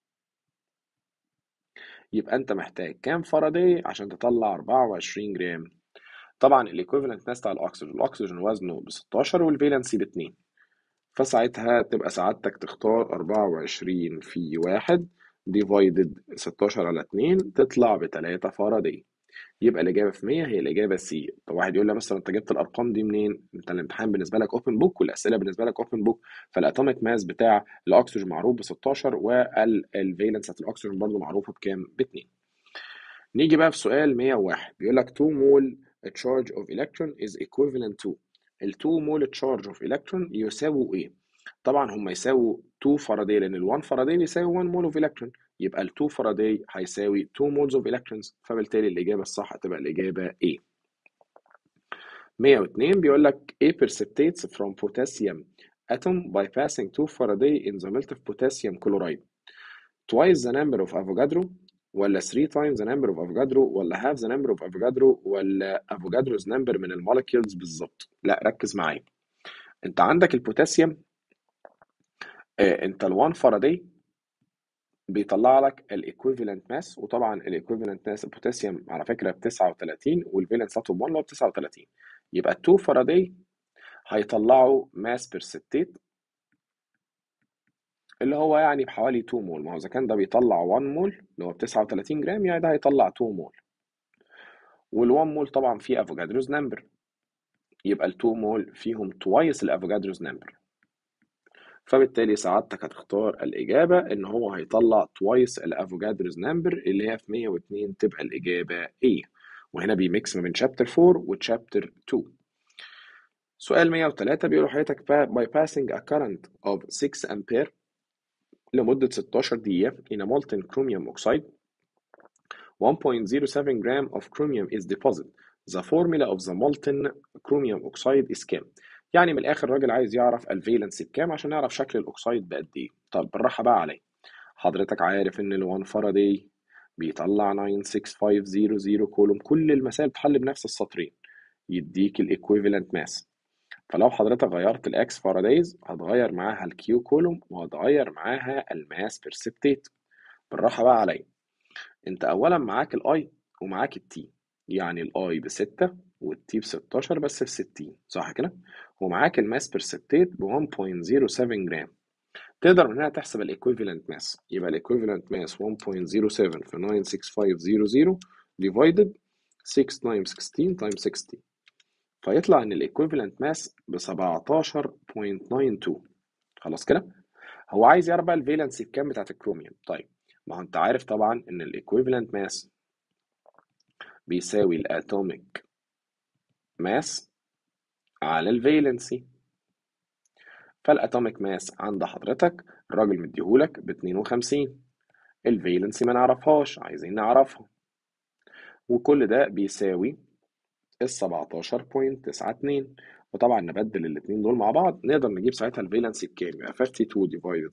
يبقى انت محتاج كام فاراداي عشان تطلع 24 جرام طبعا الايكويفالنت ماس بتاع الاكسجين الاكسجين وزنه ب 16 والفالنسي ب 2 فساعتها تبقى سعادتك تختار 24 في 1 ديفايدد 16 على 2 تطلع ب 3 فاراداي يبقى الإجابة في 100 هي الإجابة سي طب واحد يقول لي مثلا أنت جبت الأرقام دي منين؟ أنت الامتحان بالنسبة لك أوبن بوك والأسئلة بالنسبة لك أوبن بوك فالأتوميك ماس بتاع الأكسجين معروف ب 16 والفالنس بتاعت الأكسجين برضه معروفة بكام؟ ب 2 نيجي بقى في سؤال 101 بيقول لك 2 مول charge of electron is equivalent to ال 2 مول charge of electron يساووا إيه؟ طبعا هم يساووا 2 فاراداي لأن ال 1 فاراداي بيساوي 1 مول اوف electron يبقى ال 2 فاراداي هيساوي 2 moles of electrons فبالتالي الإجابة الصح هتبقى الإجابة A 102 بيقول لك A precipitates from potassium atom by passing 2 Faraday in the melt of potassium chloride twice the number of Avogadro ولا 3 times the number of Avogadro ولا half the number of Avogadro ولا Avogadro's number من المولكيولز بالظبط لا ركز معايا انت عندك البوتاسيوم آه انت ال 1 فاراداي بيطلع لك الايكويفالنت ماس وطبعا الايكويفالنت ماس البوتاسيوم على فكره ب 39 والفالنس اتوم 1 ب 39 يبقى 2 فاراداي هيطلعوا ماس بيرسبتيت اللي هو يعني بحوالي 2 مول ما هو اذا كان ده بيطلع 1 مول اللي هو ب 39 جرام يعني ده هيطلع 2 مول وال1 مول طبعا فيه افوكادروز نمبر يبقى ال2 مول فيهم توايس الافوكادروز نمبر فبالتالي سعادتك هتختار الإجابة إن هو هيطلع توايس الأفوكادروز نمبر اللي هي في 102 تبقى الإجابة A وهنا بيميكس ما بين شابتر 4 وشابتر 2 سؤال 103 بيقول حضرتك by passing a current of 6 ampere لمدة 16 دقيقة in a molten chromium oxide 1.07 gram of chromium is deposited the formula of the molten chromium oxide is كام يعني من الاخر الراجل عايز يعرف الفالنسي بكام عشان نعرف شكل الاكسيد بقد ايه طب بالراحه بقى عليا حضرتك عارف ان ال1 فاراداي بيطلع 96500 كولوم كل المسائل بتحل بنفس السطرين يديك الايكويفالنت ماس فلو حضرتك غيرت الاكس فارادايز هتغير معاها الكيو كولوم وهتغير معاها الماس بيرسبتيت بالراحه بقى عليا انت اولا معاك الاي ومعاك التي يعني الاي بستة والتي بستاشر بس في ستين صح كده ومعاك الماس بيرسبتيت ب 1.07 جرام تقدر من هنا تحسب الايكويفالنت ماس يبقى الايكويفالنت ماس 1.07 في 96500 divided 6 times 16 times 60 فيطلع ان الايكويفالنت ماس ب 17.92 خلاص كده هو عايز يعرف بقى الفالنسي بكام بتاعت الكروميوم طيب ما هو انت عارف طبعا ان الايكويفالنت ماس بيساوي الاتوميك ماس على الفالنسي فالاتوميك ماس عند حضرتك الراجل مديهولك ب 52 الفالنسي ما نعرفهاش عايزين نعرفها وكل ده بيساوي ال 17.92 وطبعا نبدل الاثنين دول مع بعض نقدر نجيب ساعتها الفالنسي بكام يبقى 52 ديفايدد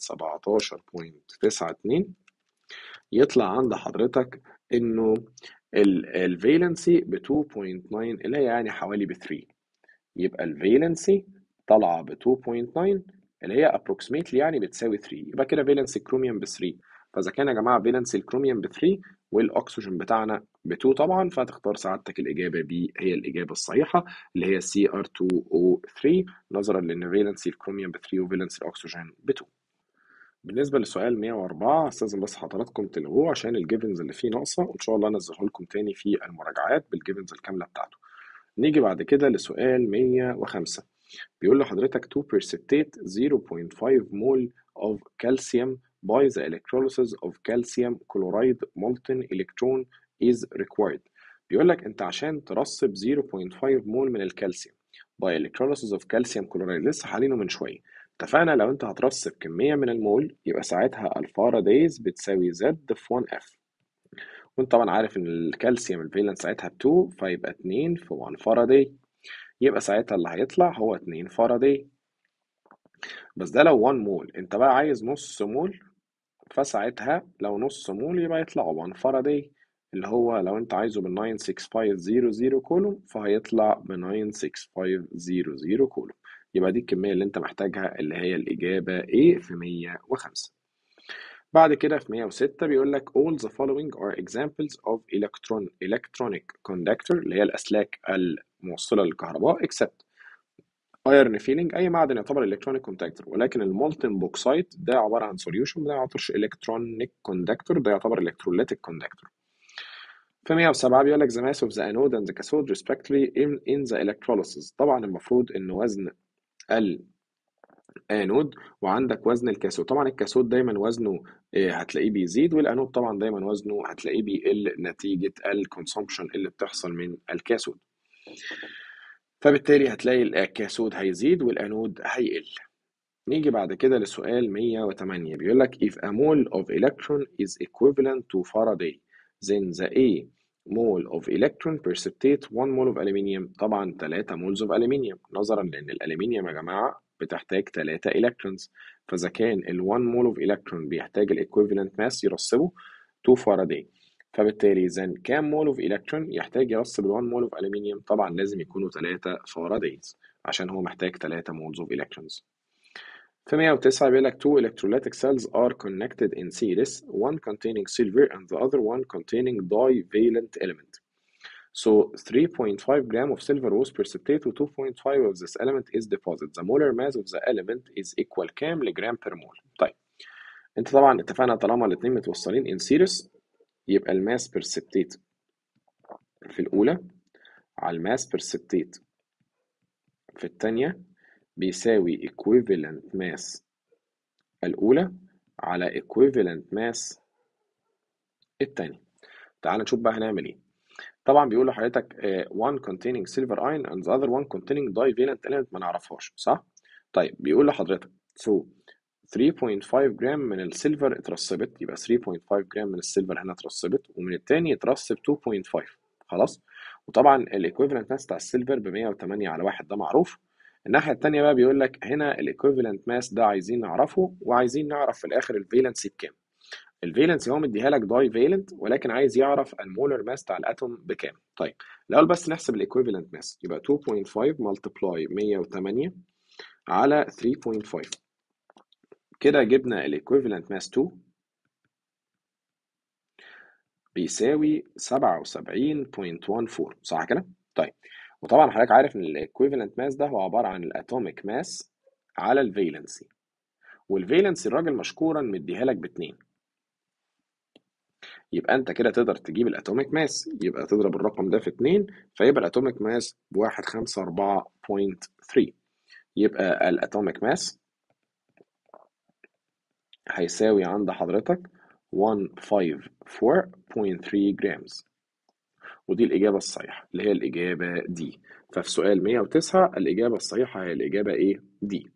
17.92 يطلع عند حضرتك انه الفالنسي ب 2.9 اللي هي يعني حوالي ب 3 يبقى الفالنسي طالعه ب 2.9 اللي هي approximately يعني بتساوي 3 يبقى كده فالنسي الكروميوم ب 3 فاذا كان يا جماعه فالنسي الكروميوم ب 3 والاكسجين بتاعنا ب 2 طبعا فهتختار سعادتك الاجابه ب هي الاجابه الصحيحه اللي هي CR2O3 نظرا لان فالنسي الكروميوم ب 3 وفالنسي الاكسجين ب 2 بالنسبة لسؤال 104 استاذن بس حضراتكم تلغوه عشان الجيفنز اللي فيه ناقصة وإن شاء الله أنزله لكم تاني في المراجعات بالجيفنز الكاملة بتاعته. نيجي بعد كده لسؤال 105 بيقول لحضرتك to precipitate 0.5 mole of calcium by the electrolysis of calcium chloride molten electron is required بيقول لك أنت عشان ترسب 0.5 مول من الكالسيوم by electrolysis of calcium chloride لسه حالينه من شوية اتفقنا لو انت هترسب كمية من المول يبقى ساعتها الفارادايز بتساوي زد في 1 اف وانت طبعا عارف ان الكالسيوم الفالنس ساعتها ب 2 فيبقى 2 في 1 فاراداي يبقى ساعتها اللي هيطلع هو 2 فاراداي بس ده لو 1 مول انت بقى عايز نص مول فساعتها لو نص مول يبقى يطلع 1 فاراداي اللي هو لو انت عايزه بال 96500 كولوم فهيطلع ب 96500 كولوم يبقى دي الكمية اللي انت محتاجها اللي هي الإجابة A في 105 بعد كده في 106 بيقول لك all the following are examples of electron electronic conductor اللي هي الأسلاك الموصلة للكهرباء except iron filling أي معدن يعتبر electronic conductor ولكن المولتن بوكسايت ده عبارة عن solution ده ما يعتبرش electronic conductor ده يعتبر electrolytic conductor في 107 بيقول لك the mass of the anode and the cathode respectively in, in the electrolysis طبعا المفروض إن وزن الانود وعندك وزن الكاثود طبعا الكاثود دايما وزنه هتلاقيه بيزيد والانود طبعا دايما وزنه هتلاقيه بيقل نتيجة الكونسومشن اللي بتحصل من الكاثود فبالتالي هتلاقي الكاثود هيزيد والانود هيقل نيجي بعد كده لسؤال 108 بيقول لك if a mole of electron is equivalent to Faraday then the A mole of electron precipitate 1 mole of aluminium طبعا 3 moles of aluminium نظرا لان الالومنيوم يا جماعه بتحتاج 3 electrons فاذا كان ال 1 mole of electron بيحتاج الايكويفالنت ماس يرسبه 2 فاراداي فبالتالي اذا كام مول اوف الكترون يحتاج يرسب ال 1 مول اوف الومنيوم طبعا لازم يكونوا 3 فارادايز عشان هو محتاج 3 مولز اوف الكترونز في 109 بيقول لك two electrolytic cells are connected in series one containing silver and the other one containing divalent element So 3.5 gram of silver was precipitate و 2.5 of this element is deposited. The molar mass of the element is equal كام لجرام per mole. طيب انت طبعا اتفقنا طالما الاثنين متوصلين in series يبقى الماس precipitate في الأولى على الماس precipitate في الثانية بيساوي equivalent mass الأولى على equivalent mass الثانية. تعال نشوف بقى هنعمل ايه. طبعا بيقول لحضرتك uh, one containing silver ion and the other one containing divalent element ما نعرفهاش صح؟ طيب بيقول لحضرتك so 3.5 جرام من السيلفر اترسبت يبقى 3.5 جرام من السيلفر هنا اترسبت ومن التاني اترسب 2.5 خلاص وطبعا الايكويفالنت ماس بتاع السيلفر ب 108 على 1 ده معروف الناحيه التانيه بقى بيقول لك هنا الايكويفالنت ماس ده عايزين نعرفه وعايزين نعرف في الاخر الفالنسي بكام الفالنسي هو مديها لك داي فالنت ولكن عايز يعرف المولر ماس بتاع الاتوم بكام طيب الاول بس نحسب الايكويفالنت ماس يبقى 2.5 ملتبلاي 108 على 3.5 كده جبنا الايكويفالنت ماس 2 بيساوي 77.14 صح كده طيب وطبعا حضرتك عارف ان الايكويفالنت ماس ده هو عباره عن الاتوميك ماس على الفالنسي والفالنسي الراجل مشكورا مديها لك باتنين يبقى انت كده تقدر تجيب الاتوميك ماس يبقى تضرب الرقم ده في 2 فيبقى الاتوميك ماس ب 154.3 يبقى الاتوميك ماس هيساوي عند حضرتك 154.3 جرامز ودي الإجابة الصحيحة اللي هي الإجابة دي ففي سؤال 109 الإجابة الصحيحة هي الإجابة إيه؟ دي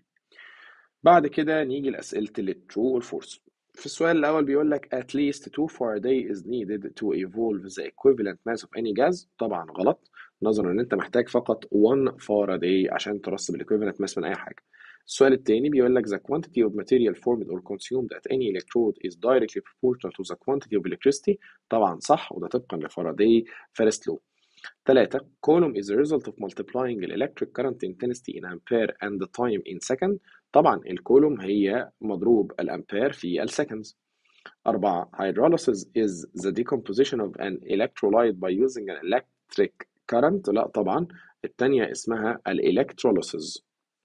بعد كده نيجي لأسئلة الترو والفورس في السؤال الأول بيقول لك at least 2 Faraday is needed to evolve the equivalent mass of any gas طبعا غلط نظرا ان انت محتاج فقط 1 Faraday عشان ترسب الايكويفالنت ماس من اي حاجه السؤال الثاني بيقول لك the quantity of material formed or consumed at any electrode is directly proportional to the quantity of electricity طبعا صح وده طبقا لفاراداي فيرست لو ثلاثة column is the result of multiplying the electric current intensity in ampere and the time in second طبعا الكولوم هي مضروب الأمبير في السكندز أربعة hydrolysis is the decomposition of an electrolyte by using an electric current لا طبعا الثانية اسمها الإلكتروليسيس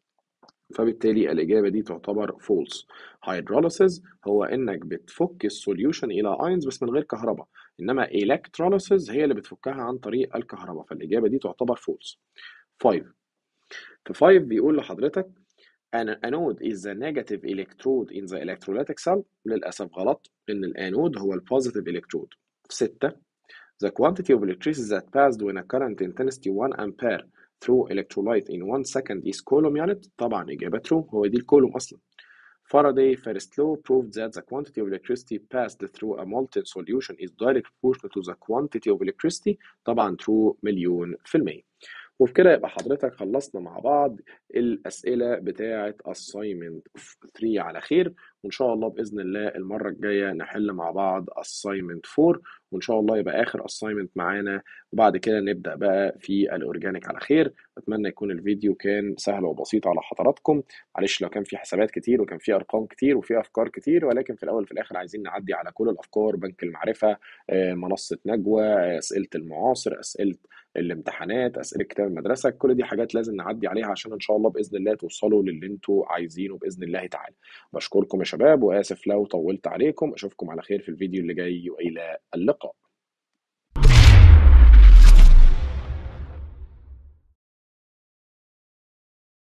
فبالتالي الإجابة دي تعتبر false hydrolysis هو إنك بتفك السوليوشن إلى اينز بس من غير كهرباء إنما electrolysis هي اللي بتفكها عن طريق الكهرباء فالإجابة دي تعتبر false 5 في 5 بيقول لحضرتك an anode is the negative electrode in the electrolytic cell للأسف غلط إن الانود هو البوزيتيف electrode 6 the quantity of electricity that passed when a current intensity 1 ampere through electrolyte in 1 second is coulomb unit طبعا إجابة true هو دي الكولوم أصلا Faraday first law proved that the quantity of electricity passed through a molten solution is directly proportional to the quantity of electricity طبعا true مليون في المية وبكده يبقى حضرتك خلصنا مع بعض الأسئلة بتاعة assignment 3 على خير وإن شاء الله بإذن الله المرة الجاية نحل مع بعض assignment 4 وإن شاء الله يبقى آخر assignment معانا وبعد كده نبدأ بقى في الأورجانيك على خير أتمنى يكون الفيديو كان سهل وبسيط على حضراتكم معلش لو كان في حسابات كتير وكان في أرقام كتير وفي أفكار كتير ولكن في الأول وفي الآخر عايزين نعدي على كل الأفكار بنك المعرفة منصة نجوى أسئلة المعاصر أسئلة الامتحانات اسئله كتاب المدرسه كل دي حاجات لازم نعدي عليها عشان ان شاء الله باذن الله توصلوا للي انتوا عايزينه باذن الله تعالى بشكركم يا شباب واسف لو طولت عليكم اشوفكم على خير في الفيديو اللي جاي والى اللقاء